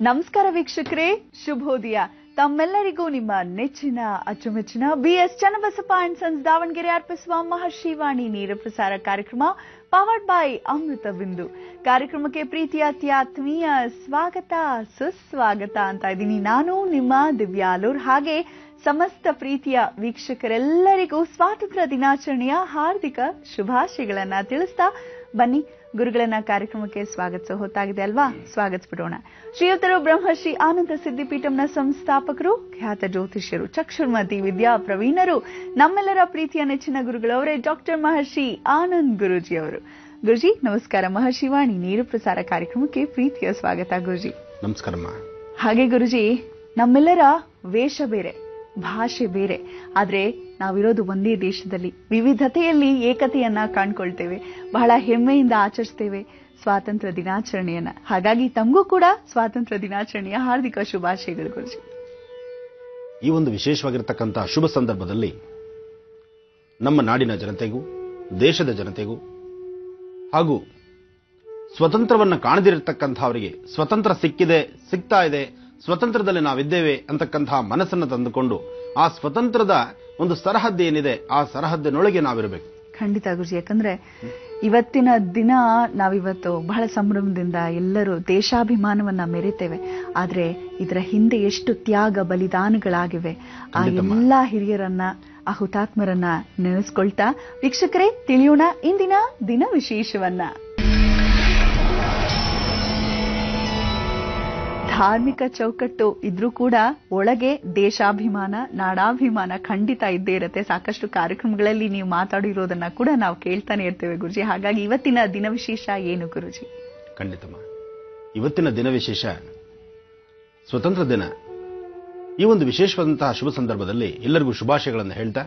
ನಮಸ್ಕಾರ ವೀಕ್ಷಕರೇ ಶುಭೋದಯ ತಮ್ಮೆಲ್ಲರಿಗೂ ನಿಮ್ಮ ನೆಚ್ಚಿನ ಅಚ್ಚುಮೆಚ್ಚಿನ B S Channabasappa and sons Davangere ಅರ್ಪಿಸುವ ಮಹರ್ಷಿವಾಣಿ ನೇರ ಪ್ರಸಾರ ಕಾರ್ಯಕ್ರಮ ಪವರ್ಡ್ ಬೈ ಅಮೃತ ಬಿಂದು ಕಾರ್ಯಕ್ರಮಕ್ಕೆ ಪ್ರೀತಿಯ ಅತ್ಯಾತ್ಮೀಯ ಸ್ವಾಗತ ಸುಸ್ವಾಗತ ಅಂತ ಇದ್ದೀನಿ ನಾನು ನಿಮ್ಮ ದಿವ್ಯಾಲೂರ್ ಹಾಗೆ ಸಮಸ್ತ ಪ್ರೀತಿಯ ವೀಕ್ಷಕರೆಲ್ಲರಿಗೂ ಸ್ವಾತಂತ್ರ್ಯ ದಿನಾಚರಣೆಯ ಹಾರ್ದಿಕ ಶುಭಾಶಯಗಳನ್ನ ತಿಳಿಸ್ತಾ ಬನ್ನಿ ಗುರುಗಳನ್ನ ಕಾರ್ಯಕ್ರಮಕ್ಕೆ ಸ್ವಾಗತಿಸೋ ಹೊತ್ತಾಗಿದೆ ಅಲ್ವಾ ಸ್ವಾಗತಿಸ್ಬಿಡೋಣ ಶ್ರೀಯುತರು ಬ್ರಹ್ಮಶ್ರೀ ಆನಂದ ಸಿದ್ದಿಪೀಠಂನ ಸಂಸ್ಥಾಪಕರು ಖ್ಯಾತ ಜ್ಯೋತಿಷ್ಯರು ಚಕ್ಷುರ್ಮತಿ ವಿದ್ಯಾ ಪ್ರವೀಣರು ನಮ್ಮೆಲ್ಲರ ಪ್ರೀತಿಯ ನೆಚ್ಚಿನ ಗುರುಗಳವರೇ ಡಾಕ್ಟರ್ ಮಹರ್ಷಿ ಆನಂದ್ ಗುರುಜಿ ಅವರು ಗುರುಜಿ ನಮಸ್ಕಾರ ಮಹರ್ಷಿ ವಾಣಿ ನೇರ ಪ್ರಸಾರ ಕಾರ್ಯಕ್ರಮಕ್ಕೆ ಪ್ರೀತಿಯ ಸ್ವಾಗತ ಗುರುಜಿ ನಮಸ್ಕಾರಮ್ಮ ಹಾಗೆ ಗುರುಜಿ ನಮ್ಮೆಲ್ಲರ ವೇಷ ಬೇರೆ ಭಾಷೆ ಬೇರೆ ಆದ್ರೆ ನಾವಿರೋದು ಒಂದೇ ದೇಶದಲ್ಲಿ ವಿವಿಧತೆಯಲ್ಲಿ ಏಕತೆಯನ್ನ ಕಾಣ್ಕೊಳ್ತೇವೆ ಬಹಳ ಹೆಮ್ಮೆಯಿಂದ ಆಚರಿಸ್ತೇವೆ ಸ್ವಾತಂತ್ರ್ಯ ದಿನಾಚರಣೆಯನ್ನ ಹಾಗಾಗಿ ತಮಗೂ ಕೂಡ ಸ್ವಾತಂತ್ರ್ಯ ದಿನಾಚರಣೆಯ ಹಾರ್ದಿಕ ಶುಭಾಶಯಗಳು ಗುರುಜಿ ಈ ಒಂದು ವಿಶೇಷವಾಗಿರತಕ್ಕಂಥ ಶುಭ ಸಂದರ್ಭದಲ್ಲಿ ನಮ್ಮ ನಾಡಿನ ಜನತೆಗೂ ದೇಶದ ಜನತೆಗೂ ಹಾಗೂ ಸ್ವತಂತ್ರವನ್ನು ಕಾಣದಿರತಕ್ಕಂಥವರಿಗೆ ಸ್ವತಂತ್ರ ಸಿಕ್ಕಿದೆ ಸಿಗ್ತಾ ಇದೆ ಸ್ವತಂತ್ರದಲ್ಲಿ ನಾವಿದ್ದೇವೆ ಅಂತಕ್ಕಂತಹ ಮನಸ್ಸನ್ನು ತಂದುಕೊಂಡು ಆ ಸ್ವತಂತ್ರದ ಒಂದು ಸರಹದ್ದು ಏನಿದೆ ಆ ಸರಹದ್ದಿನೊಳಗೆ ನಾವಿರಬೇಕು ಖಂಡಿತ ಗುರುಜಿ ಯಾಕಂದ್ರೆ ಇವತ್ತಿನ ದಿನ ನಾವಿವತ್ತು ಬಹಳ ಸಂಭ್ರಮದಿಂದ ಎಲ್ಲರೂ ದೇಶಾಭಿಮಾನವನ್ನ ಮೆರಿತೇವೆ ಆದ್ರೆ ಇದರ ಹಿಂದೆ ಎಷ್ಟು ತ್ಯಾಗ ಬಲಿದಾನಗಳಾಗಿವೆ ಆ ಖಂಡಿತಮ್ಮ. ಎಲ್ಲಾ ಹಿರಿಯರನ್ನ ಆ ಹುತಾತ್ಮರನ್ನ ನೆನೆಸ್ಕೊಳ್ತಾ ವೀಕ್ಷಕರೇ ತಿಳಿಯೋಣ ಇಂದಿನ ದಿನ ವಿಶೇಷವನ್ನ ಧಾರ್ಮಿಕ ಚೌಕಟ್ಟು ಇದ್ರೂ ಕೂಡ ಒಳಗೆ ದೇಶಾಭಿಮಾನ ನಾಡಾಭಿಮಾನ ಖಂಡಿತ ಇದ್ದೇ ಇರುತ್ತೆ ಸಾಕಷ್ಟು ಕಾರ್ಯಕ್ರಮಗಳಲ್ಲಿ ನೀವು ಮಾತಾಡಿರೋದನ್ನ ಕೂಡ ನಾವು ಕೇಳ್ತಾನೆ ಇರ್ತೇವೆ ಗುರುಜಿ ಹಾಗಾಗಿ ಇವತ್ತಿನ ದಿನ ವಿಶೇಷ ಏನು ಗುರುಜಿ ಖಂಡಿತಮ್ಮ ಇವತ್ತಿನ ದಿನ ವಿಶೇಷ ಸ್ವತಂತ್ರ ದಿನ ಈ ಒಂದು ವಿಶೇಷವಾದಂತಹ ಶುಭ ಸಂದರ್ಭದಲ್ಲಿ ಎಲ್ಲರಿಗೂ ಶುಭಾಶಯಗಳನ್ನು ಹೇಳ್ತಾ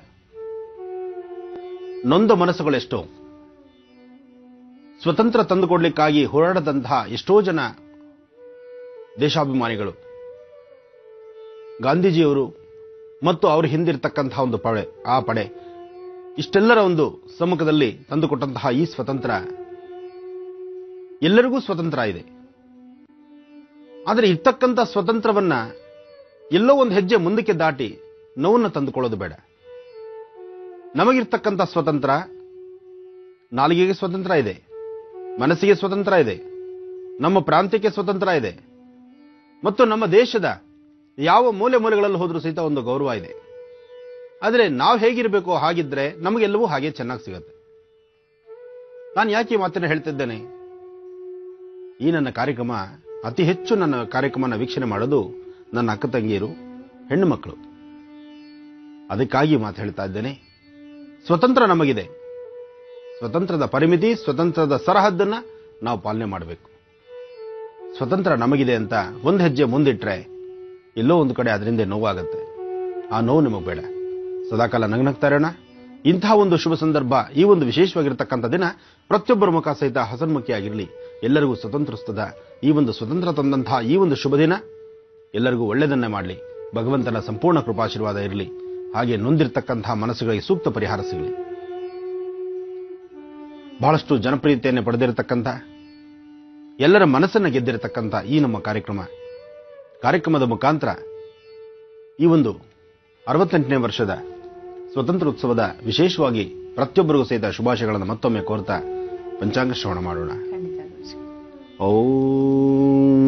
ನೊಂದ ಮನಸ್ಸುಗಳೆಷ್ಟೋ ಸ್ವತಂತ್ರ ತಂದುಕೊಡ್ಲಿಕ್ಕಾಗಿ ಹೋರಾಡದಂತಹ ಎಷ್ಟೋ ಜನ ದೇಶಾಭಿಮಾನಿಗಳು ಗಾಂಧೀಜಿಯವರು ಮತ್ತು ಅವರು ಹಿಂದಿರ್ತಕ್ಕಂತಹ ಒಂದು ಪಡೆ ಆ ಪಡೆ ಇಷ್ಟೆಲ್ಲರ ಒಂದು ಸಮ್ಮುಖದಲ್ಲಿ ತಂದುಕೊಟ್ಟಂತಹ ಈ ಸ್ವತಂತ್ರ ಎಲ್ಲರಿಗೂ ಸ್ವತಂತ್ರ ಇದೆ ಆದರೆ ಇರ್ತಕ್ಕಂಥ ಸ್ವತಂತ್ರವನ್ನ ಎಲ್ಲೋ ಒಂದು ಹೆಜ್ಜೆ ಮುಂದಕ್ಕೆ ದಾಟಿ ನೋವನ್ನು ತಂದುಕೊಳ್ಳೋದು ಬೇಡ ನಮಗಿರ್ತಕ್ಕಂಥ ಸ್ವತಂತ್ರ ನಾಲಿಗೆಗೆ ಸ್ವತಂತ್ರ ಇದೆ ಮನಸ್ಸಿಗೆ ಸ್ವತಂತ್ರ ಇದೆ ನಮ್ಮ ಪ್ರಾಂತ್ಯಕ್ಕೆ ಸ್ವತಂತ್ರ ಇದೆ ಮತ್ತು ನಮ್ಮ ದೇಶದ ಯಾವ ಮೂಲೆ ಮೂಲೆಗಳಲ್ಲಿ ಹೋದ್ರೂ ಸಹಿತ ಒಂದು ಗೌರವ ಇದೆ ಆದರೆ ನಾವು ಹೇಗಿರಬೇಕು ಹಾಗಿದ್ರೆ ನಮಗೆಲ್ಲವೂ ಹಾಗೆ ಚೆನ್ನಾಗಿ ಸಿಗತ್ತೆ ನಾನು ಯಾಕೆ ಈ ಮಾತನ್ನು ಹೇಳ್ತಿದ್ದೇನೆ ಈ ನನ್ನ ಕಾರ್ಯಕ್ರಮ ಅತಿ ಹೆಚ್ಚು ನನ್ನ ಕಾರ್ಯಕ್ರಮನ ವೀಕ್ಷಣೆ ಮಾಡೋದು ನನ್ನ ಅಕ್ಕ ತಂಗಿಯರು ಹೆಣ್ಣು ಮಕ್ಕಳು ಅದಕ್ಕಾಗಿ ಮಾತು ಹೇಳ್ತಾ ಇದ್ದೇನೆ ಸ್ವತಂತ್ರ ನಮಗಿದೆ ಸ್ವತಂತ್ರದ ಪರಿಮಿತಿ ಸ್ವತಂತ್ರದ ಸರಹದ್ದನ್ನ ನಾವು ಪಾಲನೆ ಮಾಡಬೇಕು ಸ್ವತಂತ್ರ ನಮಗಿದೆ ಅಂತ ಒಂದು ಹೆಜ್ಜೆ ಮುಂದಿಟ್ರೆ ಎಲ್ಲೋ ಒಂದು ಕಡೆ ಅದರಿಂದ ನೋವಾಗುತ್ತೆ ಆ ನೋವು ನಿಮಗೆ ಬೇಡ ಸದಾಕಾಲ ನಗನಗ್ತಾ ಇರೋಣ ಇಂತಹ ಒಂದು ಶುಭ ಸಂದರ್ಭ ಈ ಒಂದು ವಿಶೇಷವಾಗಿರತಕ್ಕಂಥ ದಿನ ಪ್ರತಿಯೊಬ್ಬರ ಮುಖ ಸಹಿತ ಹಸನ್ಮುಖಿಯಾಗಿರಲಿ ಎಲ್ಲರಿಗೂ ಸ್ವತಂತ್ರಿಸ್ತದ ಈ ಒಂದು ಸ್ವತಂತ್ರ ತಂದಂತಹ ಈ ಒಂದು ಶುಭ ದಿನ ಎಲ್ಲರಿಗೂ ಒಳ್ಳೆಯದನ್ನೇ ಮಾಡಲಿ ಭಗವಂತನ ಸಂಪೂರ್ಣ ಕೃಪಾಶೀರ್ವಾದ ಇರಲಿ ಹಾಗೆ ನೊಂದಿರ್ತಕ್ಕಂತಹ ಮನಸ್ಸುಗಳಿಗೆ ಸೂಕ್ತ ಪರಿಹಾರ ಸಿಗಲಿ ಬಹಳಷ್ಟು ಜನಪ್ರಿಯತೆಯನ್ನು ಪಡೆದಿರತಕ್ಕಂಥ ಎಲ್ಲರ ಮನಸ್ಸನ್ನು ಗೆದ್ದಿರತಕ್ಕಂಥ ಈ ನಮ್ಮ ಕಾರ್ಯಕ್ರಮ ಕಾರ್ಯಕ್ರಮದ ಮುಖಾಂತರ ಈ ಒಂದು ಅರವತ್ತೆಂಟನೇ ವರ್ಷದ ಸ್ವತಂತ್ರೋತ್ಸವದ ವಿಶೇಷವಾಗಿ ಪ್ರತಿಯೊಬ್ಬರಿಗೂ ಸಹಿತ ಶುಭಾಶಯಗಳನ್ನು ಮತ್ತೊಮ್ಮೆ ಕೋರ್ತಾ ಪಂಚಾಂಗ ಶ್ರವಣ ಮಾಡೋಣ ಖಂಡಿತ ಗುರುಜಿ ಓಂ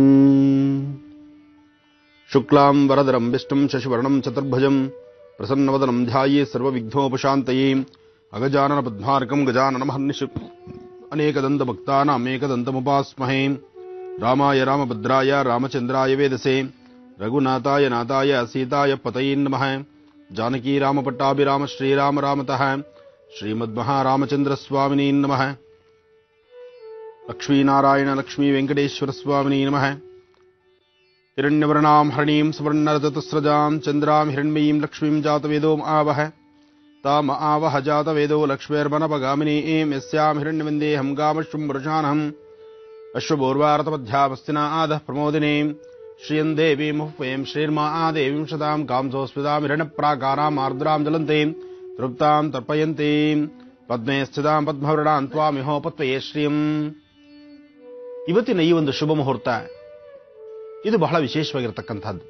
ಶುಕ್ಲಾಂ ವರದರಂ ವಿಷ್ಣುಂ ಶಶಿವರ್ಣಂ ಚತುರ್ಭುಜಂ ಪ್ರಸನ್ನವದನಂ ಧ್ಯಾಯೇ ಸರ್ವವಿಘ್ನೋಪಶಾಂತಯೇ ಅಗಜಾನನ ಪದ್ಮಾರ್ಕಂ ಗಜಾನನ ಮಹರ್ನಿಶು ಅನೇಕದಂತ ಭಕ್ತಾನಾಮೇಕದಂತಮುಪಾಸ್ಮಹೇ ರಾಮಾಯ ರಾಮಭದ್ರಾಯ ರಾಮಚಂದ್ರಾಯ ವೇದಸೆ ರಘುನಾಥಾಯ ನಾಥಾಯ ಸೀತಾಯ ಪತಯೇ ನಮಃ ಜಾನಕೀ ರಾಮಪಟ್ಟಾಭಿರಾಮ ಶ್ರೀರಾಮ ರಾಮತಃ ಶ್ರೀಮದ್ಮಹಾರಾಮಚಂದ್ರ ಸ್ವಾಮಿನೇ ನಮಃ ಲಕ್ಷ್ಮೀನಾರಾಯಣ ಲಕ್ಷ್ಮೀ ವೆಂಕಟೇಶ್ವರ ಸ್ವಾಮಿನೇ ನಮಃ ಹಿರಣ್ಯವರ್ಣಾಂ ಹರಣೀಂ ಸುವರ್ಣರಜತಸ್ರಜಾಂ ಚಂದ್ರಾಂ ಹಿರಣ್ಮಯೀಂ ಲಕ್ಷ್ಮೀಂ ಜಾತವೇದೋಂ ಆವಹ ತಾಮ ಆವಹ ಜಾತವೇದೋ ಲಕ್ಷ್ಮೇರ್ಮನಪಗಾಮಿನೀಂ ಯಸ್ಯಾಂ ಹಿರಣ್ಯವಂದೇಹಂ ಗಾಮಶ್ವಂ ವೃಷಾನಹಂ ಅಶ್ವಪೂರ್ವಾರತಮಧ್ಯಾವಸ್ತಿನ ಆದಃ ಪ್ರಮೋದಿನೀಂ ಶ್ರಿಯಂ ದೇವೀಂ ಹುಫ್ವೇಂ ಶ್ರೀರ್ಮಾ ಆದೇವೀಂ ಶತಾಂ ಕಾಂಸೋಸ್ಮಿತಾಂ ಹಿರಣ್ಯಪ್ರಾಕಾರಾಂ ಆರ್ದ್ರಾಂ ಜ್ವಲಂತೀಂ ತೃಪ್ತಾಂ ತರ್ಪಯಂತೀಂ ಪದ್ಮೇ ಸ್ಥಿತಾಂ ಪದ್ಮವೃಣಾಂ ತ್ವಾಮಿಹೋಪತ್ವಯೇ ಶ್ರಿಯಂ ಇವತ್ತಿನ ಈ ಒಂದು ಶುಭ ಮುಹೂರ್ತ ಇದು ಬಹಳ ವಿಶೇಷವಾಗಿರತಕ್ಕಂಥದ್ದು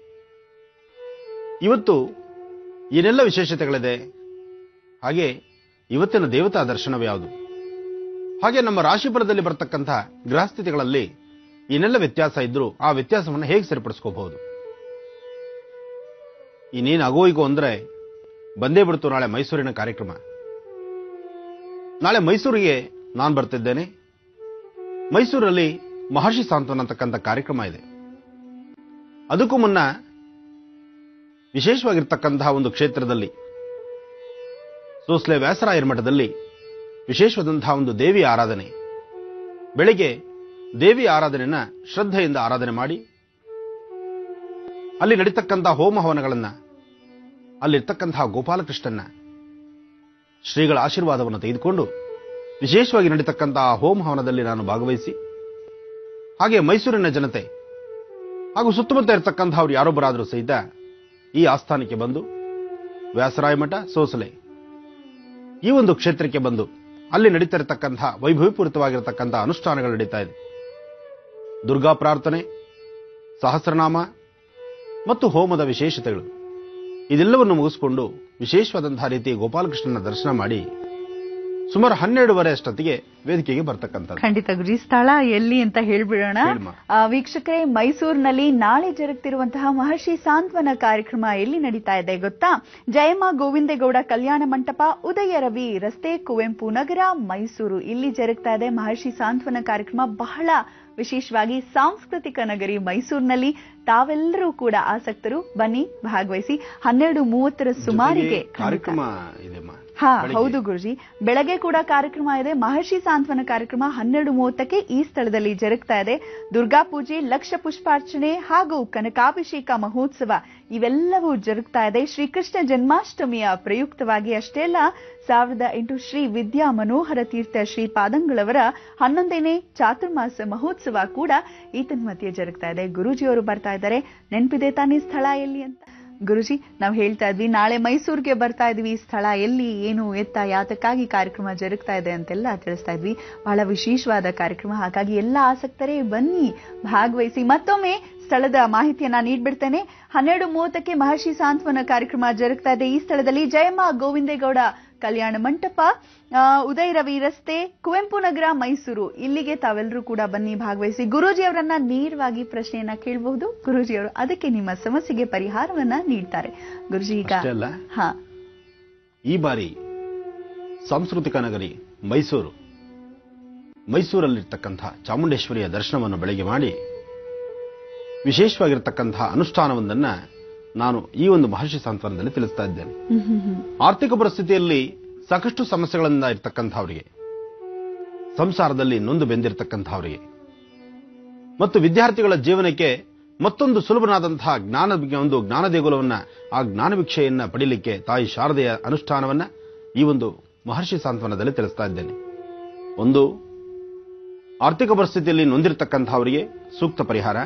ಇವತ್ತು ಏನೆಲ್ಲ ವಿಶೇಷತೆಗಳಿದೆ ಹಾಗೆ ಇವತ್ತಿನ ದೇವತಾ ದರ್ಶನವು ಯಾವುದು ಹಾಗೆ ನಮ್ಮ ರಾಶಿಫಲದಲ್ಲಿ ಬರತಕ್ಕಂಥ ಗ್ರಹಸ್ಥಿತಿಗಳಲ್ಲಿ ಏನೆಲ್ಲ ವ್ಯತ್ಯಾಸ ಇದ್ರೂ ಆ ವ್ಯತ್ಯಾಸವನ್ನು ಹೇಗೆ ಸರಿಪಡಿಸ್ಕೋಬಹುದು ಇನ್ನೇನು ಆಗೋ ಈಗೋ ಅಂದ್ರೆ ಬಂದೇ ಬಿಡ್ತು ನಾಳೆ ಮೈಸೂರಿನ ಕಾರ್ಯಕ್ರಮ ನಾಳೆ ಮೈಸೂರಿಗೆ ನಾನು ಬರ್ತಿದ್ದೇನೆ ಮೈಸೂರಲ್ಲಿ ಮಹರ್ಷಿ ಸಾಂತ್ವನ ಅಂತಕ್ಕಂಥ ಕಾರ್ಯಕ್ರಮ ಇದೆ ಅದಕ್ಕೂ ಮುನ್ನ ವಿಶೇಷವಾಗಿರ್ತಕ್ಕಂತಹ ಒಂದು ಕ್ಷೇತ್ರದಲ್ಲಿ ಸೋಸ್ಲೆ ವ್ಯಾಸರಾಯರ ಮಠದಲ್ಲಿ ವಿಶೇಷವಾದಂತಹ ಒಂದು ದೇವಿ ಆರಾಧನೆ ಬೆಳಿಗ್ಗೆ ದೇವಿ ಆರಾಧನೆಯನ್ನ ಶ್ರದ್ಧೆಯಿಂದ ಆರಾಧನೆ ಮಾಡಿ ಅಲ್ಲಿ ನಡೀತಕ್ಕಂತಹ ಹೋಮ ಹವನಗಳನ್ನ ಅಲ್ಲಿರ್ತಕ್ಕಂತಹ ಗೋಪಾಲಕೃಷ್ಣನ್ನ ಶ್ರೀಗಳ ಆಶೀರ್ವಾದವನ್ನು ತೆಗೆದುಕೊಂಡು ವಿಶೇಷವಾಗಿ ನಡೀತಕ್ಕಂತಹ ಹೋಮ ಹವನದಲ್ಲಿ ನಾನು ಭಾಗವಹಿಸಿ ಹಾಗೆ ಮೈಸೂರಿನ ಜನತೆ ಹಾಗೂ ಸುತ್ತಮುತ್ತ ಇರತಕ್ಕಂಥವ್ರು ಯಾರೊಬ್ಬರಾದರೂ ಸಹಿತ ಈ ಆಸ್ಥಾನಕ್ಕೆ ಬಂದು ವ್ಯಾಸರಾಯ ಮಠ ಸೋಸಲೆ ಈ ಒಂದು ಕ್ಷೇತ್ರಕ್ಕೆ ಬಂದು ಅಲ್ಲಿ ನಡೀತಾ ಇರತಕ್ಕಂತಹ ವೈಭವಪೂರಿತವಾಗಿರತಕ್ಕಂತಹ ಅನುಷ್ಠಾನಗಳು ನಡೀತಾ ಇದೆ ದುರ್ಗಾ ಪ್ರಾರ್ಥನೆ ಸಹಸ್ರನಾಮ ಮತ್ತು ಹೋಮದ ವಿಶೇಷತೆಗಳು ಇದೆಲ್ಲವನ್ನು ಮುಗಿಸಿಕೊಂಡು ವಿಶೇಷವಾದಂತಹ ರೀತಿ ಗೋಪಾಲಕೃಷ್ಣನ ದರ್ಶನ ಮಾಡಿ ಸುಮಾರು ಹನ್ನೆರಡುವರೆ ಅಷ್ಟೊತ್ತಿಗೆ ವೇದಿಕೆಗೆ ಬರ್ತಕ್ಕಂಥದ್ದು ಖಂಡಿತ ಗುರುಜಿ ಸ್ಥಳ ಎಲ್ಲಿ ಅಂತ ಹೇಳ್ಬಿಡೋಣ ಹೇಳ್ಮಾ. ಆ, ವೀಕ್ಷಕರೇ ಮೈಸೂರಿನಲ್ಲಿ ನಾಳೆ ಜರುಗ್ತಿರುವಂತಹ ಮಹರ್ಷಿ ಸಾಂತ್ವನ ಕಾರ್ಯಕ್ರಮ ಎಲ್ಲಿ ನಡೀತಾ ಇದೆ ಗೊತ್ತಾ ಜಯಮ್ಮ ಗೋವಿಂದೇಗೌಡ ಕಲ್ಯಾಣ ಮಂಟಪ ಉದಯ ರವಿ ರಸ್ತೆ ಕುವೆಂಪು ನಗರ ಮೈಸೂರು ಇಲ್ಲಿ ಜರುಗ್ತಾ ಇದೆ ಮಹರ್ಷಿ ಸಾಂತ್ವನ ಕಾರ್ಯಕ್ರಮ ಬಹಳ ವಿಶೇಷವಾಗಿ ಸಾಂಸ್ಕೃತಿಕ ನಗರಿ ಮೈಸೂರಿನಲ್ಲಿ ತಾವೆಲ್ಲರೂ ಕೂಡ ಆಸಕ್ತರು ಬನ್ನಿ ಭಾಗವಹಿಸಿ ಹನ್ನೆರಡು ಮೂವತ್ತರ ಸುಮಾರಿಗೆ ಜೊತೆಗೆ ಕಾರ್ಯಕ್ರಮ ಇದೆಮ್ಮ ಹಾ ಬೆಳಿಗ್ಗೆ. ಹೌದು ಗುರುಜಿ ಬೆಳಗ್ಗೆ ಕೂಡ ಕಾರ್ಯಕ್ರಮ ಇದೆ ಮಹರ್ಷಿ ಸಾಂತ್ವನ ಕಾರ್ಯಕ್ರಮ ಹನ್ನೆರಡು ಮೂವತ್ತಕ್ಕೆ ಈ ಸ್ಥಳದಲ್ಲಿ ಜರುಗ್ತಾ ಇದೆ ದುರ್ಗಾ ಪೂಜೆ ಲಕ್ಷ ಪುಷ್ಪಾರ್ಚನೆ ಹಾಗೂ ಕನಕಾಭಿಷೇಕ ಮಹೋತ್ಸವ ಇವೆಲ್ಲವೂ ಜರುಗ್ತಾ ಇದೆ ಶ್ರೀಕೃಷ್ಣ ಜನ್ಮಾಷ್ಟಮಿಯ ಪ್ರಯುಕ್ತವಾಗಿ ಅಷ್ಟೇ ಅಲ್ಲ ಸಾವಿರದ ಎಂಟು ಶ್ರೀ ವಿದ್ಯಾ ಮನೋಹರ ತೀರ್ಥ ಶ್ರೀಪಾದಂಗಳವರ ಹನ್ನೊಂದನೇ ಚಾತುರ್ಮಾಸ ಮಹೋತ್ಸವ ಕೂಡ ಈತನ್ಮಧ್ಯೆ ಜರುಗ್ತಾ ಇದೆ ಗುರೂಜಿಯವರು ಬರ್ತಾ ಇದ್ದಾರೆ ನೆನಪಿದೆ ತಾನೇ ಸ್ಥಳ ಎಲ್ಲಿ ಅಂತ ಗುರುಜಿ ನಾವು ಹೇಳ್ತಾ ಇದ್ವಿ ನಾಳೆ ಮೈಸೂರಿಗೆ ಬರ್ತಾ ಇದ್ವಿ ಈ ಸ್ಥಳ ಎಲ್ಲಿ ಏನು ಎತ್ತ ಯಾತಕ್ಕಾಗಿ ಕಾರ್ಯಕ್ರಮ ಜರುಗ್ತಾ ಇದೆ ಅಂತೆಲ್ಲ ತಿಳಿಸ್ತಾ ಇದ್ವಿ ಬಹಳ ವಿಶೇಷವಾದ ಕಾರ್ಯಕ್ರಮ ಹಾಗಾಗಿ ಎಲ್ಲ ಆಸಕ್ತರೇ ಬನ್ನಿ ಭಾಗವಹಿಸಿ ಮತ್ತೊಮ್ಮೆ ಸ್ಥಳದ ಮಾಹಿತಿಯನ್ನ ನೀಡ್ಬಿಡ್ತೇನೆ ಹನ್ನೆರಡು ಮೂವತ್ತಕ್ಕೆ ಮಹರ್ಷಿ ಸಾಂತ್ವನ ಕಾರ್ಯಕ್ರಮ ಜರುಗ್ತಾ ಇದೆ ಈ ಸ್ಥಳದಲ್ಲಿ ಜಯಮ್ಮ ಗೋವಿಂದೇಗೌಡ ಕಲ್ಯಾಣ ಮಂಟಪ ಆ, ಉದಯ ರವಿ ರಸ್ತೆ ಕುವೆಂಪು ನಗರ ಮೈಸೂರು ಇಲ್ಲಿಗೆ ತಾವೆಲ್ಲರೂ ಕೂಡ ಬನ್ನಿ ಭಾಗವಹಿಸಿ ಗುರೂಜಿ ಅವರನ್ನ ನೇರವಾಗಿ ಪ್ರಶ್ನೆಯನ್ನ ಕೇಳಬಹುದು ಗುರೂಜಿ ಅವರು ಅದಕ್ಕೆ ನಿಮ್ಮ ಸಮಸ್ಯೆಗೆ ಪರಿಹಾರವನ್ನ ನೀಡ್ತಾರೆ ಗುರುಜಿ ಈಗ ಅಷ್ಟೇ ಅಲ್ಲ ಹಾ ಈ ಬಾರಿ ಸಾಂಸ್ಕೃತಿಕ ನಗರಿ ಮೈಸೂರು ಮೈಸೂರಲ್ಲಿರ್ತಕ್ಕಂತಹ ಚಾಮುಂಡೇಶ್ವರಿಯ ದರ್ಶನವನ್ನು ಬೆಳಗ್ಗೆ ಮಾಡಿ ವಿಶೇಷವಾಗಿರ್ತಕ್ಕಂತಹ ಅನುಷ್ಠಾನವೊಂದನ್ನ ನಾನು ಈ ಒಂದು ಮಹರ್ಷಿ ಸಾಂತ್ವನದಲ್ಲಿ ತಿಳಿಸ್ತಾ ಇದ್ದೇನೆ ಹ್ಮ್ ಹ್ಮ್ ಹ್ಮ್ ಆರ್ಥಿಕ ಪರಿಸ್ಥಿತಿಯಲ್ಲಿ ಸಾಕಷ್ಟು ಸಮಸ್ಯೆಗಳಿಂದ ಇರ್ತಕ್ಕಂಥವರಿಗೆ ಸಂಸಾರದಲ್ಲಿ ನೊಂದು ಬೆಂದಿರತಕ್ಕಂಥವರಿಗೆ ಮತ್ತು ವಿದ್ಯಾರ್ಥಿಗಳ ಜೀವನಕ್ಕೆ ಮತ್ತೊಂದು ಸುಲಭನಾದಂತಹ ಜ್ಞಾನ ಒಂದು ಜ್ಞಾನ ದೇಗುಲವನ್ನ ಆ ಜ್ಞಾನ ಭಿಕ್ಷೆಯನ್ನ ಪಡಿಲಿಕ್ಕೆ ತಾಯಿ ಶಾರದೆಯ ಅನುಷ್ಠಾನವನ್ನ ಈ ಒಂದು ಮಹರ್ಷಿ ಸಾಂತ್ವನದಲ್ಲಿ ತಿಳಿಸ್ತಾ ಇದ್ದೇನೆ ಒಂದು ಆರ್ಥಿಕ ಪರಿಸ್ಥಿತಿಯಲ್ಲಿ ನೊಂದಿರತಕ್ಕಂಥವರಿಗೆ ಸೂಕ್ತ ಪರಿಹಾರ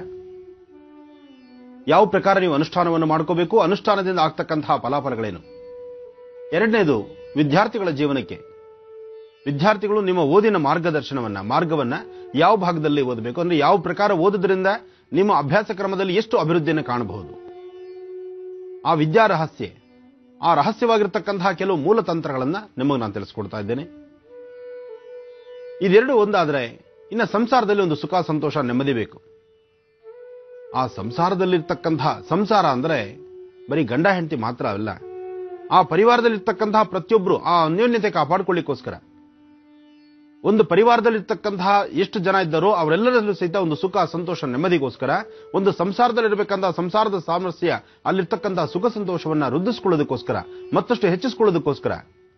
ಯಾವ ಪ್ರಕಾರ ನೀವು ಅನುಷ್ಠಾನವನ್ನು ಮಾಡ್ಕೋಬೇಕು ಅನುಷ್ಠಾನದಿಂದ ಆಗ್ತಕ್ಕಂತಹ ಫಲಾಫಲಗಳೇನು ಎರಡನೇದು ವಿದ್ಯಾರ್ಥಿಗಳ ಜೀವನಕ್ಕೆ ವಿದ್ಯಾರ್ಥಿಗಳು ನಿಮ್ಮ ಓದಿನ ಮಾರ್ಗದರ್ಶನವನ್ನ ಮಾರ್ಗವನ್ನ ಯಾವ ಭಾಗದಲ್ಲಿ ಓದಬೇಕು ಅಂದ್ರೆ ಯಾವ ಪ್ರಕಾರ ಓದೋದ್ರಿಂದ ನಿಮ್ಮ ಅಭ್ಯಾಸ ಕ್ರಮದಲ್ಲಿ ಎಷ್ಟು ಅಭಿವೃದ್ಧಿಯನ್ನು ಕಾಣಬಹುದು ಆ ವಿದ್ಯಾ ರಹಸ್ಯ ಆ ರಹಸ್ಯವಾಗಿರ್ತಕ್ಕಂತಹ ಕೆಲವು ಮೂಲ ತಂತ್ರಗಳನ್ನ ನಿಮಗೆ ನಾನು ತಿಳಿಸ್ಕೊಡ್ತಾ ಇದ್ದೇನೆ ಇದೆರಡು ಒಂದಾದ್ರೆ ಇನ್ನು ಸಂಸಾರದಲ್ಲಿ ಒಂದು ಸುಖ ಸಂತೋಷ ನೆಮ್ಮದಿ ಬೇಕು ಆ ಸಂಸಾರದಲ್ಲಿರ್ತಕ್ಕಂತಹ ಸಂಸಾರ ಅಂದ್ರೆ ಬರೀ ಗಂಡ ಹೆಂಡತಿ ಮಾತ್ರ ಅಲ್ಲ ಆ ಪರಿವಾರದಲ್ಲಿರ್ತಕ್ಕಂತಹ ಪ್ರತಿಯೊಬ್ಬರು ಆ ಅನ್ಯೋನ್ಯತೆ ಕಾಪಾಡಿಕೊಳ್ಳಿಕ್ಕೋಸ್ಕರ ಒಂದು ಪರಿವಾರದಲ್ಲಿರ್ತಕ್ಕಂತಹ ಎಷ್ಟು ಜನ ಇದ್ದಾರೋ ಅವರೆಲ್ಲರಲ್ಲೂ ಸಹಿತ ಒಂದು ಸುಖ ಸಂತೋಷ ನೆಮ್ಮದಿಗೋಸ್ಕರ ಒಂದು ಸಂಸಾರದಲ್ಲಿರಬೇಕಂತಹ ಸಂಸಾರದ ಸಾಮರಸ್ಯ ಅಲ್ಲಿರ್ತಕ್ಕಂತಹ ಸುಖ ಸಂತೋಷವನ್ನ ವೃದ್ಧಿಸ್ಕೊಳ್ಳೋದಕ್ಕೋಸ್ಕರ ಮತ್ತಷ್ಟು ಹೆಚ್ಚಿಸ್ಕೊಳ್ಳೋದಕ್ಕೋಸ್ಕರ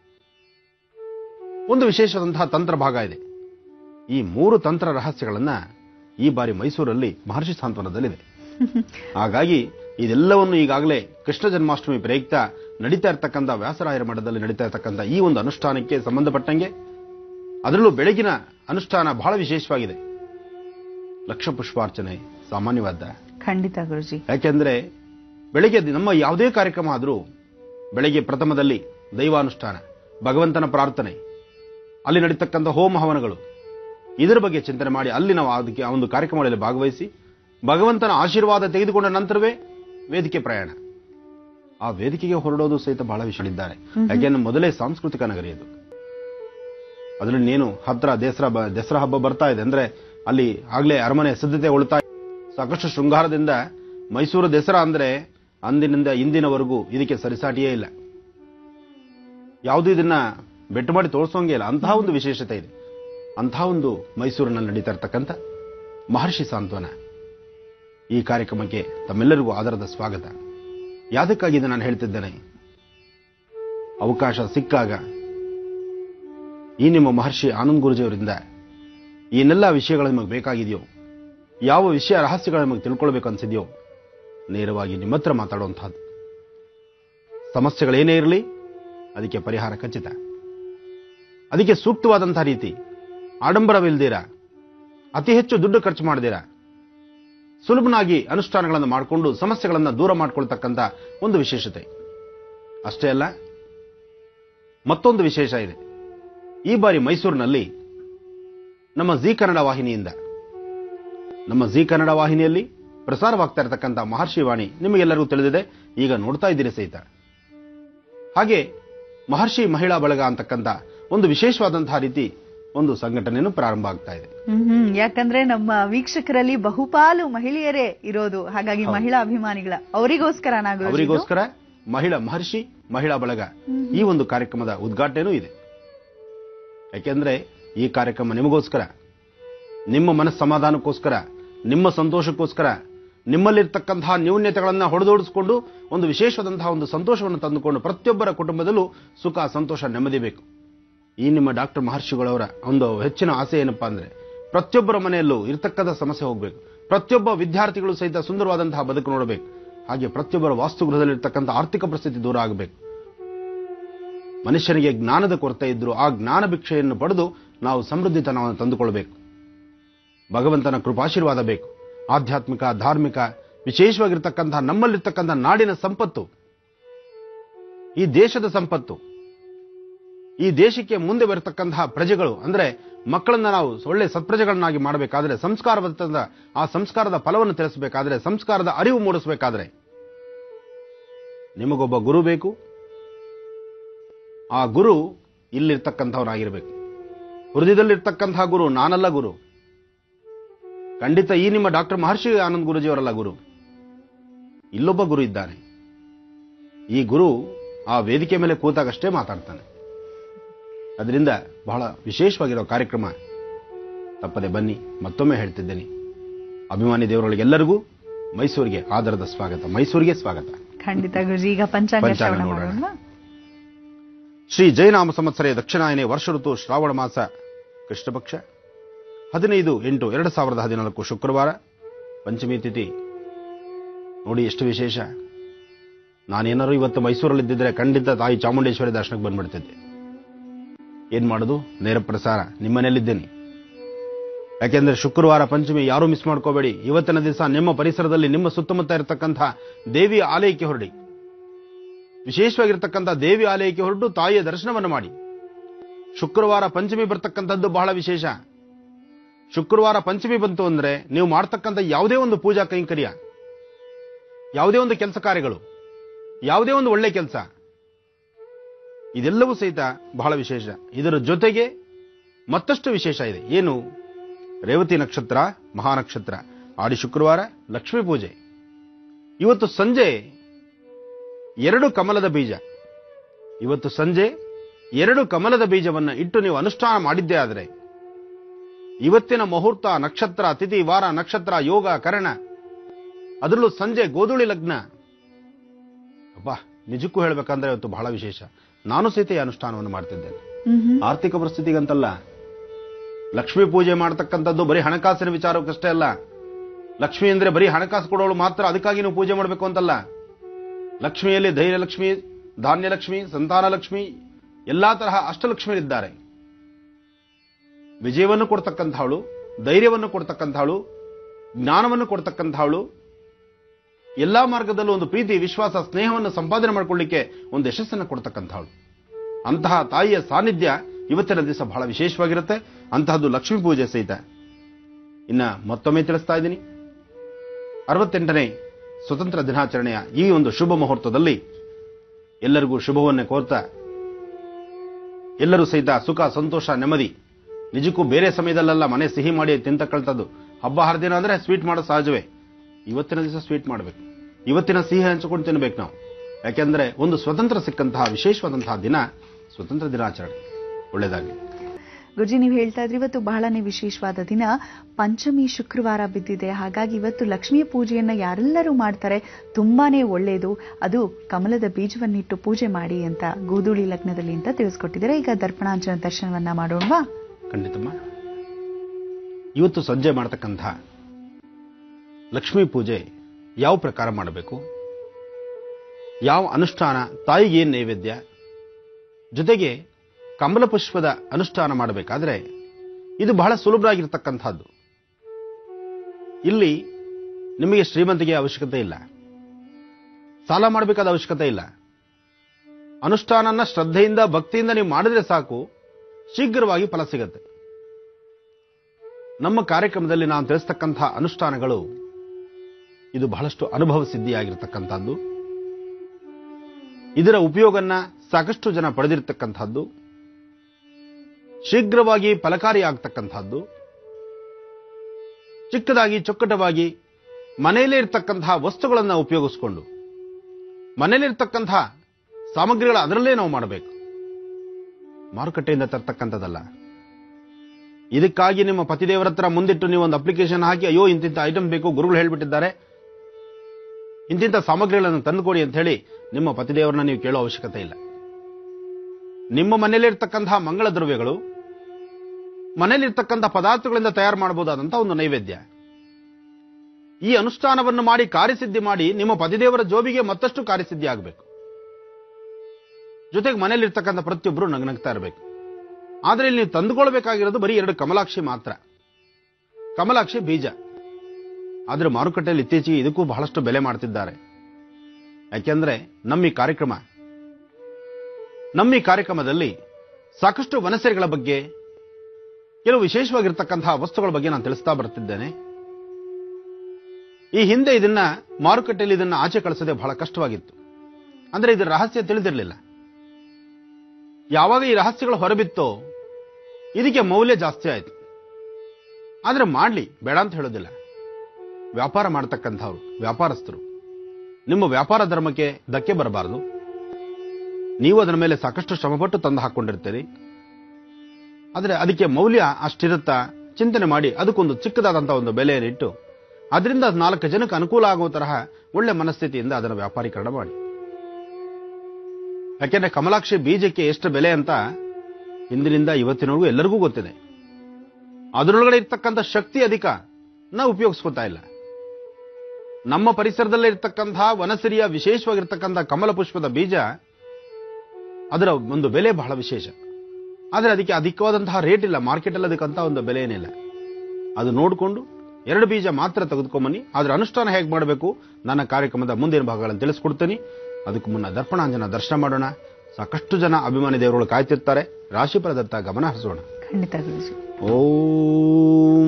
ಒಂದು ವಿಶೇಷವಾದಂತಹ ತಂತ್ರ ಭಾಗ ಇದೆ ಈ ಮೂರು ತಂತ್ರ ರಹಸ್ಯಗಳನ್ನ ಈ ಬಾರಿ ಮೈಸೂರಲ್ಲಿ ಮಹರ್ಷಿ ಸಾಂತ್ವನದಲ್ಲಿದೆ ಹಾಗಾಗಿ ಇದೆಲ್ಲವನ್ನು ಈಗಾಗಲೇ ಕೃಷ್ಣ ಜನ್ಮಾಷ್ಟಮಿ ಪ್ರಯುಕ್ತ ನಡೀತಾ ಇರತಕ್ಕಂಥ ವ್ಯಾಸರಾಯರ ಮಠದಲ್ಲಿ ನಡೀತಾ ಇರತಕ್ಕಂಥ ಈ ಒಂದು ಅನುಷ್ಠಾನಕ್ಕೆ ಸಂಬಂಧಪಟ್ಟಂಗೆ ಅದರಲ್ಲೂ ಬೆಳಗಿನ ಅನುಷ್ಠಾನ ಬಹಳ ವಿಶೇಷವಾಗಿದೆ ಲಕ್ಷ ಪುಷ್ಪಾರ್ಚನೆ ಸಾಮಾನ್ಯವಾದ ಖಂಡಿತ ಗುರುಜಿ ಯಾಕೆಂದ್ರೆ ಬೆಳಗ್ಗೆ ನಮ್ಮ ಯಾವುದೇ ಕಾರ್ಯಕ್ರಮ ಆದರೂ ಬೆಳಗ್ಗೆ ಪ್ರಥಮದಲ್ಲಿ ದೈವಾನುಷ್ಠಾನ ಭಗವಂತನ ಪ್ರಾರ್ಥನೆ ಅಲ್ಲಿ ನಡೀತಕ್ಕಂಥ ಹೋಮ ಹವನಗಳು ಇದರ ಬಗ್ಗೆ ಚಿಂತನೆ ಮಾಡಿ ಅಲ್ಲಿ ನಾವು ಅದಕ್ಕೆ ಆ ಒಂದು ಕಾರ್ಯಕ್ರಮಗಳಲ್ಲಿ ಭಾಗವಹಿಸಿ ಭಗವಂತನ ಆಶೀರ್ವಾದ ತೆಗೆದುಕೊಂಡ ನಂತರವೇ ವೇದಿಕೆ ಪ್ರಯಾಣ ಆ ವೇದಿಕೆಗೆ ಹೊರಡೋದು ಸಹಿತ ಬಹಳ ವಿಷಯಗಳಿದ್ದಾರೆ ಯಾಕೆಂದ್ರೆ ಮೊದಲೇ ಸಾಂಸ್ಕೃತಿಕ ನಗರಿ ಅದು ಅದರಲ್ಲಿ ನೀನು ಹತ್ರ ದಸರಾ ಬ- ದಸರಾ ಹಬ್ಬ ಬರ್ತಾ ಇದೆ ಅಂದ್ರೆ ಅಲ್ಲಿ ಆಗ್ಲೇ ಅರಮನೆ ಸಿದ್ಧತೆ ಉಳ್ತಾ ಇದೆ. ಸಾಕಷ್ಟು ಶೃಂಗಾರದಿಂದ ಮೈಸೂರು ದಸರಾ ಅಂದ್ರೆ ಅಂದಿನಿಂದ ಇಂದಿನವರೆಗೂ ಇದಕ್ಕೆ ಸರಿಸಾಟಿಯೇ ಇಲ್ಲ ಯಾವುದು ಇದನ್ನ ಬೆಟ್ಟು ಮಾಡಿ ತೋರಿಸೋಂಗೇ ಇಲ್ಲ ಅಂತಹ ಒಂದು ವಿಶೇಷತೆ ಇದೆ ಅಂತಹ ಒಂದು ಮೈಸೂರಿನಲ್ಲಿ ನಡೀತಾ ಇರ್ತಕ್ಕಂಥ ಮಹರ್ಷಿ ಸಾಂತ್ವನ ಈ ಕಾರ್ಯಕ್ರಮಕ್ಕೆ ತಮ್ಮೆಲ್ಲರಿಗೂ ಆಧಾರದ ಸ್ವಾಗತ ಯಾದಕ್ಕಾಗಿ ಇದು ನಾನು ಹೇಳ್ತಿದ್ದೇನೆ ಅವಕಾಶ ಸಿಕ್ಕಾಗ ಈ ನಿಮ್ಮ ಮಹರ್ಷಿ ಆನಂದ್ ಗುರುಜಿಯವರಿಂದ ಏನೆಲ್ಲ ವಿಷಯಗಳು ನಿಮಗೆ ಬೇಕಾಗಿದೆಯೋ ಯಾವ ವಿಷಯ ರಹಸ್ಯಗಳು ನಿಮಗೆ ತಿಳ್ಕೊಳ್ಬೇಕು ಅನ್ಸಿದೆಯೋ ನೇರವಾಗಿ ನಿಮ್ಮ ಹತ್ರ ಮಾತಾಡುವಂತಹದ್ದು ಸಮಸ್ಯೆಗಳೇನೇ ಇರಲಿ ಅದಕ್ಕೆ ಪರಿಹಾರ ಖಚಿತ ಅದಕ್ಕೆ ಸೂಕ್ತವಾದಂತಹ ರೀತಿ ಆಡಂಬರವಿಲ್ದಿರ ಅತಿ ಹೆಚ್ಚು ದುಡ್ಡು ಖರ್ಚು ಮಾಡದಿರ ಸುಲಭನಾಗಿ ಅನುಷ್ಠಾನಗಳನ್ನು ಮಾಡಿಕೊಂಡು ಸಮಸ್ಯೆಗಳನ್ನು ದೂರ ಮಾಡ್ಕೊಳ್ತಕ್ಕಂಥ ಒಂದು ವಿಶೇಷತೆ ಅಷ್ಟೇ ಅಲ್ಲ ಮತ್ತೊಂದು ವಿಶೇಷ ಇದೆ ಈ ಬಾರಿ ಮೈಸೂರಿನಲ್ಲಿ ನಮ್ಮ ಜಿ ಕನ್ನಡ ವಾಹಿನಿಯಿಂದ ನಮ್ಮ ಜಿ ಕನ್ನಡ ವಾಹಿನಿಯಲ್ಲಿ ಪ್ರಸಾರವಾಗ್ತಾ ಇರತಕ್ಕಂಥ ಮಹರ್ಷಿ ವಾಣಿ ನಿಮಗೆಲ್ಲರಿಗೂ ತಿಳಿದಿದೆ ಈಗ ನೋಡ್ತಾ ಇದ್ದೀರಿ ಸಹಿತ ಹಾಗೆ ಮಹರ್ಷಿ ಮಹಿಳಾ ಬಳಗ ಅಂತಕ್ಕಂಥ ಒಂದು ವಿಶೇಷವಾದಂತಹ ರೀತಿ ಒಂದು ಸಂಘಟನೆಯನ್ನು ಪ್ರಾರಂಭ ಆಗ್ತಾ ಇದೆ ಹ್ಮ್ ಹ್ಮ್ ಯಾಕಂದ್ರೆ ನಮ್ಮ ವೀಕ್ಷಕರಲ್ಲಿ ಬಹುಪಾಲು ಮಹಿಳೆಯರೇ ಇರೋದು ಹಾಗಾಗಿ ಹೌದು. ಮಹಿಳಾ ಅಭಿಮಾನಿಗಳ ಅವರಿಗೋಸ್ಕರ ನಾಗರಾಜ್ ಇದು. ಅವರಿಗೋಸ್ಕರ ಮಹಿಳಾ ಮಹರ್ಷಿ ಮಹಿಳಾ ಬಳಗ ಈ ಒಂದು ಕಾರ್ಯಕ್ರಮದ ಉದ್ಘಾಟನೆಯೂ ಇದೆ ಯಾಕೆಂದ್ರೆ ಈ ಕಾರ್ಯಕ್ರಮ ನಿಮಗೋಸ್ಕರ ನಿಮ್ಮ ಮನಸ್ಸು ಸಮಾಧಾನಕ್ಕೋಸ್ಕರ ನಿಮ್ಮ ಸಂತೋಷಕ್ಕೋಸ್ಕರ ನಿಮ್ಮಲ್ಲಿರ್ತಕ್ಕಂತಹ ನ್ಯೂನ್ಯತೆಗಳನ್ನು ಹೊಡೆದೋಡಿಸಿಕೊಂಡು ಒಂದು ವಿಶೇಷವಾದಂತಹ ಒಂದು ಸಂತೋಷವನ್ನು ತಂದುಕೊಂಡು ಪ್ರತಿಯೊಬ್ಬರ ಕುಟುಂಬದಲ್ಲೂ ಸುಖ ಸಂತೋಷ ನೆಮ್ಮದಿ ಬೇಕು ಈ ನಿಮ್ಮ ಡಾಕ್ಟರ್ ಮಹರ್ಷಿಗಳವರ ಒಂದು ಹೆಚ್ಚಿನ ಆಸೆ ಏನಪ್ಪಾ ಅಂದ್ರೆ ಪ್ರತಿಯೊಬ್ಬರ ಮನೆಯಲ್ಲೂ ಇರ್ತಕ್ಕಂಥ ಸಮಸ್ಯೆ ಹೋಗಬೇಕು ಪ್ರತಿಯೊಬ್ಬ ವಿದ್ಯಾರ್ಥಿಗಳು ಸಹಿತ ಸುಂದರವಾದಂತಹ ಬದುಕು ನೋಡಬೇಕು ಹಾಗೆ ಪ್ರತಿಯೊಬ್ಬರ ವಾಸ್ತುಗೃಹದಲ್ಲಿರ್ತಕ್ಕಂಥ ಆರ್ಥಿಕ ಪರಿಸ್ಥಿತಿ ದೂರ ಆಗಬೇಕು ಮನುಷ್ಯನಿಗೆ ಜ್ಞಾನದ ಕೊರತೆ ಇದ್ರೂ ಆ ಜ್ಞಾನ ಭಿಕ್ಷೆಯನ್ನು ಪಡೆದು ನಾವು ಸಮೃದ್ಧಿತನವನ್ನು ತಂದುಕೊಳ್ಬೇಕು ಭಗವಂತನ ಕೃಪಾಶೀರ್ವಾದ ಬೇಕು ಆಧ್ಯಾತ್ಮಿಕ ಧಾರ್ಮಿಕ ವಿಶೇಷವಾಗಿರ್ತಕ್ಕಂತಹ ನಮ್ಮಲ್ಲಿರ್ತಕ್ಕಂಥ ನಾಡಿನ ಸಂಪತ್ತು ಈ ದೇಶದ ಸಂಪತ್ತು ಈ ದೇಶಕ್ಕೆ ಮುಂದೆ ಬರತಕ್ಕಂತಹ ಪ್ರಜೆಗಳು ಅಂದ್ರೆ ಮಕ್ಕಳನ್ನ ನಾವು ಒಳ್ಳೆ ಸತ್ಪ್ರಜೆಗಳನ್ನಾಗಿ ಮಾಡಬೇಕಾದ್ರೆ ಸಂಸ್ಕಾರವಂತ ಆ ಸಂಸ್ಕಾರದ ಫಲವನ್ನು ತಿಳಿಸಬೇಕಾದ್ರೆ ಸಂಸ್ಕಾರದ ಅರಿವು ಮೂಡಿಸಬೇಕಾದ್ರೆ ನಿಮಗೊಬ್ಬ ಗುರು ಬೇಕು ಆ ಗುರು ಇಲ್ಲಿರ್ತಕ್ಕಂಥವನಾಗಿರ್ಬೇಕು ಹೃದಯದಲ್ಲಿರ್ತಕ್ಕಂತಹ ಗುರು ನಾನಲ್ಲ ಗುರು ಖಂಡಿತ ಈ ನಿಮ್ಮ ಡಾಕ್ಟರ್ ಮಹರ್ಷಿ ಆನಂದ್ ಗುರುಜಿಯವರಲ್ಲ ಗುರು ಇಲ್ಲೊಬ್ಬ ಗುರು ಇದ್ದಾನೆ ಈ ಗುರು ಆ ವೇದಿಕೆ ಮೇಲೆ ಕೂತಾಗಷ್ಟೇ ಮಾತಾಡ್ತಾನೆ ಅದರಿಂದ ಬಹಳ ವಿಶೇಷವಾಗಿರೋ ಕಾರ್ಯಕ್ರಮ ತಪ್ಪದೆ ಬನ್ನಿ ಮತ್ತೊಮ್ಮೆ ಹೇಳ್ತಿದ್ದೇನೆ ಅಭಿಮಾನಿ ದೇವರುಗಳಿಗೆಲ್ಲರಿಗೂ ಮೈಸೂರಿಗೆ ಆಧಾರದ ಸ್ವಾಗತ ಮೈಸೂರಿಗೆ ಸ್ವಾಗತ ಖಂಡಿತ ಗುರುಜಿ ಈಗ ಪಂಚಾಂಗ ಪಂಚಾಂಗ ಶ್ರವಣ ನೋಡೋಣ. ಮಾಡೋಣ ಶ್ರೀ ಜಯನಾಮ ಸಂವತ್ಸರೆ ದಕ್ಷಿಣಾಯನೆ ವರ್ಷ ಋತು ಶ್ರಾವಣ ಮಾಸ ಕೃಷ್ಣ ಪಕ್ಷ ಹದಿನೈದು ಎಂಟು ಎರಡು ಸಾವಿರದ ಹದಿನಾಲ್ಕು ಶುಕ್ರವಾರ ಪಂಚಮಿ ತಿಥಿ ನೋಡಿ ಎಷ್ಟು ವಿಶೇಷ ನಾನೇನಾದ್ರು ಇವತ್ತು ಮೈಸೂರಲ್ಲಿದ್ದಿದ್ರೆ ಖಂಡಿತ ತಾಯಿ ಚಾಮುಂಡೇಶ್ವರಿ ದರ್ಶನಕ್ಕೆ ಬಂದ್ಬಿಡ್ತಿದ್ದೆ ಏನ್ ಮಾಡೋದು ನೇರ ಪ್ರಸಾರ ನಿಮ್ಮನೇಲಿದ್ದೇನೆ ಯಾಕೆಂದ್ರೆ ಶುಕ್ರವಾರ ಪಂಚಮಿ ಯಾರೂ ಮಿಸ್ ಮಾಡ್ಕೋಬೇಡಿ ಇವತ್ತಿನ ದಿವಸ ನಿಮ್ಮ ಪರಿಸರದಲ್ಲಿ ನಿಮ್ಮ ಸುತ್ತಮುತ್ತ ಇರತಕ್ಕಂಥ ದೇವಿ ಆಲಯಕ್ಕೆ ಹೊರಡಿ ವಿಶೇಷವಾಗಿರ್ತಕ್ಕಂಥ ದೇವಿ ಆಲಯಕ್ಕೆ ಹೊರಟು ತಾಯಿಯ ದರ್ಶನವನ್ನು ಮಾಡಿ ಶುಕ್ರವಾರ ಪಂಚಮಿ ಬರ್ತಕ್ಕಂಥದ್ದು ಬಹಳ ವಿಶೇಷ ಶುಕ್ರವಾರ ಪಂಚಮಿ ಬಂತು ಅಂದ್ರೆ ನೀವು ಮಾಡ್ತಕ್ಕಂಥ ಯಾವುದೇ ಒಂದು ಪೂಜಾ ಕೈಂಕರ್ಯ ಯಾವುದೇ ಒಂದು ಕೆಲಸ ಕಾರ್ಯಗಳು ಯಾವುದೇ ಒಂದು ಒಳ್ಳೆ ಕೆಲಸ ಇದೆಲ್ಲವೂ ಸಹಿತ ಬಹಳ ವಿಶೇಷ ಇದರ ಜೊತೆಗೆ ಮತ್ತಷ್ಟು ವಿಶೇಷ ಇದೆ ಏನು ರೇವತಿ ನಕ್ಷತ್ರ ಮಹಾನಕ್ಷತ್ರ ಆಡಿ ಶುಕ್ರವಾರ ಲಕ್ಷ್ಮೀ ಪೂಜೆ ಇವತ್ತು ಸಂಜೆ ಎರಡು ಕಮಲದ ಬೀಜ ಇವತ್ತು ಸಂಜೆ ಎರಡು ಕಮಲದ ಬೀಜವನ್ನು ಇಟ್ಟು ನೀವು ಅನುಷ್ಠಾನ ಮಾಡಿದ್ದೇ ಆದರೆ ಇವತ್ತಿನ ಮುಹೂರ್ತ ನಕ್ಷತ್ರ ತಿಥಿ ವಾರ ನಕ್ಷತ್ರ ಯೋಗ ಕರಣ ಅದರಲ್ಲೂ ಸಂಜೆ ಗೋಧುಳಿ ಲಗ್ನ ಅಬ್ಬಾ ನಿಜಕ್ಕೂ ಹೇಳ್ಬೇಕಂದ್ರೆ ಇವತ್ತು ಬಹಳ ವಿಶೇಷ ನಾನು ಸಹಿತ ಈ ಅನುಷ್ಠಾನವನ್ನು ಮಾಡ್ತಿದ್ದೇನೆ ಹ್ಮ್ ಹ್ಮ್. ಆರ್ಥಿಕ ಪರಿಸ್ಥಿತಿಗಂತಲ್ಲ ಲಕ್ಷ್ಮೀ ಪೂಜೆ ಮಾಡತಕ್ಕಂಥದ್ದು ಬರೀ ಹಣಕಾಸಿನ ವಿಚಾರಕ್ಕಷ್ಟೇ ಅಲ್ಲ ಲಕ್ಷ್ಮಿ ಅಂದ್ರೆ ಬರೀ ಹಣಕಾಸು ಕೊಡೋಳು ಮಾತ್ರ ಅದಕ್ಕಾಗಿ ನೀವು ಪೂಜೆ ಮಾಡಬೇಕು ಅಂತಲ್ಲ ಲಕ್ಷ್ಮಿಯಲ್ಲಿ ಧೈರ್ಯ ಲಕ್ಷ್ಮಿ ಧಾನ್ಯ ಲಕ್ಷ್ಮಿ ಸಂತಾನ ಲಕ್ಷ್ಮಿ ಎಲ್ಲಾ ತರಹ ಅಷ್ಟಲಕ್ಷ್ಮಿಯರಿದ್ದಾರೆ ವಿಜಯವನ್ನು ಕೊಡ್ತಕ್ಕಂಥವಳು ಧೈರ್ಯವನ್ನು ಕೊಡ್ತಕ್ಕಂಥವಳು ಜ್ಞಾನವನ್ನು ಕೊಡ್ತಕ್ಕಂಥವಳು ಎಲ್ಲಾ ಮಾರ್ಗದಲ್ಲೂ ಒಂದು ಪ್ರೀತಿ ವಿಶ್ವಾಸ ಸ್ನೇಹವನ್ನು ಸಂಪಾದನೆ ಮಾಡಿಕೊಳ್ಳಿಕ್ಕೆ ಒಂದು ಯಶಸ್ಸನ್ನು ಕೊಡ್ತಕ್ಕಂಥವಳು ಅಂತಹ ತಾಯಿಯ ಸಾನ್ನಿಧ್ಯ ಇವತ್ತಿನ ದಿವಸ ಬಹಳ ವಿಶೇಷವಾಗಿರುತ್ತೆ ಅಂತಹದ್ದು ಲಕ್ಷ್ಮೀ ಪೂಜೆ ಸಹಿತ ಇನ್ನ ಮತ್ತೊಮ್ಮೆ ತಿಳಿಸ್ತಾ ಇದ್ದೀನಿ ಅರವತ್ತೆಂಟನೇ ಸ್ವತಂತ್ರ ದಿನಾಚರಣೆಯ ಈ ಒಂದು ಶುಭ ಮುಹೂರ್ತದಲ್ಲಿ ಎಲ್ಲರಿಗೂ ಶುಭವನ್ನೇ ಕೋರ್ತಾ ಎಲ್ಲರೂ ಸಹಿತ ಸುಖ ಸಂತೋಷ ನೆಮ್ಮದಿ ನಿಜಕ್ಕೂ ಬೇರೆ ಸಮಯದಲ್ಲೆಲ್ಲ ಮನೆ ಸಿಹಿ ಮಾಡಿ ತಿಂತಕ್ಕಂಥದ್ದು ಹಬ್ಬ ಹರಿದಿನ ಅಂದ್ರೆ ಸ್ವೀಟ್ ಮಾಡೋ ಸಹಜವೇ ಇವತ್ತಿನ ದಿವಸ ಸ್ವೀಟ್ ಮಾಡಬೇಕು ಇವತ್ತಿನ ಸಿಹಿ ಹಂಚಿಕೊಂಡು ತಿನ್ಬೇಕು ನಾವು ಯಾಕೆಂದ್ರೆ ಒಂದು ಸ್ವತಂತ್ರ ಸಿಕ್ಕಂತಹ ವಿಶೇಷವಾದಂತಹ ದಿನ ಸ್ವತಂತ್ರ ದಿನಾಚರಣೆ ಒಳ್ಳೇದಾಗಲಿ ಗುರುಜಿ ನೀವು ಹೇಳ್ತಾ ಇದ್ರಿ ಇವತ್ತು ಬಹಳನೇ ವಿಶೇಷವಾದ ದಿನ ಪಂಚಮಿ ಶುಕ್ರವಾರ ಬಿದ್ದಿದೆ ಹಾಗಾಗಿ ಇವತ್ತು ಲಕ್ಷ್ಮೀ ಪೂಜೆಯನ್ನ ಯಾರೆಲ್ಲರೂ ಮಾಡ್ತಾರೆ ತುಂಬಾನೇ ಒಳ್ಳೆಯದು ಅದು ಕಮಲದ ಬೀಜವನ್ನಿಟ್ಟು ಪೂಜೆ ಮಾಡಿ ಅಂತ ಗೋಧೂಳಿ ಲಗ್ನದಲ್ಲಿ ಅಂತ ತಿಳಿಸ್ಕೊಟ್ಟಿದ್ದಾರೆ ಈಗ ದರ್ಪಣಾಂಜನ ದರ್ಶನವನ್ನ ಮಾಡೋಣವಾ ಖಂಡಿತಮ್ಮ ಇವತ್ತು ಸಂಜೆ ಮಾಡತಕ್ಕಂಥ ಲಕ್ಷ್ಮೀ ಪೂಜೆ ಯಾವ ಪ್ರಕಾರ ಮಾಡಬೇಕು ಯಾವ ಅನುಷ್ಠಾನ ತಾಯಿಗೆ ಏನ್ ನೈವೇದ್ಯ ಜೊತೆಗೆ ಕಮಲ ಪುಷ್ಪದ ಅನುಷ್ಠಾನ ಮಾಡಬೇಕಾದ್ರೆ ಇದು ಬಹಳ ಸುಲಭವಾಗಿರ್ತಕ್ಕಂಥದ್ದು ಇಲ್ಲಿ ನಿಮಗೆ ಶ್ರೀಮಂತಿಗೆ ಅವಶ್ಯಕತೆ ಇಲ್ಲ ಸಾಲ ಮಾಡಬೇಕಾದ ಅವಶ್ಯಕತೆ ಇಲ್ಲ ಅನುಷ್ಠಾನನ ಶ್ರದ್ಧೆಯಿಂದ ಭಕ್ತಿಯಿಂದ ನೀವು ಮಾಡಿದ್ರೆ ಸಾಕು ಶೀಘ್ರವಾಗಿ ಫಲ ಸಿಗತ್ತೆ ನಮ್ಮ ಕಾರ್ಯಕ್ರಮದಲ್ಲಿ ನಾವು ತಿಳಿಸ್ತಕ್ಕಂಥ ಅನುಷ್ಠಾನಗಳು ಇದು ಬಹಳಷ್ಟು ಅನುಭವ ಸಿದ್ಧಿಯಾಗಿರ್ತಕ್ಕಂಥದ್ದು ಇದರ ಉಪಯೋಗನ್ನ ಸಾಕಷ್ಟು ಜನ ಪಡೆದಿರತಕ್ಕಂಥದ್ದು ಶೀಘ್ರವಾಗಿ ಫಲಕಾರಿ ಆಗ್ತಕ್ಕಂಥದ್ದು ಚಿಕ್ಕದಾಗಿ ಚೊಕ್ಕಟವಾಗಿ ಮನೆಯಲ್ಲೇ ಇರ್ತಕ್ಕಂತಹ ವಸ್ತುಗಳನ್ನು ಉಪಯೋಗಿಸಿಕೊಂಡು ಮನೆಯಲ್ಲಿರ್ತಕ್ಕಂತಹ ಸಾಮಗ್ರಿಗಳ ಅದರಲ್ಲೇ ನಾವು ಮಾಡಬೇಕು ಮಾರುಕಟ್ಟೆಯಿಂದ ತರ್ತಕ್ಕಂಥದ್ದಲ್ಲ ಇದಕ್ಕಾಗಿ ನಿಮ್ಮ ಪತಿದೇವರ ಹತ್ರ ಮುಂದಿಟ್ಟು ನೀವು ಒಂದು ಅಪ್ಲಿಕೇಶನ್ ಹಾಕಿ ಅಯ್ಯೋ ಇಂತಿಂತ ಐಟಮ್ ಬೇಕು ಗುರುಗಳು ಹೇಳ್ಬಿಟ್ಟಿದ್ದಾರೆ ಇಂತಿಂತ ಸಾಮಗ್ರಿಗಳನ್ನು ತಂದುಕೊಡಿ ಅಂತ ಹೇಳಿ ನಿಮ್ಮ ಪತಿದೇವರನ್ನ ನೀವು ಕೇಳೋ ಅವಶ್ಯಕತೆ ಇಲ್ಲ ನಿಮ್ಮ ಮನೆಯಲ್ಲಿರ್ತಕ್ಕಂತಹ ಮಂಗಳ ದ್ರವ್ಯಗಳು ಮನೆಯಲ್ಲಿರ್ತಕ್ಕಂಥ ಪದಾರ್ಥಗಳಿಂದ ತಯಾರು ಮಾಡಬಹುದಾದಂತಹ ಒಂದು ನೈವೇದ್ಯ ಈ ಅನುಷ್ಠಾನವನ್ನು ಮಾಡಿ ಕಾರ್ಯಸಿದ್ಧಿ ಮಾಡಿ ನಿಮ್ಮ ಪತಿದೇವರ ಜೋಬಿಗೆ ಮತ್ತಷ್ಟು ಕಾರ್ಯಸಿದ್ಧಿ ಆಗಬೇಕು ಜೊತೆಗೆ ಮನೆಯಲ್ಲಿರ್ತಕ್ಕಂಥ ಪ್ರತಿಯೊಬ್ಬರು ನಗನಗ್ತಾ ಇರಬೇಕು ಆದರೆ ಇಲ್ಲಿ ನೀವು ತಂದುಕೊಳ್ಬೇಕಾಗಿರೋದು ಬರೀ ಎರಡು ಕಮಲಾಕ್ಷಿ ಮಾತ್ರ ಕಮಲಾಕ್ಷಿ ಬೀಜ ಆದ್ರೆ ಮಾರುಕಟ್ಟೆಯಲ್ಲಿ ಇತ್ತೀಚೆಗೆ ಇದಕ್ಕೂ ಬಹಳಷ್ಟು ಬೆಲೆ ಮಾಡ್ತಿದ್ದಾರೆ ಯಾಕೆಂದ್ರೆ ನಮ್ಮ ಈ ಕಾರ್ಯಕ್ರಮ ನಮ್ಮ ಈ ಕಾರ್ಯಕ್ರಮದಲ್ಲಿ ಸಾಕಷ್ಟು ವನಸೆಗಳ ಬಗ್ಗೆ ಕೆಲವು ವಿಶೇಷವಾಗಿರ್ತಕ್ಕಂತಹ ವಸ್ತುಗಳ ಬಗ್ಗೆ ನಾನು ತಿಳಿಸ್ತಾ ಬರ್ತಿದ್ದೇನೆ ಈ ಹಿಂದೆ ಇದನ್ನ ಮಾರುಕಟ್ಟೆಯಲ್ಲಿ ಇದನ್ನ ಆಚೆ ಕಳಿಸೋದೇ ಬಹಳ ಕಷ್ಟವಾಗಿತ್ತು ಅಂದ್ರೆ ಇದರ ರಹಸ್ಯ ತಿಳಿದಿರಲಿಲ್ಲ ಯಾವಾಗ ಈ ರಹಸ್ಯಗಳು ಹೊರಬಿತ್ತೋ ಇದಕ್ಕೆ ಮೌಲ್ಯ ಜಾಸ್ತಿ ಆಯ್ತು ಆದ್ರೆ ಮಾಡ್ಲಿ ಬೇಡ ಅಂತ ಹೇಳೋದಿಲ್ಲ ವ್ಯಾಪಾರ ಮಾಡ್ತಕ್ಕಂಥವ್ರು ವ್ಯಾಪಾರಸ್ಥರು ನಿಮ್ಮ ವ್ಯಾಪಾರ ಧರ್ಮಕ್ಕೆ ಧಕ್ಕೆ ಬರಬಾರದು ನೀವು ಅದರ ಮೇಲೆ ಸಾಕಷ್ಟು ಶ್ರಮಪಟ್ಟು ತಂದು ಹಾಕೊಂಡಿರ್ತೀರಿ ಆದರೆ ಅದಕ್ಕೆ ಮೌಲ್ಯ ಅಷ್ಟಿರುತ್ತಾ ಚಿಂತನೆ ಮಾಡಿ ಅದಕ್ಕೊಂದು ಚಿಕ್ಕದಾದಂತಹ ಒಂದು ಬೆಲೆಯನ್ನಿಟ್ಟು ಅದರಿಂದ ನಾಲ್ಕು ಜನಕ್ಕೆ ಅನುಕೂಲ ಆಗುವ ತರಹ ಒಳ್ಳೆ ಮನಸ್ಥಿತಿಯಿಂದ ಅದನ್ನು ವ್ಯಾಪಾರೀಕರಣ ಮಾಡಿ ಯಾಕೆಂದ್ರೆ ಕಮಲಾಕ್ಷಿ ಬೀಜಕ್ಕೆ ಎಷ್ಟು ಬೆಲೆ ಅಂತ ಇಂದಿನಿಂದ ಇವತ್ತಿನವರೆಗೂ ಎಲ್ಲರಿಗೂ ಗೊತ್ತಿದೆ ಅದರೊಳಗಡೆ ಇರ್ತಕ್ಕಂಥ ಶಕ್ತಿ ಅಧಿಕ ನಾವು ಉಪಯೋಗಿಸ್ಕೊತಾ ಇಲ್ಲ ನಮ್ಮ ಪರಿಸರದಲ್ಲೇ ಇರ್ತಕ್ಕಂತಹ ವನಸಿರಿಯ ವಿಶೇಷವಾಗಿರ್ತಕ್ಕಂಥ ಕಮಲ ಪುಷ್ಪದ ಬೀಜ ಅದರ ಒಂದು ಬೆಲೆ ಬಹಳ ವಿಶೇಷ ಆದರೆ ಅದಕ್ಕೆ ಅಧಿಕವಾದಂತಹ ರೇಟ್ ಇಲ್ಲ ಮಾರ್ಕೆಟ್ ಅಲ್ಲಿ ಅದಕ್ಕಂತ ಒಂದು ಬೆಲೆ ಏನಿಲ್ಲ ಅದು ನೋಡಿಕೊಂಡು ಎರಡು ಬೀಜ ಮಾತ್ರ ತೆಗೆದುಕೊಂಬನ್ನಿ ಅದರ ಅನುಷ್ಠಾನ ಹೇಗೆ ಮಾಡಬೇಕು ನನ್ನ ಕಾರ್ಯಕ್ರಮದ ಮುಂದಿನ ಭಾಗಗಳನ್ನು ತಿಳಿಸ್ಕೊಡ್ತೀನಿ ಅದಕ್ಕೂ ಮುನ್ನ ದರ್ಪಣಾಂಜನ ದರ್ಶನ ಮಾಡೋಣ ಸಾಕಷ್ಟು ಜನ ಅಭಿಮಾನಿ ದೇವರುಗಳು ಕಾಯ್ತಿರ್ತಾರೆ ರಾಶಿಫಲದತ್ತ ಗಮನ ಹರಿಸೋಣ ಖಂಡಿತ ಗುರುಜಿ ಓಂ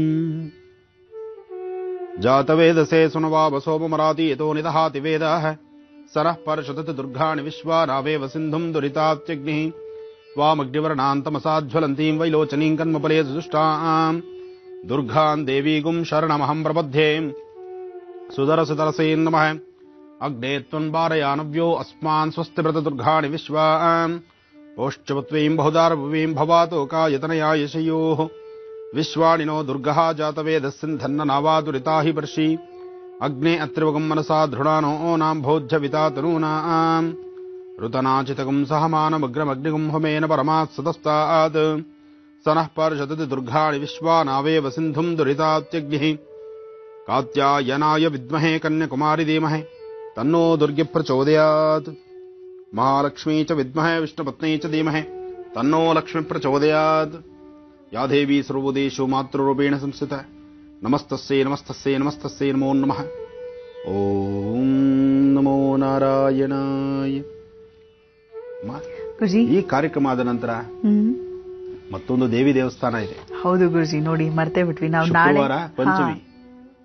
ಜಾತವೇದಸೆ ಸುನವಾವ ಸೋಮಮರಾತಿ ಯತೋ ನಿದಹಾತಿ ವೇದಾಃ ಸರಃ ಪರ್ಷದತಿ ದುರ್ಗಾಣಿ ವಿಶ್ವಾನಾವೇವ ಸಿಂಧುಂ ದುರಿತಾತ್ಯಗ್ನಿಃ ತ್ವಾಮಗ್ನಿವರ್ಣಾಂತಮಸಾಜ್ವಲಂತೀಂ ವೈಲೋಚನೀಂ ಕನ್ಮಫಲೇ ಸುದುಷ್ಟಾಂ ದುರ್ಗಾಂ ದೇವೀಗುಂ ಶರಣಮಹಂ ಪ್ರಬದ್ಧೆ ಸುಧರಸುತರಸೇನ್ ನಮಃ ಅಗ್ನೇ ತ್ವನ್ವಾರಯಾನವ್ಯೋ ಅಸ್ಮಾನ್ ಸ್ವಸ್ತಿ ವ್ರತ ದುರ್ಗಾಣಿ ವಿಶ್ವಾಂ ಪೌಶ್ಚವತ್ವೀಂ ಬಹುದಾರಭುವೀಂ ಭವಾತು ಕಾಯತನಯಾ ಯಶಯೋಃ ವಿಶ್ವಾಣಿನೋ ದುರ್ಗಃ ಜಾತವೇದಸ್ಸಿಂಧನ್ನ ನಾವಾದುರಿತಾ ಹಿ ವರ್ಷಿ ಅಗ್ನೇ ಅತ್ರಿವಗಂ ಮನಸಾ ದೃಢಾನೋ ನಾಂ ಭೋಜ್ಯವಿತಾ ತನೂನಾಂ ಋತನಾಚಿತಗಂ ಸಹಮಾನಮಗ್ರಮಗ್ನಿಗುಂ ಹೋಮೇನ ಪರಮಾತ್ ಸತಸ್ತಾತ್ ಸನಃ ಪರ್ಷದತಿ ದುರ್ಗಾಣಿ ವಿಶ್ವಾನಾವೇವ ಸಿಂಧುಂ ದುರಿತಾತ್ಯಗ್ನಿಃ ಕಾತ್ಯಾಯನಾಯ ವಿದ್ಮಹೇ ಕನ್ಯಕುಮಾರಿ ಧೀಮಹಿ ತನ್ನೋ ದುರ್ಗಿ ಪ್ರಚೋದಯಾತ್ ಮಹಾಲಕ್ಷ್ಮೀ ಚ ವಿದ್ಮಹೇ ವಿಷ್ಣುಪತ್ನಿ ಚ ಧೀಮಹಿ ತನ್ನೋ ಲಕ್ಷ್ಮಿ ಪ್ರಚೋದಯಾತ್ ಯಾ ದೇವಿ ಸರ್ವದೇಶು ಮಾತೃರೂಪೇಣ ಸಂಸ್ಥಿತ ನಮಸ್ತಸ್ಯೈ ನಮಸ್ತಸ್ಯೈ ನಮಸ್ತಸ್ಯೈ ನಮೋ ನಮಃ ಓಂ ನಮೋ ನಾರಾಯಣಾಯ ಅಮ್ಮ, ಗುರುಜಿ ಈ ಕಾರ್ಯಕ್ರಮ ಆದ ನಂತರ ಹ್ಮ್ ಮತ್ತೊಂದು ದೇವಿ ದೇವಸ್ಥಾನ ಇದೆ ಹೌದು ಗುರುಜಿ ನೋಡಿ ಮರ್ತೇ ಬಿಟ್ವಿ ನಾವು ನಾಳೆ ಶುಕ್ರವಾರ ಪಂಚಮಿ ಹಾ.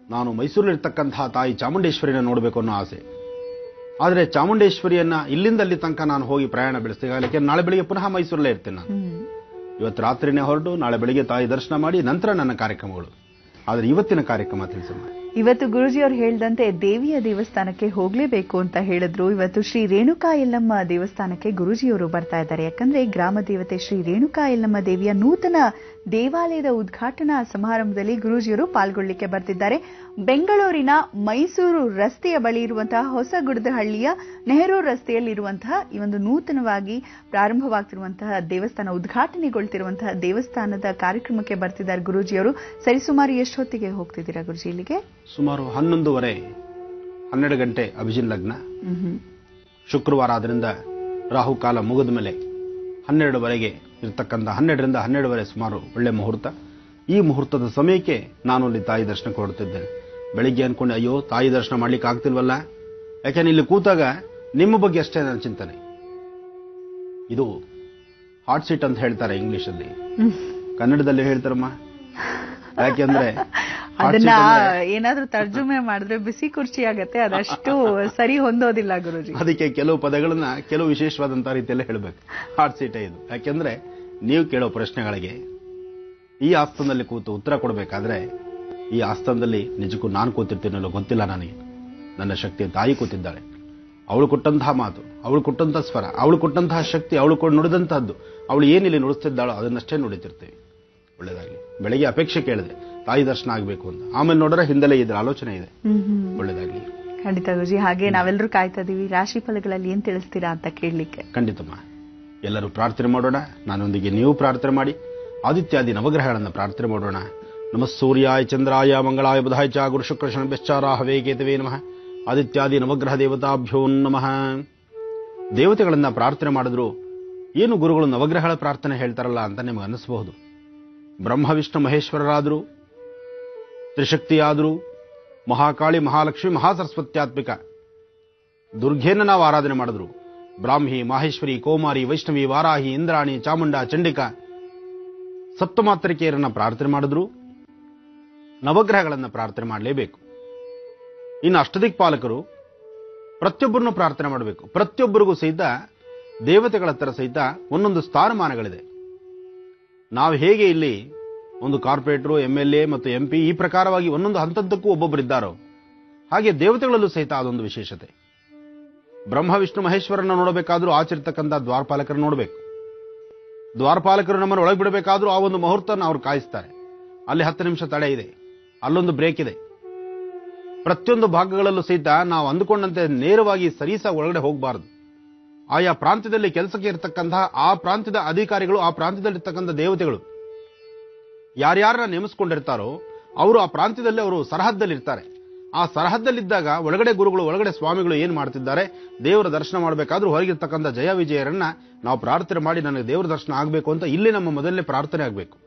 ನಾನು ಮೈಸೂರಲ್ಲಿರ್ತಕ್ಕಂತಹ ತಾಯಿ ಚಾಮುಂಡೇಶ್ವರಿನ ನೋಡಬೇಕು ಅನ್ನೋ ಆಸೆ ಆದರೆ ಚಾಮುಂಡೇಶ್ವರಿಯನ್ನ ಇಲ್ಲಿಂದ ಅಲ್ಲಿ ತನಕ ನಾನು ಹೋಗಿ ಪ್ರಯಾಣ ಬೆಳೆಸ್ತೀನಿ ಯಾಕೆ ನಾಳೆ ಬೆಳಿಗ್ಗೆ ಪುನಃ ಮೈಸೂರಲ್ಲೇ ಇರ್ತೀನಿ ನಾನು ಹ್ಮ್ ಇವತ್ತು ರಾತ್ರಿನೇ ಹೊರಟು ನಾಳೆ ಬೆಳಿಗ್ಗೆ ತಾಯಿ ದರ್ಶನ ಮಾಡಿ ನಂತರ ನನ್ನ ಕಾರ್ಯಕ್ರಮಗಳು ಆದರೆ ಇವತ್ತಿನ ಕಾರ್ಯಕ್ರಮ ತಿಳಿಸಮ್ಮ ಇವತ್ತು ಗುರುಜಿಯವರು ಹೇಳ್ದಂತೆ ದೇವಿಯ ದೇವಸ್ಥಾನಕ್ಕೆ ಹೋಗ್ಲೇಬೇಕು ಅಂತ ಹೇಳಿದ್ರು ಇವತ್ತು ಶ್ರೀ ರೇಣುಕಾ ಯಲ್ಲಮ್ಮ ದೇವಸ್ಥಾನಕ್ಕೆ ಗುರುಜಿಯವರು ಬರ್ತಾ ಇದ್ದಾರೆ ಯಾಕಂದ್ರೆ ಗ್ರಾಮ ದೇವತೆ ಶ್ರೀ ರೇಣುಕಾ ಯಲ್ಲಮ್ಮ ದೇವಿಯ ನೂತನ ದೇವಾಲಯದ ಉದ್ಘಾಟನಾ ಸಮಾರಂಭದಲ್ಲಿ ಗುರೂಜಿಯವರು ಪಾಲ್ಗೊಳ್ಳಿಕ್ಕೆ ಬರ್ತಿದ್ದಾರೆ ಬೆಂಗಳೂರಿನ ಮೈಸೂರು ರಸ್ತೆಯ ಬಳಿ ಇರುವಂತಹ ಹೊಸಗುಡದಹಳ್ಳಿಯ ನೆಹರು ರಸ್ತೆಯಲ್ಲಿರುವಂತಹ ಈ ಒಂದು ನೂತನವಾಗಿ ಪ್ರಾರಂಭವಾಗ್ತಿರುವಂತಹ ದೇವಸ್ಥಾನ ಉದ್ಘಾಟನೆಗೊಳ್ತಿರುವಂತಹ ದೇವಸ್ಥಾನದ ಕಾರ್ಯಕ್ರಮಕ್ಕೆ ಬರ್ತಿದ್ದಾರೆ ಗುರೂಜಿಯವರು ಸರಿಸುಮಾರು ಎಷ್ಟೊತ್ತಿಗೆ ಹೋಗ್ತಿದ್ದೀರಾ ಗುರುಜಿ ಇಲ್ಲಿಗೆ ಸುಮಾರು ಹನ್ನೊಂದುವರೆ ಹನ್ನೆರಡು ಗಂಟೆ ಅಭಿಜಿನ್ ಲಗ್ನ ಶುಕ್ರವಾರ ಆದ್ರಿಂದ ರಾಹುಕಾಲ ಮುಗಿದ ಮೇಲೆ ಹನ್ನೆರಡುವರೆಗೆ ಇರ್ತಕ್ಕಂಥ ಹನ್ನೆರಡರಿಂದ ಹನ್ನೆರಡುವರೆ ಸುಮಾರು ಒಳ್ಳೆ ಮುಹೂರ್ತ ಈ ಮುಹೂರ್ತದ ಸಮಯಕ್ಕೆ ನಾನು ಅಲ್ಲಿ ತಾಯಿ ದರ್ಶನಕ್ಕೆ ಹೊರಡ್ತಿದ್ದೇನೆ ಬೆಳಿಗ್ಗೆ ಅನ್ಕೊಂಡೆ ಅಯ್ಯೋ ತಾಯಿ ದರ್ಶನ ಮಾಡ್ಲಿಕ್ಕೆ ಆಗ್ತಿಲ್ವಲ್ಲ ಯಾಕೆಂದ್ರೆ ಇಲ್ಲಿ ಕೂತಾಗ ನಿಮ್ಮ ಬಗ್ಗೆ ಅಷ್ಟೇ ನನ್ನ ಚಿಂತನೆ ಇದು ಹಾಟ್ ಸೀಟ್ ಅಂತ ಹೇಳ್ತಾರೆ ಇಂಗ್ಲಿಷಲ್ಲಿ ಕನ್ನಡದಲ್ಲಿ ಹೇಳ್ತಾರಮ್ಮ ಯಾಕೆಂದ್ರೆ hot ಅದನ್ನ seat ಅಂದ್ರೆ- ಏನಾದ್ರೂ ತರ್ಜುಮೆ ಮಾಡಿದ್ರೆ ಬಿಸಿ ಕುರ್ಚಿ ಆಗತ್ತೆ ಅದಷ್ಟು ಸರಿ ಹೊಂದೋದಿಲ್ಲ ಗುರುಜಿ ಅದಕ್ಕೆ ಕೆಲವು ಪದಗಳನ್ನ ಕೆಲವು ವಿಶೇಷವಾದಂತಹ ರೀತಿಯಲ್ಲಿ ಹೇಳಬೇಕು ಹಾಟ್ ಸೀಟೇ ಇದು ಯಾಕೆಂದ್ರೆ ನೀವು ಕೇಳೋ ಪ್ರಶ್ನೆಗಳಿಗೆ ಈ ಆಸ್ಥಾನದಲ್ಲಿ ಕೂತು ಉತ್ತರ ಕೊಡಬೇಕಾದ್ರೆ ಈ ಆಸ್ಥಾನದಲ್ಲಿ ನಿಜಕ್ಕೂ ನಾನು ಕೂತಿರ್ತೀನಲ್ಲೋ ಗೊತ್ತಿಲ್ಲ ನನಗೆ ನನ್ನ ಶಕ್ತಿಯ ತಾಯಿ ಕೂತಿದ್ದಾಳೆ ಅವಳು ಕೊಟ್ಟಂತಹ ಮಾತು ಅವಳು ಕೊಟ್ಟಂತಹ ಸ್ವರ ಅವಳು ಕೊಟ್ಟಂತಹ ಶಕ್ತಿ ಅವಳು ಕೊಟ್ಟು ನುಡಿದಂತಹದ್ದು ಅವಳು ಏನಿಲ್ಲಿ ನುಡಿಸ್ತಿದ್ದಾಳೋ ಅದನ್ನಷ್ಟೇ ನುಡಿತಿರ್ತೀವಿ ಒಳ್ಳೇದಾಗ್ಲಿ ಬೆಳಿಗ್ಗೆ ಅಪೇಕ್ಷೆ ಕೇಳಿದೆ ತಾಯಿ ದರ್ಶನ ಆಗಬೇಕು ಅಂತ ಆಮೇಲೆ ನೋಡಿದ್ರೆ ಹಿಂದೆಲೇ ಇದ್ರ ಆಲೋಚನೆ ಇದೆ ಹ್ಮ್ ಹ್ಮ್ ಒಳ್ಳೇದಾಗ್ಲಿ ಖಂಡಿತ ಗುರುಜಿ ಹಾಗೆ ನಾವೆಲ್ಲರೂ ಕಾಯ್ತಾ ಇದೀವಿ ರಾಶಿ ಫಲಗಳಲ್ಲಿ ಏನ್ ತಿಳಿಸ್ತೀರಾ ಅಂತ ಕೇಳಲಿಕ್ಕೆ ಖಂಡಿತಮ್ಮ ಎಲ್ಲರೂ ಪ್ರಾರ್ಥನೆ ಮಾಡೋಣ ನನ್ನೊಂದಿಗೆ ನೀವು ಪ್ರಾರ್ಥನೆ ಮಾಡಿ ಆದಿತ್ಯಾದಿ ನವಗ್ರಹಗಳನ್ನು ಪ್ರಾರ್ಥನೆ ಮಾಡೋಣ ನಮಃ ಸೂರ್ಯಾಯ ಚಂದ್ರಾಯ ಮಂಗಳಾಯ ಬುಧಾಯ ಚ ಗುರು ಶುಕ್ರ ಶನಭ್ಯಶ್ಚಾರ ಹವೇ ಕೇತವೇ ನಮಃ ಆದಿತ್ಯಾದಿ ನವಗ್ರಹ ದೇವತಾಭ್ಯೋ ನಮಃ ದೇವತೆಗಳನ್ನ ಪ್ರಾರ್ಥನೆ ಮಾಡಿದ್ರು ಏನು ಗುರುಗಳು ನವಗ್ರಹಗಳ ಪ್ರಾರ್ಥನೆ ಹೇಳ್ತಾರಲ್ಲ ಅಂತ ನಿಮಗೆ ಅನ್ನಿಸಬಹುದು ಬ್ರಹ್ಮ ವಿಷ್ಣು ಮಹೇಶ್ವರರಾದರು ತ್ರಿಶಕ್ತಿಯಾದರು ಮಹಾಕಾಳಿ ಮಹಾಲಕ್ಷ್ಮಿ ಮಹಾಸರಸ್ವತ್ಯಾತ್ಮಿಕ ದುರ್ಗೆಯನ್ನ ನಾವು ಆರಾಧನೆ ಮಾಡಿದ್ರು ಬ್ರಾಹ್ಮಿ ಮಾಹೇಶ್ವರಿ ಕೋಮಾರಿ ವೈಷ್ಣವಿ ವಾರಾಹಿ ಇಂದ್ರಾಣಿ ಚಾಮುಂಡ ಚಂಡಿಕಾ ಸಪ್ತಮಾತ್ರಿಕೆಯರನ್ನ ಪ್ರಾರ್ಥನೆ ಮಾಡಿದ್ರು ನವಗ್ರಹಗಳನ್ನ ಪ್ರಾರ್ಥನೆ ಮಾಡಲೇಬೇಕು ಇನ್ನು ಅಷ್ಟದಿಕ್ಪಾಲಕರು ಪ್ರತಿಯೊಬ್ಬರನ್ನು ಪ್ರಾರ್ಥನೆ ಮಾಡಬೇಕು ಪ್ರತಿಯೊಬ್ಬರಿಗೂ ಸಹಿತ ದೇವತೆಗಳ ಹತ್ರ ಸಹಿತ ಒಂದೊಂದು ಸ್ಥಾನಮಾನಗಳಿದೆ ನಾವು ಹೇಗೆ ಇಲ್ಲಿ ಒಂದು ಕಾರ್ಪೊರೇಟರು ಎಂ ಎಲ್ ಎ ಮತ್ತು ಎಂ ಪಿ ಈ ಪ್ರಕಾರವಾಗಿ ಒಂದೊಂದು ಹಂತದ್ದಕ್ಕೂ ಒಬ್ಬೊಬ್ಬರಿದ್ದಾರೋ ಹಾಗೆ ದೇವತೆಗಳಲ್ಲೂ ಸಹಿತ ಅದೊಂದು ವಿಶೇಷತೆ ಬ್ರಹ್ಮ ವಿಷ್ಣು ಮಹೇಶ್ವರನ ನೋಡಬೇಕಾದ್ರೂ ಆಚರಿರ್ತಕ್ಕಂಥ ದ್ವಾರಪಾಲಕರು ನೋಡಬೇಕು ದ್ವಾರಪಾಲಕರು ನಮ್ಮನ್ನು ಒಳಗೆ ಬಿಡಬೇಕಾದ್ರೂ ಆ ಒಂದು ಮುಹೂರ್ತನ ಅವ್ರು ಕಾಯಿಸ್ತಾರೆ ಅಲ್ಲಿ ಹತ್ತು ನಿಮಿಷ ತಡೆ ಇದೆ ಅಲ್ಲೊಂದು ಬ್ರೇಕ್ ಇದೆ ಪ್ರತಿಯೊಂದು ಭಾಗಗಳಲ್ಲೂ ಸಹಿತ ನಾವು ಅಂದುಕೊಂಡಂತೆ ನೇರವಾಗಿ ಸರೀಸ ಒಳಗಡೆ ಹೋಗಬಾರದು ಆಯಾ ಪ್ರಾಂತ್ಯದಲ್ಲಿ ಕೆಲಸಕ್ಕೆ ಇರತಕ್ಕಂತಹ ಆ ಪ್ರಾಂತ್ಯದ ಅಧಿಕಾರಿಗಳು ಆ ಪ್ರಾಂತ್ಯದಲ್ಲಿರ್ತಕ್ಕಂಥ ದೇವತೆಗಳು ಯಾರ್ಯಾರನ್ನ ನೇಮಿಸ್ಕೊಂಡಿರ್ತಾರೋ ಅವರು ಆ ಪ್ರಾಂತ್ಯದಲ್ಲಿ ಅವರು ಸರಹದ್ದಲ್ಲಿರ್ತಾರೆ ಆ ಸರಹದ್ದಲ್ಲಿದ್ದಾಗ ಒಳಗಡೆ ಗುರುಗಳು ಒಳಗಡೆ ಸ್ವಾಮಿಗಳು ಏನ್ ಮಾಡ್ತಿದ್ದಾರೆ ದೇವರ ದರ್ಶನ ಮಾಡಬೇಕಾದ್ರೂ ಹೊರಗಿರ್ತಕ್ಕಂಥ ಜಯ ವಿಜಯರನ್ನ ನಾವು ಪ್ರಾರ್ಥನೆ ಮಾಡಿ ನನಗೆ ದೇವರ ದರ್ಶನ ಆಗಬೇಕು ಅಂತ ಇಲ್ಲಿ ನಮ್ಮ ಮೊದಲನೇ ಪ್ರಾರ್ಥನೆ ಆಗಬೇಕು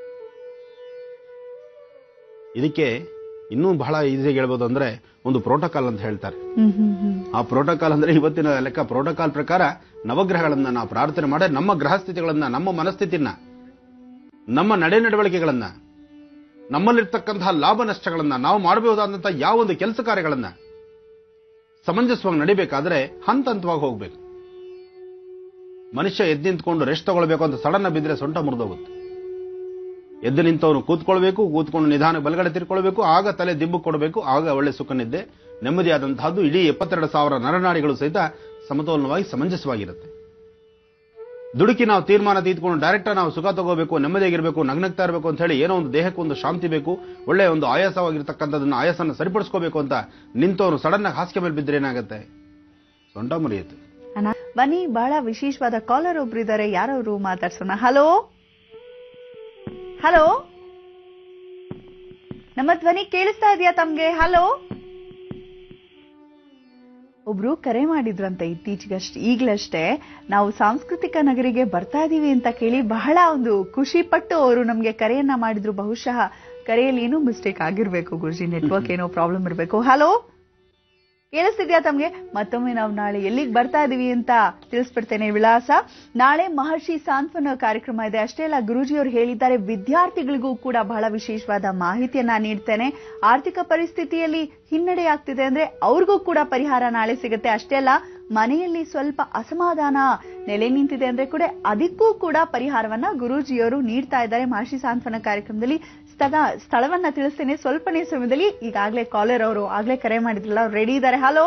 ಇದಕ್ಕೆ ಇನ್ನೂ ಬಹಳ ಈಸಿಯಾಗಿ ಹೇಳ್ಬೋದು ಅಂದ್ರೆ ಒಂದು ಪ್ರೋಟೋಕಾಲ್ ಅಂತ ಹೇಳ್ತಾರೆ ಹ್ಮ್ ಹ್ಮ್ ಹ್ಮ್ ಆ ಪ್ರೋಟೋಕಾಲ್ ಅಂದ್ರೆ ಇವತ್ತಿನ ಲೆಕ್ಕ ಪ್ರೋಟೋಕಾಲ್ ಪ್ರಕಾರ ನವಗ್ರಹಗಳನ್ನ ನಾವು ಪ್ರಾರ್ಥನೆ ಮಾಡಿ ನಮ್ಮ ಗ್ರಹ ಸ್ಥಿತಿಗಳನ್ನ ನಮ್ಮ ಮನಸ್ಥಿತಿನ ನಮ್ಮ ನಡೆ ನಡವಳಿಕೆಗಳನ್ನ ನಮ್ಮಲ್ಲಿರ್ತಕ್ಕಂತಹ ಲಾಭ ನಷ್ಟಗಳನ್ನ ನಾವು ಮಾಡಬಹುದಾದಂತಹ ಯಾವ ಒಂದು ಕೆಲಸ ಕಾರ್ಯಗಳನ್ನ ಸಮಂಜಸವಾಗಿ ನಡಿಬೇಕಾದ್ರೆ ಹಂತ ಹಂತವಾಗಿ ಹೋಗ್ಬೇಕು ಮನುಷ್ಯ ಎದ್ದು ನಿಂತ್ಕೊಂಡು ರೆಸ್ಟ್ ತಗೊಳ್ಬೇಕು ಅಂತ ಸಡನ್ ಬಿದ್ರೆ ಸೊಂಟ ಮುರಿದೋಗುತ್ತೆ ಎದ್ದು ನಿಂತವನು ಕೂತ್ಕೊಳ್ಬೇಕು ಕೂತ್ಕೊಂಡು ನಿಧಾನ ಬಲಗಡೆ ತಿರ್ಕೊಳ್ಬೇಕು ಆಗ ತಲೆ ದಿಬ್ಬು ಕೊಡಬೇಕು ಆಗ ಒಳ್ಳೆ ಸುಖ ನಿದ್ದೆ ನೆಮ್ಮದಿಯಾದಂತಹದ್ದು ಇಡೀ ಎಪ್ಪತ್ತೆರಡು ಸಾವಿರ ನರನಾಡಿಗಳು ಸಹಿತ ಸಮತೋಲನವಾಗಿ ಸಮಂಜಸವಾಗಿರುತ್ತೆ ದುಡುಕಿ ನಾವು ತೀರ್ಮಾನ ತೀತ್ಕೊಂಡು ಡೈರೆಕ್ಟ್ ನಾವು ಸುಖ ತಗೋಬೇಕು ನೆಮ್ಮದಿಯಾಗಿರ್ಬೇಕು ನಗ್ನಗ್ತಾ ಇರಬೇಕು ಅಂತ ಹೇಳಿ ಏನೋ ಒಂದು ದೇಹಕ್ಕೆ ಒಂದು ಶಾಂತಿ ಬೇಕು ಒಳ್ಳೆ ಒಂದು ಆಯಾಸವಾಗಿರ್ತಕ್ಕಂಥದನ್ನ ಆಯಾಸನ ಸರಿಪಡಿಸ್ಕೋಬೇಕು ಅಂತ ನಿಂತವನು ಸಡನ್ ಆಗಿ ಹಾಸಿಗೆ ಮೇಲೆ ಬಿದ್ದರೆ ಏನಾಗುತ್ತೆ ಸೊಂಟ ಮುರಿಯುತ್ತೆ ಅಣ್ಣ, ಬನ್ನಿ ಬಹಳ ವಿಶೇಷವಾದ ಕಾಲರ್ ಒಬ್ರು ಇದ್ದಾರೆ ಯಾರವರು ಮಾತಾಡ್ಸೋಣ ಹಲೋ ಹಲೋ ನಮ್ಮ ಧ್ವನಿ ಕೇಳಿಸ್ತಾ ಇದೆಯಾ ತಮ್ಗೆ ಹಲೋ ಒಬ್ರು ಕರೆ ಮಾಡಿದ್ರಂತೆ ಇತ್ತೀಚೆಗಷ್ಟೇ ಈಗ್ಲಷ್ಟೇ ನಾವು ಸಾಂಸ್ಕೃತಿಕ ನಗರಿಗೆ ಬರ್ತಾ ಇದೀವಿ ಅಂತ ಕೇಳಿ ಬಹಳ ಒಂದು ಖುಷಿ ಪಟ್ಟು ಅವರು ನಮ್ಗೆ ಕರೆಯನ್ನ ಮಾಡಿದ್ರು ಬಹುಶಃ ಕರೆಯಲ್ಲಿ ಏನೋ ಮಿಸ್ಟೇಕ್ ಆಗಿರ್ಬೇಕು ಗುರುಜಿ ನೆಟ್ವರ್ಕ್ ಏನೋ ಪ್ರಾಬ್ಲಮ್ ಇರಬೇಕು ಹಲೋ ಕೇಳಿಸ್ತಿದ್ಯಾ ತಮ್ಗೆ ಮತ್ತೊಮ್ಮೆ ನಾವು ನಾಳೆ ಎಲ್ಲಿಗೆ ಬರ್ತಾ ಇದೀವಿ ಅಂತ ತಿಳಿಸ್ಬಿಡ್ತೇನೆ ವಿಳಾಸ ನಾಳೆ ಮಹರ್ಷಿ ಸಾಂತ್ವನ ಕಾರ್ಯಕ್ರಮ ಇದೆ ಅಷ್ಟೇ ಅಲ್ಲ ಗುರೂಜಿಯವರು ಹೇಳಿದ್ದಾರೆ ವಿದ್ಯಾರ್ಥಿಗಳಿಗೂ ಕೂಡ ಬಹಳ ವಿಶೇಷವಾದ ಮಾಹಿತಿಯನ್ನ ನೀಡ್ತೇನೆ ಆರ್ಥಿಕ ಪರಿಸ್ಥಿತಿಯಲ್ಲಿ ಹಿನ್ನಡೆ ಆಗ್ತಿದೆ ಅಂದ್ರೆ ಅವ್ರಿಗೂ ಕೂಡ ಪರಿಹಾರ ನಾಳೆ ಸಿಗುತ್ತೆ ಅಷ್ಟೇ ಅಲ್ಲ ಮನೆಯಲ್ಲಿ ಸ್ವಲ್ಪ ಅಸಮಾಧಾನ ನೆಲೆ ನಿಂತಿದೆ ಅಂದ್ರೆ ಕೂಡ ಅದಕ್ಕೂ ಕೂಡ ಪರಿಹಾರವನ್ನ ಗುರೂಜಿಯವರು ನೀಡ್ತಾ ಇದ್ದಾರೆ ಮಹರ್ಷಿ ಸಾಂತ್ವನ ಕಾರ್ಯಕ್ರಮದಲ್ಲಿ ಸ್ಥಳ ಸ್ಥಳವನ್ನ ತಿಳಿಸ್ತೇನೆ ಸ್ವಲ್ಪನೇ ಸಮಯದಲ್ಲಿ ಈಗಾಗಲೇ ಕಾಲರ್ ಅವರು ಆಗ್ಲೇ ಕರೆ ಮಾಡಿದ್ರಲ್ಲ ಅವ್ರು ರೆಡಿ ಇದ್ದಾರೆ ಹಲೋ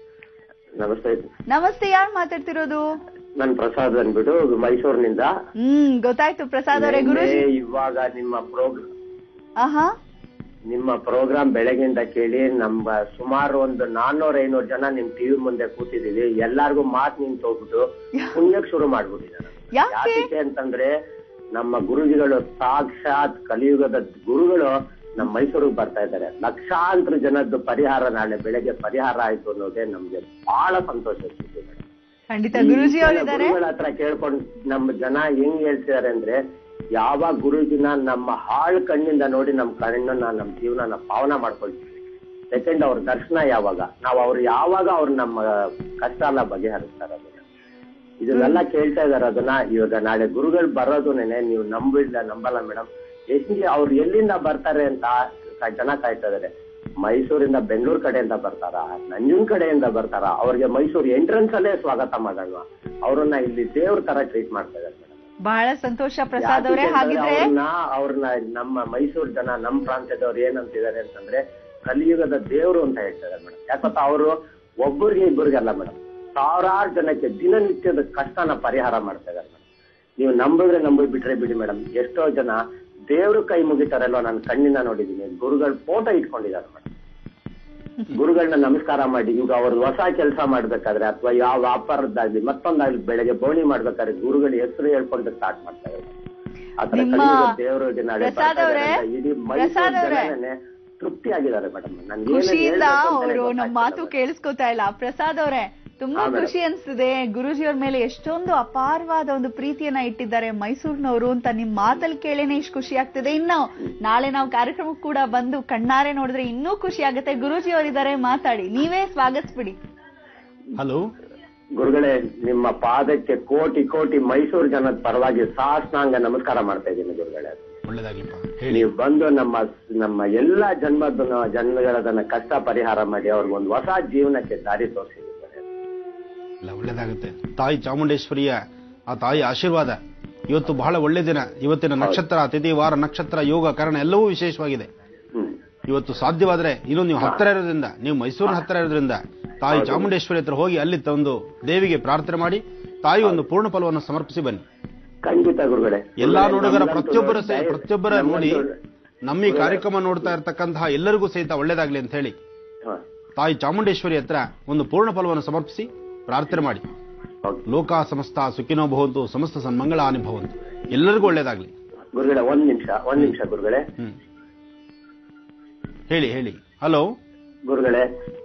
ನಮಸ್ತೆ ನಮಸ್ತೆ ಯಾರು ಮಾತಾಡ್ತಿರೋದು ನನ್ ಪ್ರಸಾದ್ ಅಂದ್ಬಿಟ್ಟು ಮೈಸೂರಿನಿಂದ ಹ್ಮ್ ಗೊತ್ತಾಯ್ತು ಪ್ರಸಾದ್ ಅವರೇ ಗುರೂಜಿ ನಿನ್ನೆ ಇವಾಗ ನಿಮ್ಮ ಪ್ರೋಗ್ರಾಮ್ ಆಹಾ ನಿಮ್ಮ ಪ್ರೋಗ್ರಾಮ್ ಬೆಳಗ್ಗೆಯಿಂದ ಕೇಳಿ ನಮ್ಮ ಸುಮಾರು ಒಂದು ನಾನ್ನೂರ ಐನೂರು ಜನ ನಿಮ್ ಟಿವಿ ಮುಂದೆ ಕೂತಿದೀವಿ ಎಲ್ಲಾರ್ಗು ಮಾತ್ ನಿಂತು ಹೋಗ್ಬಿಟ್ಟು ಕುಣಿಯಕ್ ಶುರು ಮಾಡ್ಬಿಟ್ಟಿದ್ದಾರೆ ಯಾಕೆ ಯಾಕೆ ಅಂತಂದ್ರೆ ನಮ್ಮ ಗುರುಜಿಗಳು ಸಾಕ್ಷಾತ್ ಕಲಿಯುಗದ ಗುರುಗಳು ನಮ್ಮ ಮೈಸೂರಿಗೆ ಬರ್ತಾ ಇದ್ದಾರೆ ಲಕ್ಷಾಂತರ ಜನದ್ದು ಪರಿಹಾರ ನಾಳೆ ಬೆಳಗ್ಗೆ ಪರಿಹಾರ ಆಯ್ತು ಅನ್ನೋದೇ ನಮ್ಗೆ ಬಹಳ ಸಂತೋಷ ಸುದ್ದಿ ಮೇಡಮ್. ಖಂಡಿತ ಈ ಗುರೂಜಿ ಸಲ ಅವರಿದ್ದಾರೆ ಗುರುಗಳ ಹತ್ರ ಕೇಳ್ಕೊಂಡು ನಮ್ಮ ಜನ ಹೆಂಗ್ ಹೇಳ್ತಿದಾರೆ ಅಂದ್ರೆ ಯಾವ ಗುರುಜಿನ ನಮ್ಮ ಹಾಳ್ ಕಣ್ಣಿಂದ ನೋಡಿ ನಮ್ ಕಣ್ಣನ್ನ ನಮ್ ಜೀವನನ ಪಾವನ ಮಾಡ್ಕೊಳ್ತೀವಿ ಸೆಕೆಂಡ್ ಅವ್ರ ದರ್ಶನ ಯಾವಾಗ ನಾವ್ ಅವ್ರು ಯಾವಾಗ ಅವ್ರು ನಮ್ಮ ಕಷ್ಟ ಎಲ್ಲ ಬಗೆಹರಿಸ್ತಾರ ಅದನ್ನ ಇದನ್ನೆಲ್ಲ ಕೇಳ್ತಾ ಇದಾರೆ ಅದನ್ನ ಇವಾಗ ನಾಳೆ ಗುರುಗಳು ಬರೋದುನೇನೆ ನೀವು ನಂಬಿಲ್ಲ ನಂಬಲ್ಲ ಮೇಡಮ್ ಎಷ್ಟಿಗೆ ಅವ್ರು ಎಲ್ಲಿಂದ ಬರ್ತಾರೆ ಅಂತ ಕ- ಜನ ಕಾಯ್ತಾ ಇದಾರೆ ಮೈಸೂರಿಂದ ಬೆಂಗಳೂರು ಕಡೆಯಿಂದ ಬರ್ತಾರ ನಂಜುನ್ ಕಡೆಯಿಂದ ಬರ್ತಾರ ಅವ್ರಿಗೆ ಮೈಸೂರು ಎಂಟ್ರೆನ್ಸ್ ಅಲ್ಲೇ ಸ್ವಾಗತ ಮಾಡೋಣ ಅವ್ರನ್ನ ಇಲ್ಲಿ ದೇವ್ರ ತರ ಟ್ರೀಟ್ ಮಾಡ್ತಾ ಇದಾರೆ ಮೇಡಮ್ ಬಹಳ ಸಂತೋಷ ಪ್ರಸಾದ್ ಅವರೇ ಹಾಗಿದ್ರೆ ಅವ್ರನ್ನ ಅವ್ರನ್ನ ನಮ್ಮ ಮೈಸೂರು ಜನ ನಮ್ಮ ಪ್ರಾಂತ್ಯದವ್ರು ಏನಂತಿದ್ದಾರೆ ಅಂತಂದ್ರೆ ಕಲಿಯುಗದ ದೇವ್ರು ಅಂತ ಹೇಳ್ತಾರೆ ಮೇಡಮ್ ಯಾಕಂತ ಅವರು ಒಬ್ಬರಿಗೆ ಇಬ್ಬರಿಗಲ್ಲ ಮೇಡಮ್ ಸಾವಿರಾರು ಜನಕ್ಕೆ ದಿನನಿತ್ಯದ ಕಷ್ಟನ ಪರಿಹಾರ ಮಾಡ್ತಾ ಇದಾರೆ ಮೇಡಮ್ ನೀವು ನಂಬಿದ್ರೆ ನಂಬಿ ಬಿಟ್ರೆ ಬಿಡಿ ಮೇಡಮ್ ಎಷ್ಟೋ ಜನ ದೇವ್ರು ಕೈ ಮುಗಿತಾರಲ್ವ ನಾನು ಕಣ್ಣಿಂದ ನೋಡಿದೀನಿ ಗುರುಗಳ ಫೋಟೋ ಇಟ್ಕೊಂಡಿದ್ದಾರೆ ಮೇಡಮ್ ಗುರುಗಳನ್ನ ನಮಸ್ಕಾರ ಮಾಡಿ ಈಗ ಅವ್ರು ಹೊಸ ಕೆಲಸ ಮಾಡ್ಬೇಕಾದ್ರೆ ಅಥವಾ ಯಾವ ವ್ಯಾಪಾರದ್ದಾಗ್ಲಿ ಮತ್ತೊಂದಾಗ್ಲಿ ಬೆಳಗ್ಗೆ ಬೋಣಿ ಮಾಡ್ಬೇಕಾದ್ರೆ ಗುರುಗಳ ಹೆಸರು ಹೇಳ್ಕೊಂಡು ಸ್ಟಾರ್ಟ್ ಮಾಡ್ತಾರೆ ಆತರ ನಿಮ್ಮ ಕಲಿಯುಗ ದೇವರಿಗೆ ನಾಳೆ ಪ್ರಸಾದ್ ಬರ್ತಾ ಅವ್ರೇ, ಇದ್ದಾರೆ ಅಂತ ಇಡೀ ಪ್ರಸಾದ್ ಮೈಸೂರು ಅವ್ರೇ. ಜನನೇ ತೃಪ್ತಿ ಆಗಿದ್ದಾರೆ ಮೇಡಮ್ ನನ್ಗೆ ಏನೇನ್ ಖುಷಿಯಿಂದ ಹೇಳ್ಬೇಕು ಅಂತಾನೆ ಅವರು ನಮ್ಮ ಮಾತು ಗೊತ್ತಾಗ್ತಿಲ್ಲ ಕೇಳಿಸ್ಕೊತಾ ಇಲ್ಲ ಪ್ರಸಾದ್ ಅವರೇ ತುಂಬಾ ಹಾ, ಮೇಡಮ್. ಖುಷಿ ಅನ್ಸ್ತಿದೆ ಗುರೂಜಿಯವ್ರ ಮೇಲೆ ಎಷ್ಟೊಂದು ಅಪಾರವಾದ ಒಂದು ಪ್ರೀತಿಯನ್ನ ಇಟ್ಟಿದ್ದಾರೆ ಮೈಸೂರಿನವರು ಅಂತ ನಿಮ್ ಮಾತಲ್ಲಿ ಕೇಳೇನೆ ಇಷ್ಟು ಖುಷಿ ಆಗ್ತಿದೆ ಇನ್ನು ನಾಳೆ ನಾವು ಕಾರ್ಯಕ್ರಮಕ್ಕೆ ಕೂಡ ಬಂದು ಕಣ್ಣಾರೆ ನೋಡಿದ್ರೆ ಇನ್ನೂ ಖುಷಿ ಆಗುತ್ತೆ ಗುರೂಜಿ ಅವರಿದ್ದಾರೆ ಮಾತಾಡಿ ನೀವೇ ಸ್ವಾಗತಿಸ್ಬಿಡಿ ಹಲೋ ಗುರುಗಳೇ ನಿಮ್ಮ ಪಾದಕ್ಕೆ ಕೋಟಿ ಕೋಟಿ ಮೈಸೂರು ಜನದ ಪರವಾಗಿ ಸಾಷ್ಟಾಂಗ ನಮಸ್ಕಾರ ಮಾಡ್ತಾ ಇದ್ದೀನಿ ಗುರುಗಳೇ ಒಳ್ಳೇದಾಗ್ಲಿಪ್ಪ ಹೇಳಿ ನೀವು ಬಂದು ನಮ್ಮ ನಮ್ಮ ಎಲ್ಲಾ ಜನ್ಮದ ಜನ್ಮಗಳದನ್ನ ಕಷ್ಟ ಪರಿಹಾರ ಮಾಡಿ ಅವ್ರಿಗೆ ಒಂದು ಹೊಸ ಜೀವನಕ್ಕೆ ದಾರಿ ತೋರಿಸಿ ಗುರುಗಳೇ. ಇಲ್ಲ ಒಳ್ಳೇದಾಗುತ್ತೆ ತಾಯಿ ಚಾಮುಂಡೇಶ್ವರಿಯ ಆ ತಾಯಿ ಆಶೀರ್ವಾದ ಇವತ್ತು ಬಹಳ ಒಳ್ಳೆ ದಿನ ಇವತ್ತಿನ ನಕ್ಷತ್ರ ತಿಥಿ ವಾರ ನಕ್ಷತ್ರ ಯೋಗ ಕಾರಣ ಎಲ್ಲವೂ ವಿಶೇಷವಾಗಿದೆ ಹ್ಮ್ ಇವತ್ತು ಸಾಧ್ಯವಾದ್ರೆ ಇನ್ನು ನೀವು ಹತ್ತಿರ ಇರೋದ್ರಿಂದ ನೀವು ಮೈಸೂರಿನ ಹತ್ತಿರ ಇರೋದ್ರಿಂದ ತಾಯಿ ಚಾಮುಂಡೇಶ್ವರಿ ಹತ್ರ ಹೋಗಿ ಅಲ್ಲಿ ಒಂದು ದೇವಿಗೆ ಪ್ರಾರ್ಥನೆ ಮಾಡಿ ತಾಯಿ ಒಂದು ಪೂರ್ಣ ಫಲವನ್ನು ಸಮರ್ಪಿಸಿ ಬನ್ನಿ ಖಂಡಿತ ಗುರುಗಳೇ ಎಲ್ಲಾ ಗುರುಗಳೇ, ನೋಡುಗರ ನಮ್ಮಂತೂ ಪ್ರತಿಯೊಬ್ಬರ ಸಹ- ದಯ- ಪ್ರತಿಯೊಬ್ಬರ ನೋಡಿ ನಮ್ಮಂತೂ- ನಮ್ಮ ಈ ಕಾರ್ಯಕ್ರಮ ನೋಡ್ತಾ ಇರ್ತಕ್ಕಂತಹ ಎಲ್ಲರಿಗೂ ಸಹಿತ ಒಳ್ಳೇದಾಗ್ಲಿ ಅಂತ ಹೇಳಿ ಹಾ, ತಾಯಿ ಚಾಮುಂಡೇಶ್ವರಿ ಹತ್ರ ಒಂದು ಪೂರ್ಣ ಫಲವನ್ನು ಸಮರ್ಪಿಸಿ ಪ್ರಾರ್ಥನೆ ಮಾಡಿ ಓಕೆ. ಲೋಕ ಸಮಸ್ತ ಸುಖಿನೋ ಭವಂತು ಸಮಸ್ತ ಸನ್ಮಂಗಳಾನಿ ಭವಂತು ಎಲ್ಲರಿಗೂ ಒಳ್ಳೇದಾಗ್ಲಿ ಗುರುಗಳೇ ಒಂದ್ ನಿಮಿಷ ಒಂದ್ ನಿಮಿಷ ಗುರುಗಳೇ ಹ್ಮ್ ಹೇಳಿ ಹೇಳಿ ಹಲೋ ಗುರುಗಳೇ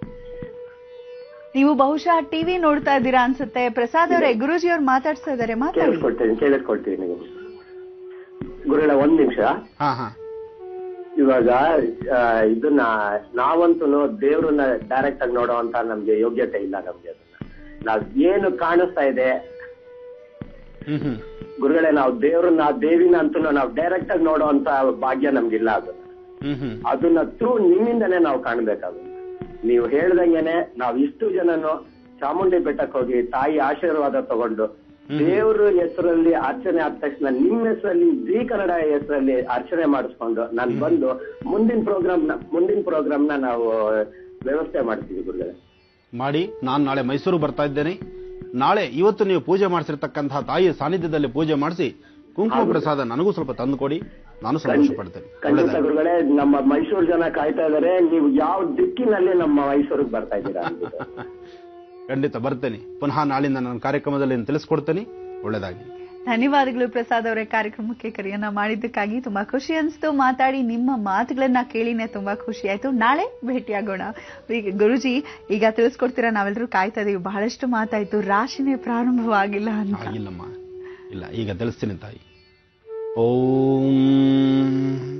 ನೀವು ಬಹುಶಃ ಟಿವಿ ನೋಡ್ತಾ ಇದ್ದೀರಾ ಅನ್ಸುತ್ತೆ ಪ್ರಸಾದ್ ಅವರೇ ಗುರೂಜಿ ಅವ್ರು ಮಾತಾಡ್ಸ್ತಾ ಇದಾರೆ ಮಾತಾಡಿ ಕೇಳಿಸ್ಕೊಳ್ತೀನಿ ಕೇಳಿಸ್ಕೊಳ್ತೀನಿ ನೀವು ಗುರುಗಳೇ ಒಂದ್ ನಿಮಿಷ ಹಾ ಹಾ ಇವಾಗ ಆ, ಇದನ್ನ ನಾವಂತೂ ದೇವ್ರನ್ನ ಡೈರೆಕ್ಟ್ ಆಗಿ ನೋಡುವಂತ ನಮ್ಗೆ ಯೋಗ್ಯತೆ ಇಲ್ಲ ನಮ್ಗೆ ಅದನ್ನ ನಾವ್ ಏನು ಕಾಣಿಸ್ತಾ ಇದೆ ಹ್ಮ್ ಹ್ಮ್ ಗುರುಗಳೇ ನಾವು ದೇವ್ರನ್ನ ದೇವಿನ ಅಂತೂ ನಾವು ಡೈರೆಕ್ಟ್ ಆಗಿ ನೋಡುವಂತ ಭಾಗ್ಯ ನಮ್ಗಿಲ್ಲ ಅದನ್ನ ಹ್ಮ್ ಹ್ಮ್ ಅದನ್ನ ಥ್ರೂ ನಿಮ್ಮಿಂದನೇ ನಾವು ಕಾಣ್ಬೇಕಾಗುತ್ತೆ ನೀವು ಹೇಳ್ದಂಗೆನೆ ನಾವ್ ಇಷ್ಟು ಜನನು ಚಾಮುಂಡಿ ಬೆಟ್ಟಕ್ಕೆ ಹೋಗಿ ತಾಯಿ ಆಶೀರ್ವಾದ ತಗೊಂಡು ದೇವ್ರ ಹೆಸರಲ್ಲಿ ಅರ್ಚನೆ ಆದ ತಕ್ಷಣ ನಿಮ್ ಹೆಸರಲ್ಲಿ ಜಿ ಕನ್ನಡ ಹೆಸರಲ್ಲಿ ಅರ್ಚನೆ ಮಾಡಿಸ್ಕೊಂಡು ನಾನು ಬಂದು ಮುಂದಿನ ಪ್ರೋಗ್ರಾಮ್ ನ ಮುಂದಿನ ಪ್ರೋಗ್ರಾಮ್ ನ ನಾವು ವ್ಯವಸ್ಥೆ ಮಾಡ್ತೀವಿ ಗುರುಗಳೇ ಮಾಡಿ ನಾನು ನಾಳೆ ಮೈಸೂರು ಬರ್ತಾ ಇದ್ದೇನೆ ನಾಳೆ ಇವತ್ತು ನೀವು ಪೂಜೆ ಮಾಡಿಸಿರ್ತಕ್ಕಂತಹ ತಾಯಿಯ ಸಾನ್ನಿಧ್ಯದಲ್ಲಿ ಪೂಜೆ ಮಾಡಿಸಿ ಕುಂಕುಮ ಪ್ರಸಾದ ನನಗೂ ಸ್ವಲ್ಪ ತಂದು ಕೊಡಿ ನಾನು ಸಂತೋಷ ಪಡ್ತೇನೆ ಖಂಡಿತ ಒಳ್ಳೆದಾಗ್ಲಿ. ಗುರುಗಳೇ ನಮ್ಮ ಮೈಸೂರು ಜನ ಕಾಯ್ತಾ ಇದಾರೆ ನೀವು ಯಾವ ದಿಕ್ಕಿನಲ್ಲಿ ನಮ್ಮ ಮೈಸೂರಿಗೆ ಬರ್ತಾ ಇದ್ದೀರಾ ಅಂದ್ಬಿಟ್ಟು. ಖಂಡಿತ ಬರ್ತೇನೆ ಪುನಃ ನಾಳಿಂದ ನನ್ನ ಕಾರ್ಯಕ್ರಮದಲ್ಲಿ ನಾನು ತಿಳಿಸ್ಕೊಡ್ತೇನೆ ಒಳ್ಳೇದಾಗಿ ಧನ್ಯವಾದಗಳು ಪ್ರಸಾದ್ ಅವರೇ ಕಾರ್ಯಕ್ರಮಕ್ಕೆ ಕರೆಯನ್ನ ಮಾಡಿದ್ದಕ್ಕಾಗಿ ತುಂಬಾ ಖುಷಿ ಅನಿಸ್ತು ಮಾತಾಡಿ ನಿಮ್ಮ ಮಾತುಗಳನ್ನ ಕೇಳಿನೇ ತುಂಬಾ ಖುಷಿ ಆಯ್ತು ನಾಳೆ ಭೇಟಿಯಾಗೋಣ ಈಗ ಗುರುಜಿ ಈಗ ತಿಳಿಸ್ಕೊಡ್ತೀರಾ ನಾವೆಲ್ಲರೂ ಕಾಯ್ತಾ ಇದೀವಿ ಬಹಳಷ್ಟು ಮಾತಾಯ್ತು ರಾಶಿನೇ ಪ್ರಾರಂಭವಾಗಿಲ್ಲ ಅಂತ ಆಗಿಲ್ಲಮ್ಮ ಇಲ್ಲ ಈಗ ತಿಳಿಸ್ತೀನಿ ತಾಯಿ ಓಂ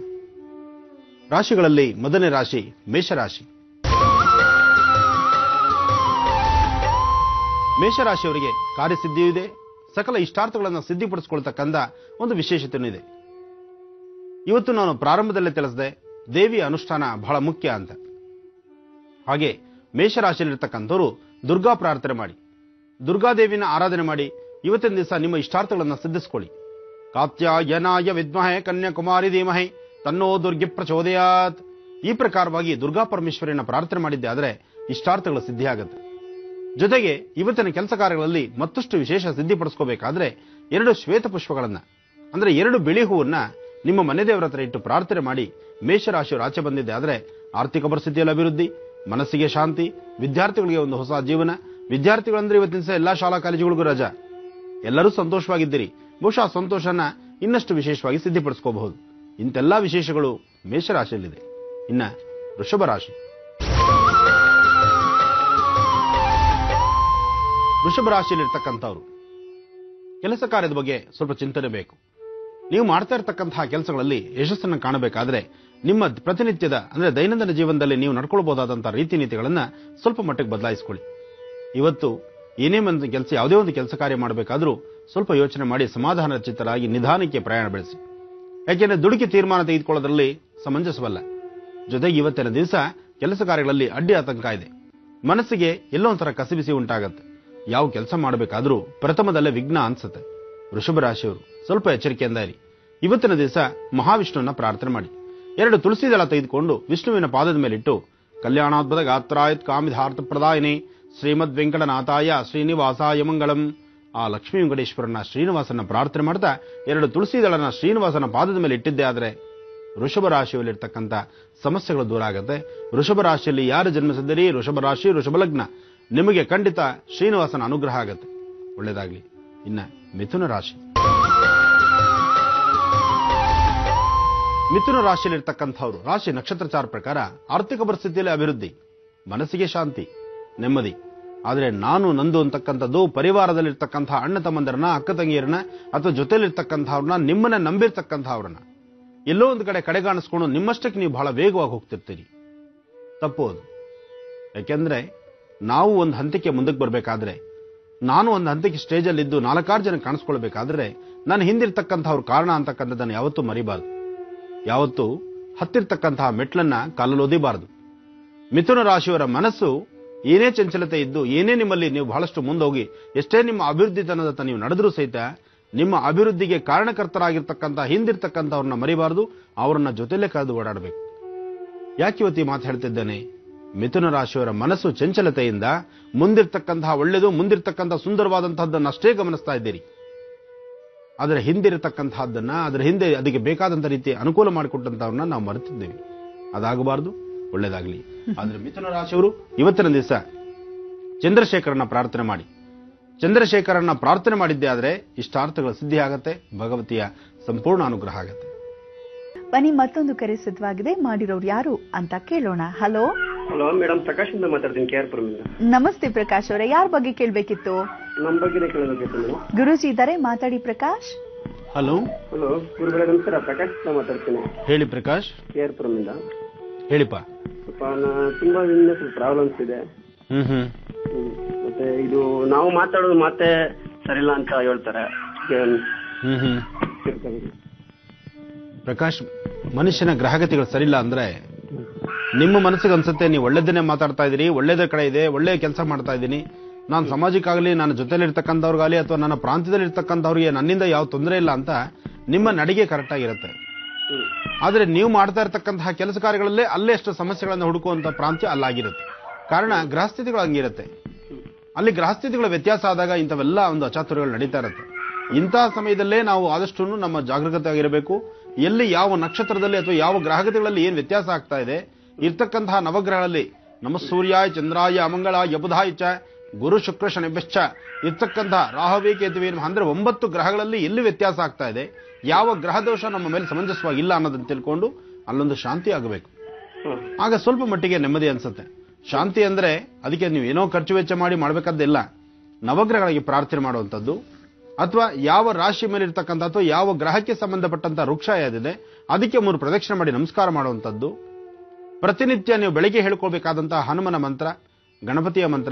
ರಾಶಿಗಳಲ್ಲಿ ಮೊದಲನೇ ರಾಶಿ ಮೇಷರಾಶಿ ಮೇಷರಾಶಿಯವರಿಗೆ ಕಾರ್ಯಸಿದ್ಧಿಯೂ ಇದೆ ಸಕಲ ಇಷ್ಟಾರ್ಥಗಳನ್ನು ಸಿದ್ಧಿಪಡಿಸಿಕೊಳ್ತಕ್ಕಂಥ ಒಂದು ವಿಶೇಷತೆಯೂ ಇದೆ ಇವತ್ತು ನಾನು ಪ್ರಾರಂಭದಲ್ಲೇ ತಿಳಿಸಿದೆ ದೇವಿಯ ಅನುಷ್ಠಾನ ಬಹಳ ಮುಖ್ಯ ಅಂತ ಹಾಗೆ ಮೇಷರಾಶಿಯಲ್ಲಿರ್ತಕ್ಕಂಥವ್ರು ದುರ್ಗಾ ಪ್ರಾರ್ಥನೆ ಮಾಡಿ ದುರ್ಗಾದೇವಿನ ಆರಾಧನೆ ಮಾಡಿ ಇವತ್ತಿನ ದಿವಸ ನಿಮ್ಮ ಇಷ್ಟಾರ್ಥಗಳನ್ನು ಸಿದ್ಧಿಸ್ಕೊಳ್ಳಿ ಕಾತ್ಯಾಯನಾಯ ವಿದ್ಮಹೆ ಕನ್ಯಾಕುಮಾರಿ ಧೀಮಹೆ ತನ್ನೋ ದುರ್ಗಿ ಪ್ರಚೋದಯಾತ್ ಈ ಪ್ರಕಾರವಾಗಿ ದುರ್ಗಾ ಪರಮೇಶ್ವರಿನ ಪ್ರಾರ್ಥನೆ ಮಾಡಿದ್ದೆ ಆದರೆ ಇಷ್ಟಾರ್ಥಗಳು ಸಿದ್ಧಿಯಾಗುತ್ತೆ ಜೊತೆಗೆ ಇವತ್ತಿನ ಕೆಲಸ ಕಾರ್ಯಗಳಲ್ಲಿ ಮತ್ತಷ್ಟು ವಿಶೇಷ ಸಿದ್ಧಿಪಡಿಸ್ಕೋಬೇಕಾದ್ರೆ ಎರಡು ಶ್ವೇತ ಪುಷ್ಪಗಳನ್ನ ಅಂದ್ರೆ ಎರಡು ಬಿಳಿ ಹೂವನ್ನ ನಿಮ್ಮ ಮನೆ ದೇವರ ಹತ್ರ ಇಟ್ಟು ಪ್ರಾರ್ಥನೆ ಮಾಡಿ ಮೇಷರಾಶಿಯವರು ಆಚೆ ಬಂದಿದ್ದೆ ಆದರೆ ಆರ್ಥಿಕ ಪರಿಸ್ಥಿತಿಯಲ್ಲಿ ಅಭಿವೃದ್ಧಿ ಮನಸ್ಸಿಗೆ ಶಾಂತಿ ವಿದ್ಯಾರ್ಥಿಗಳಿಗೆ ಒಂದು ಹೊಸ ಜೀವನ ವಿದ್ಯಾರ್ಥಿಗಳಂದ್ರೆ ಇವತ್ತಿನ ದಿವಸ ಎಲ್ಲಾ ಶಾಲಾ ಕಾಲೇಜುಗಳಿಗೂ ರಜಾ ಎಲ್ಲರೂ ಸಂತೋಷವಾಗಿದ್ದೀರಿ ಬಹುಶಃ ಆ ಸಂತೋಷನ ಇನ್ನಷ್ಟು ವಿಶೇಷವಾಗಿ ಸಿದ್ಧಿಪಡಿಸ್ಕೋಬಹುದು ಇಂತೆಲ್ಲಾ ವಿಶೇಷಗಳು ಮೇಷರಾಶಿಯಲ್ಲಿದೆ ಇನ್ನ ವೃಷಭ ರಾಶಿ ವೃಷಭ ರಾಶಿಯಲ್ಲಿರ್ತಕ್ಕಂಥವ್ರು ಕೆಲಸ ಕಾರ್ಯದ ಬಗ್ಗೆ ಸ್ವಲ್ಪ ಚಿಂತನೆ ಬೇಕು ನೀವು ಮಾಡ್ತಾ ಇರತಕ್ಕಂತಹ ಕೆಲಸಗಳಲ್ಲಿ ಯಶಸ್ಸನ್ನು ಕಾಣಬೇಕಾದ್ರೆ ನಿಮ್ಮ ಪ್ರತಿನಿತ್ಯದ ಅಂದ್ರೆ ದೈನಂದಿನ ಜೀವನದಲ್ಲಿ ನೀವು ನಡ್ಕೊಳ್ಬಹುದಾದಂತಹ ರೀತಿ ನೀತಿಗಳನ್ನ ಸ್ವಲ್ಪ ಮಟ್ಟಿಗೆ ಬದಲಾಯಿಸಿಕೊಳ್ಳಿ ಇವತ್ತು ಏನೇ ಒಂದು ಕೆಲಸ ಯಾವುದೇ ಒಂದು ಕೆಲಸ ಕಾರ್ಯ ಮಾಡಬೇಕಾದ್ರೂ ಸ್ವಲ್ಪ ಯೋಚನೆ ಮಾಡಿ ಸಮಾಧಾನ ಚಿತ್ತರಾಗಿ ನಿಧಾನಕ್ಕೆ ಪ್ರಯಾಣ ಬೆಳೆಸಿ ಯಾಕೆಂದ್ರೆ ದುಡುಕಿ ತೀರ್ಮಾನ ತೆಗೆದುಕೊಳ್ಳೋದ್ರಲ್ಲಿ ಸಮಂಜಸವಲ್ಲ ಜೊತೆಗೆ ಇವತ್ತಿನ ದಿವಸ ಕೆಲಸ ಕಾರ್ಯಗಳಲ್ಲಿ ಅಡ್ಡಿ ಆತಂಕ ಇದೆ ಮನಸ್ಸಿಗೆ ಎಲ್ಲೋ ಒಂಥರ ಕಸಿಬಿಸಿ ಉಂಟಾಗತ್ತೆ ಯಾವ ಕೆಲಸ ಮಾಡಬೇಕಾದ್ರೂ ಪ್ರಥಮದಲ್ಲೇ ವಿಘ್ನ ಅನ್ಸುತ್ತೆ ವೃಷಭ ರಾಶಿಯವರು ಸ್ವಲ್ಪ ಎಚ್ಚರಿಕೆಯಿಂದ ಇರಿ ಇವತ್ತಿನ ದಿವಸ ಮಹಾವಿಷ್ಣುವನ್ನ ಪ್ರಾರ್ಥನೆ ಮಾಡಿ ಎರಡು ತುಳಸಿ ದಳ ತೆಗೆದುಕೊಂಡು ವಿಷ್ಣುವಿನ ಪಾದದ ಮೇಲಿಟ್ಟು ಕಲ್ಯಾಣಾದ್ಭುತ ಗಾತ್ರಾಯತ್ ಕಾಮಿಧಾರ್ಥ ಪ್ರದಾಯಿನಿ ಶ್ರೀಮದ್ ವೆಂಕಟನಾಥಾಯ ಶ್ರೀನಿವಾಸಾಯ ಮಂಗಳಂ ಆ ಲಕ್ಷ್ಮೀ ವೆಂಕಟೇಶ್ವರನ ಶ್ರೀನಿವಾಸನ ಪ್ರಾರ್ಥನೆ ಮಾಡ್ತಾ ಎರಡು ತುಳಸಿ ದಳನ ಶ್ರೀನಿವಾಸನ ಪಾದದ ಮೇಲೆ ಇಟ್ಟಿದ್ದೆ ಆದರೆ ವೃಷಭ ರಾಶಿಯಲ್ಲಿರ್ತಕ್ಕಂಥ ಸಮಸ್ಯೆಗಳು ದೂರ ಆಗುತ್ತೆ ವೃಷಭ ರಾಶಿಯಲ್ಲಿ ಯಾರು ಜನ್ಮಿಸಿದ್ದೀರಿ ವೃಷಭ ರಾಶಿ ವೃಷಭ ಲಗ್ನ ನಿಮಗೆ ಖಂಡಿತ ಶ್ರೀನಿವಾಸನ ಅನುಗ್ರಹ ಆಗುತ್ತೆ ಒಳ್ಳೇದಾಗ್ಲಿ ಇನ್ನ ಮಿಥುನ ರಾಶಿ ಮಿಥುನ ರಾಶಿಯಲ್ಲಿರ್ತಕ್ಕಂಥವ್ರು ರಾಶಿ ನಕ್ಷತ್ರಚಾರ ಪ್ರಕಾರ ಆರ್ಥಿಕ ಪರಿಸ್ಥಿತಿಯಲ್ಲಿ ಅಭಿವೃದ್ಧಿ ಮನಸ್ಸಿಗೆ ಶಾಂತಿ ನೆಮ್ಮದಿ ಆದರೆ ನಾನು ನಂದು ಅಂತಕ್ಕಂಥದ್ದು ಪರಿವಾರದಲ್ಲಿರ್ತಕ್ಕಂತಹ ಅಣ್ಣ ತಮ್ಮಂದರನ್ನ ಅಕ್ಕ ತಂಗಿಯರನ್ನ ಅಥವಾ ಜೊತೆಲಿರ್ತಕ್ಕಂಥವ್ರನ್ನ ನಿಮ್ಮನ್ನ ನಂಬಿರ್ತಕ್ಕಂಥವ್ರನ್ನ ಎಲ್ಲೋ ಒಂದು ಕಡೆ ಕಡೆಗಾಣಿಸ್ಕೊಂಡು ನಿಮ್ಮಷ್ಟಕ್ಕೆ ನೀವು ಬಹಳ ವೇಗವಾಗಿ ಹೋಗ್ತಿರ್ತೀರಿ ತಪ್ಪೋದು ಯಾಕೆಂದ್ರೆ ನಾವು ಒಂದು ಹಂತಕ್ಕೆ ಮುಂದಕ್ಕೆ ಬರಬೇಕಾದ್ರೆ ನಾನು ಒಂದು ಹಂತಕ್ಕೆ ಸ್ಟೇಜಲ್ಲಿದ್ದು ನಾಲ್ಕಾರು ಜನ ಕಾಣಿಸ್ಕೊಳ್ಬೇಕಾದ್ರೆ ನಾನು ಹಿಂದಿರ್ತಕ್ಕಂಥವ್ರ ಕಾರಣ ಅಂತಕ್ಕಂಥದ್ದನ್ನು ಯಾವತ್ತೂ ಮರಿಬಾರ್ದು ಯಾವತ್ತೂ ಹತ್ತಿರ್ತಕ್ಕಂತಹ ಮೆಟ್ಲನ್ನ ಕಾಲಲ್ಲಿ ಓದಿಬಾರದು ಮಿಥುನ ರಾಶಿಯವರ ಮನಸ್ಸು ಏನೇ ಚಂಚಲತೆ ಇದ್ದು ಏನೇ ನಿಮ್ಮಲ್ಲಿ ನೀವು ಬಹಳಷ್ಟು ಮುಂದೋಗಿ ಎಷ್ಟೇ ನಿಮ್ಮ ಅಭಿವೃದ್ಧಿ ತನದತ್ತ ನೀವು ನಡೆದರೂ ಸಹಿತ ನಿಮ್ಮ ಅಭಿವೃದ್ಧಿಗೆ ಕಾರಣಕರ್ತರಾಗಿರ್ತಕ್ಕಂಥ ಹಿಂದಿರ್ತಕ್ಕಂಥವ್ರನ್ನ ಮರಿಬಾರದು ಅವರನ್ನ ಜೊತೆಲೇ ಕರೆದು ಓಡಾಡಬೇಕು ಯಾಕೆ ಇವತ್ತು ಈ ಮಾತು ಹೇಳ್ತಿದ್ದೇನೆ ಮಿಥುನ ರಾಶಿಯವರ ಮನಸ್ಸು ಚಂಚಲತೆಯಿಂದ ಮುಂದಿರ್ತಕ್ಕಂತಹ ಒಳ್ಳೆಯದು ಮುಂದಿರ್ತಕ್ಕಂತಹ ಸುಂದರವಾದಂತಹದ್ದನ್ನು ಅಷ್ಟೇ ಗಮನಿಸ್ತಾ ಇದ್ದೀರಿ ಅದರ ಹಿಂದಿರತಕ್ಕಂತಹದ್ದನ್ನ ಅದರ ಹಿಂದೆ ಅದಕ್ಕೆ ಬೇಕಾದಂತ ರೀತಿ ಅನುಕೂಲ ಮಾಡಿಕೊಟ್ಟಂತವ್ರನ್ನ ನಾವು ಮರೆತಿದ್ದೇವೆ ಅದಾಗಬಾರದು ಒಳ್ಳೇದಾಗ್ಲಿ ಆದ್ರೆ ಮಿಥುನ ರಾಶಿಯವರು ಇವತ್ತಿನ ದಿವಸ ಚಂದ್ರಶೇಖರನ ಪ್ರಾರ್ಥನೆ ಮಾಡಿ ಚಂದ್ರಶೇಖರನ್ನ ಪ್ರಾರ್ಥನೆ ಮಾಡಿದ್ದೆ ಆದ್ರೆ ಇಷ್ಟಾರ್ಥಗಳು ಸಿದ್ಧಿ ಆಗತ್ತೆ ಭಗವತಿಯ ಸಂಪೂರ್ಣ ಅನುಗ್ರಹ ಆಗತ್ತೆ ಬನ್ನಿ ಮತ್ತೊಂದು ಕರೆ ಸಿದ್ಧವಾಗಿದೆ ಮಾಡಿರೋರು ಯಾರು ಅಂತ ಕೇಳೋಣ ಹಲೋ ಹಲೋ ಮೇಡಮ್ ಪ್ರಕಾಶ್ ಇಂದ ಮಾತಾಡ್ತೀನಿ ಕೆ ಆರ್ ಪುರಮಿಂದ ನಮಸ್ತೆ ಪ್ರಕಾಶ್ ಅವರೇ ಯಾರ ಬಗ್ಗೆ ಕೇಳ್ಬೇಕಿತ್ತು ನಮ್ಮ ಬಗ್ಗೆನೇ ಕೇಳಬೇಕಿತ್ತು ಮೇಡಮ್ ಗುರೂಜಿ ಇದ್ದಾರೆ ಮಾತಾಡಿ ಪ್ರಕಾಶ್ ಹಲೋ ಹಲೋ ಗುರುಗಳೇ ನಮಸ್ಕಾರ ಪ್ರಕಾಶ್ ಇಂದ ಮಾತಾಡ್ತೀನಿ ಹೇಳಿ ಪ್ರಕಾಶ್ ಕೆ ಆರ್ ಪುರಮಿಂದ ಹೇಳಿಪ್ಪ ಸ್ವಲ್ಪ ನಾ- ತುಂಬಾ ದಿನದಿಂದ ಸ್ವಲ್ಪ ಪ್ರಾಬ್ಲಮ್ಸ್ ಇದೆ ಹ್ಮ್ ಹ್ಮ್ ಹ್ಮ್. ಮತ್ತೆ ಇದು ನಾವು ಮಾತಾಡೋದು ಮಾತೆ ಸರಿಲ್ಲ ಅಂತ ಹೇಳ್ತಾರೆ ಏನ್ ಹ್ಮ್ ಹ್ಮ್ ತಿಳ್ಕೊಳ್ಳಿ. ಪ್ರಕಾಶ್ ಮನುಷ್ಯನ ಗ್ರಹಗತಿಗಳು ಸರಿಯಿಲ್ಲ ಅಂದ್ರೆ ನಿಮ್ಮ ಮನಸ್ಸಿಗೆ ಅನ್ಸುತ್ತೆ ನೀವು ಒಳ್ಳೇದನ್ನೇ ಮಾತಾಡ್ತಾ ಇದ್ದೀರಿ ಒಳ್ಳೇದೇ ಕಡೆ ಇದೆ ಒಳ್ಳೆ ಕೆಲಸ ಮಾಡ್ತಾ ಇದ್ದೀನಿ ನಾನು ಸಮಾಜಕ್ಕಾಗಲಿ ನನ್ನ ಜೊತೆಲಿರ್ತಕ್ಕಂಥವ್ರಿಗಾಗಲಿ ಅಥವಾ ನನ್ನ ಪ್ರಾಂತ್ಯದಲ್ಲಿ ಇರ್ತಕ್ಕಂಥವ್ರಿಗೆ ನನ್ನಿಂದ ಯಾವ ತೊಂದರೆ ಇಲ್ಲ ಅಂತ ನಿಮ್ಮ ನಡಿಗೆ ಕರೆಕ್ಟ್ ಆಗಿರುತ್ತೆ ಹ್ಮ್. ಆದ್ರೆ ನೀವು ಮಾಡ್ತಾ ಇರ್ತಕ್ಕಂತಹ ಕೆಲಸ ಕಾರ್ಯಗಳಲ್ಲೇ ಅಲ್ಲೇ ಅಷ್ಟು ಸಮಸ್ಯೆಗಳನ್ನು ಹುಡುಕುವಂತ ಪ್ರಾಂತ್ಯ ಅಲ್ಲಾಗಿರುತ್ತೆ ಕಾರಣ ಗ್ರಹಸ್ಥಿತಿಗಳು ಹಂಗಿರುತ್ತೆ ಅಲ್ಲಿ ಗ್ರಹಸ್ಥಿತಿಗಳ ವ್ಯತ್ಯಾಸ ಆದಾಗ ಇಂಥವೆಲ್ಲ ಒಂದು ಅಚಾತುರ್ಯಗಳು ನಡೀತಾ ಇರುತ್ತೆ ಇಂತಹ ಸಮಯದಲ್ಲೇ ನಾವು ಆದಷ್ಟು ನಮ್ಮ ಜಾಗೃತಿ ಆಗಿರಬೇಕು ಎಲ್ಲಿ ಯಾವ ನಕ್ಷತ್ರದಲ್ಲಿ ಅಥವಾ ಯಾವ ಗ್ರಹಗತಿಗಳಲ್ಲಿ ಏನ್ ವ್ಯತ್ಯಾಸ ಆಗ್ತಾ ಇದೆ ಇರ್ತಕ್ಕಂತಹ ನವಗ್ರಹಗಳಲ್ಲಿ ನಮ್ಮ ಸೂರ್ಯಾಯ ಚಂದ್ರಾಯ ಅಮಂಗಳಾಯ ಬುಧಾಯ ಚ ಗುರು ಶುಕ್ರ ಶನಿಭ್ಯಶ್ಚ ಇರ್ತಕ್ಕಂತಹ ರಾಹವೇ ಕೇತುವೆ ನಮಃ ಅಂದ್ರೆ ಒಂಬತ್ತು ಗ್ರಹಗಳಲ್ಲಿ ಎಲ್ಲಿ ವ್ಯತ್ಯಾಸ ಆಗ್ತಾ ಇದೆ ಯಾವ ಗ್ರಹ ದೋಷ ನಮ್ಮ ಮೇಲೆ ಸಮಂಜಸವಾಗಿಲ್ಲ ಅನ್ನೋದನ್ನ ತಿಳ್ಕೊಂಡು ಅಲ್ಲೊಂದು ಶಾಂತಿ ಆಗಬೇಕು ಹ್ಮ್. ಆಗ ಸ್ವಲ್ಪ ಮಟ್ಟಿಗೆ ನೆಮ್ಮದಿ ಅನ್ಸುತ್ತೆ ಶಾಂತಿ ಅಂದ್ರೆ ಅದಕ್ಕೆ ನೀವು ಏನೋ ಖರ್ಚು ವೆಚ್ಚ ಮಾಡಿ ಮಾಡಬೇಕಾದ್ದಿಲ್ಲ ನವಗ್ರಹಗಳಿಗೆ ಪ್ರಾರ್ಥನೆ ಮಾಡುವಂಥದ್ದು ಅಥವಾ ಯಾವ ರಾಶಿ ಮೇಲೆ ಇರ್ತಕ್ಕಂಥ ಅಥವಾ ಯಾವ ಗ್ರಹಕ್ಕೆ ಸಂಬಂಧಪಟ್ಟಂತ ವೃಕ್ಷ ಯಾವ್ದಿದೆ ಅದಕ್ಕೆ ಮೂರು ಪ್ರದಕ್ಷಿಣೆ ಮಾಡಿ ನಮಸ್ಕಾರ ಮಾಡುವಂಥದ್ದು ಪ್ರತಿನಿತ್ಯ ನೀವು ಬೆಳಿಗ್ಗೆ ಹೇಳ್ಕೊಳ್ಬೇಕಾದಂತಹ ಹನುಮನ ಮಂತ್ರ ಗಣಪತಿಯ ಮಂತ್ರ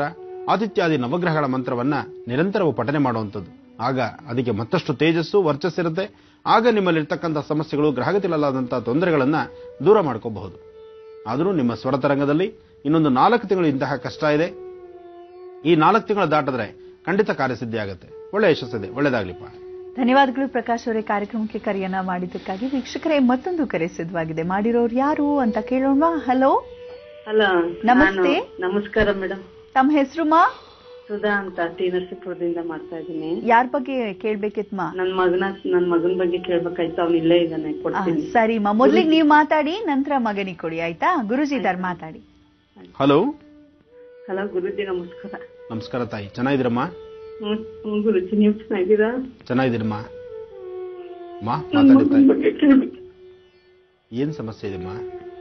ಆದಿತ್ಯಾದಿ ನವಗ್ರಹಗಳ ಮಂತ್ರವನ್ನ ನಿರಂತರವು ಪಠನೆ ಮಾಡುವಂಥದ್ದು ಆಗ ಅದಕ್ಕೆ ಮತ್ತಷ್ಟು ತೇಜಸ್ಸು ವರ್ಚಸ್ಸಿರುತ್ತೆ ಆಗ ನಿಮ್ಮಲ್ಲಿರ್ತಕ್ಕಂಥ ಸಮಸ್ಯೆಗಳು ಗ್ರಹಗತಿಲಲ್ಲಾದಂತಹ ತೊಂದರೆಗಳನ್ನ ದೂರ ಮಾಡ್ಕೋಬಹುದು ಆದರೂ ನಿಮ್ಮ ಸ್ವರತರಂಗದಲ್ಲಿ ಇನ್ನೊಂದು ನಾಲ್ಕು ತಿಂಗಳು ಇಂತಹ ಕಷ್ಟ ಇದೆ ಈ ನಾಲ್ಕು ತಿಂಗಳು ದಾಟಿದ್ರೆ ಖಂಡಿತ ಕಾರ್ಯಸಿದ್ಧಿ ಆಗುತ್ತೆ ಒಳ್ಳೆ ಯಶಸ್ಸಿದೆ ಒಳ್ಳೇದಾಗ್ಲಿಪ್ಪ ಧನ್ಯವಾದಗಳು ಪ್ರಕಾಶ್ ಅವರೇ ಕಾರ್ಯಕ್ರಮಕ್ಕೆ ಕರೆಯನ್ನ ಮಾಡಿದ್ದಕ್ಕಾಗಿ ವೀಕ್ಷಕರೇ ಮತ್ತೊಂದು ಕರೆ ಸಿದ್ಧವಾಗಿದೆ ಮಾಡಿರೋರು ಯಾರು ಅಂತ ಕೇಳೋಣ ಹಲೋ ಹಲೋ ನಮಸ್ತೆ. ನಾನು- ನಮಸ್ಕಾರ ಮೇಡಮ್ ತಮ್ಮ ಹೆಸರು ಮಾ ಸುಧಾ ಅಂತ ಟಿ ನರಸೀಪುರದಿಂದ ಮಾಡ್ತಾ ಇದ್ದೀನಿ ಯಾರ ಬಗ್ಗೆ ಕೇಳ್ಬೇಕಿತ್ ಮಾ ನನ್ ಮಗನ ನನ್ ಮಗನ ಬಗ್ಗೆ ಕೇಳ್ಬೇಕಾಯ್ತು ಅವ್ನು ಇಲ್ಲೇ ಇದ್ದಾನೆ ಆ, ಕೊಡ್ತೀನಿ ಸರಿ ಮಾ ಮೊದ್ಲಿಗೆ ನೀವು ಮಾತಾಡಿ ನಂತರ ಮಗನಿಗೆ ಕೊಡಿ ಆಯ್ತಾ ಗುರುಜಿ ಇದಾರ್ ಮಾತಾಡಿ ಹಲೋ ಹಲೋ ಗುರುಜಿ ನಮಸ್ಕಾರ ನಮಸ್ಕಾರ ತಾಯಿ ಚೆನ್ನಾಗಿದ್ದೀರಮ್ಮ ಹ್ಮ್ ಹ್ಮ್, ಗುರುಜಿ ನೀವು ಚೆನ್ನಾಗಿದ್ದೀರಾ ಚೆನ್ನಾಗಿದ್ದೀರಮ್ಮ ಮಾ ನನ್ ಮಾತಾಡಿ ಮಗನ ತಾಯಿ ಬಗ್ಗೆ ಕೇಳ್ಬೇಕು ಏನ್ ಸಮಸ್ಯೆ ಇದೆಮ್ಮ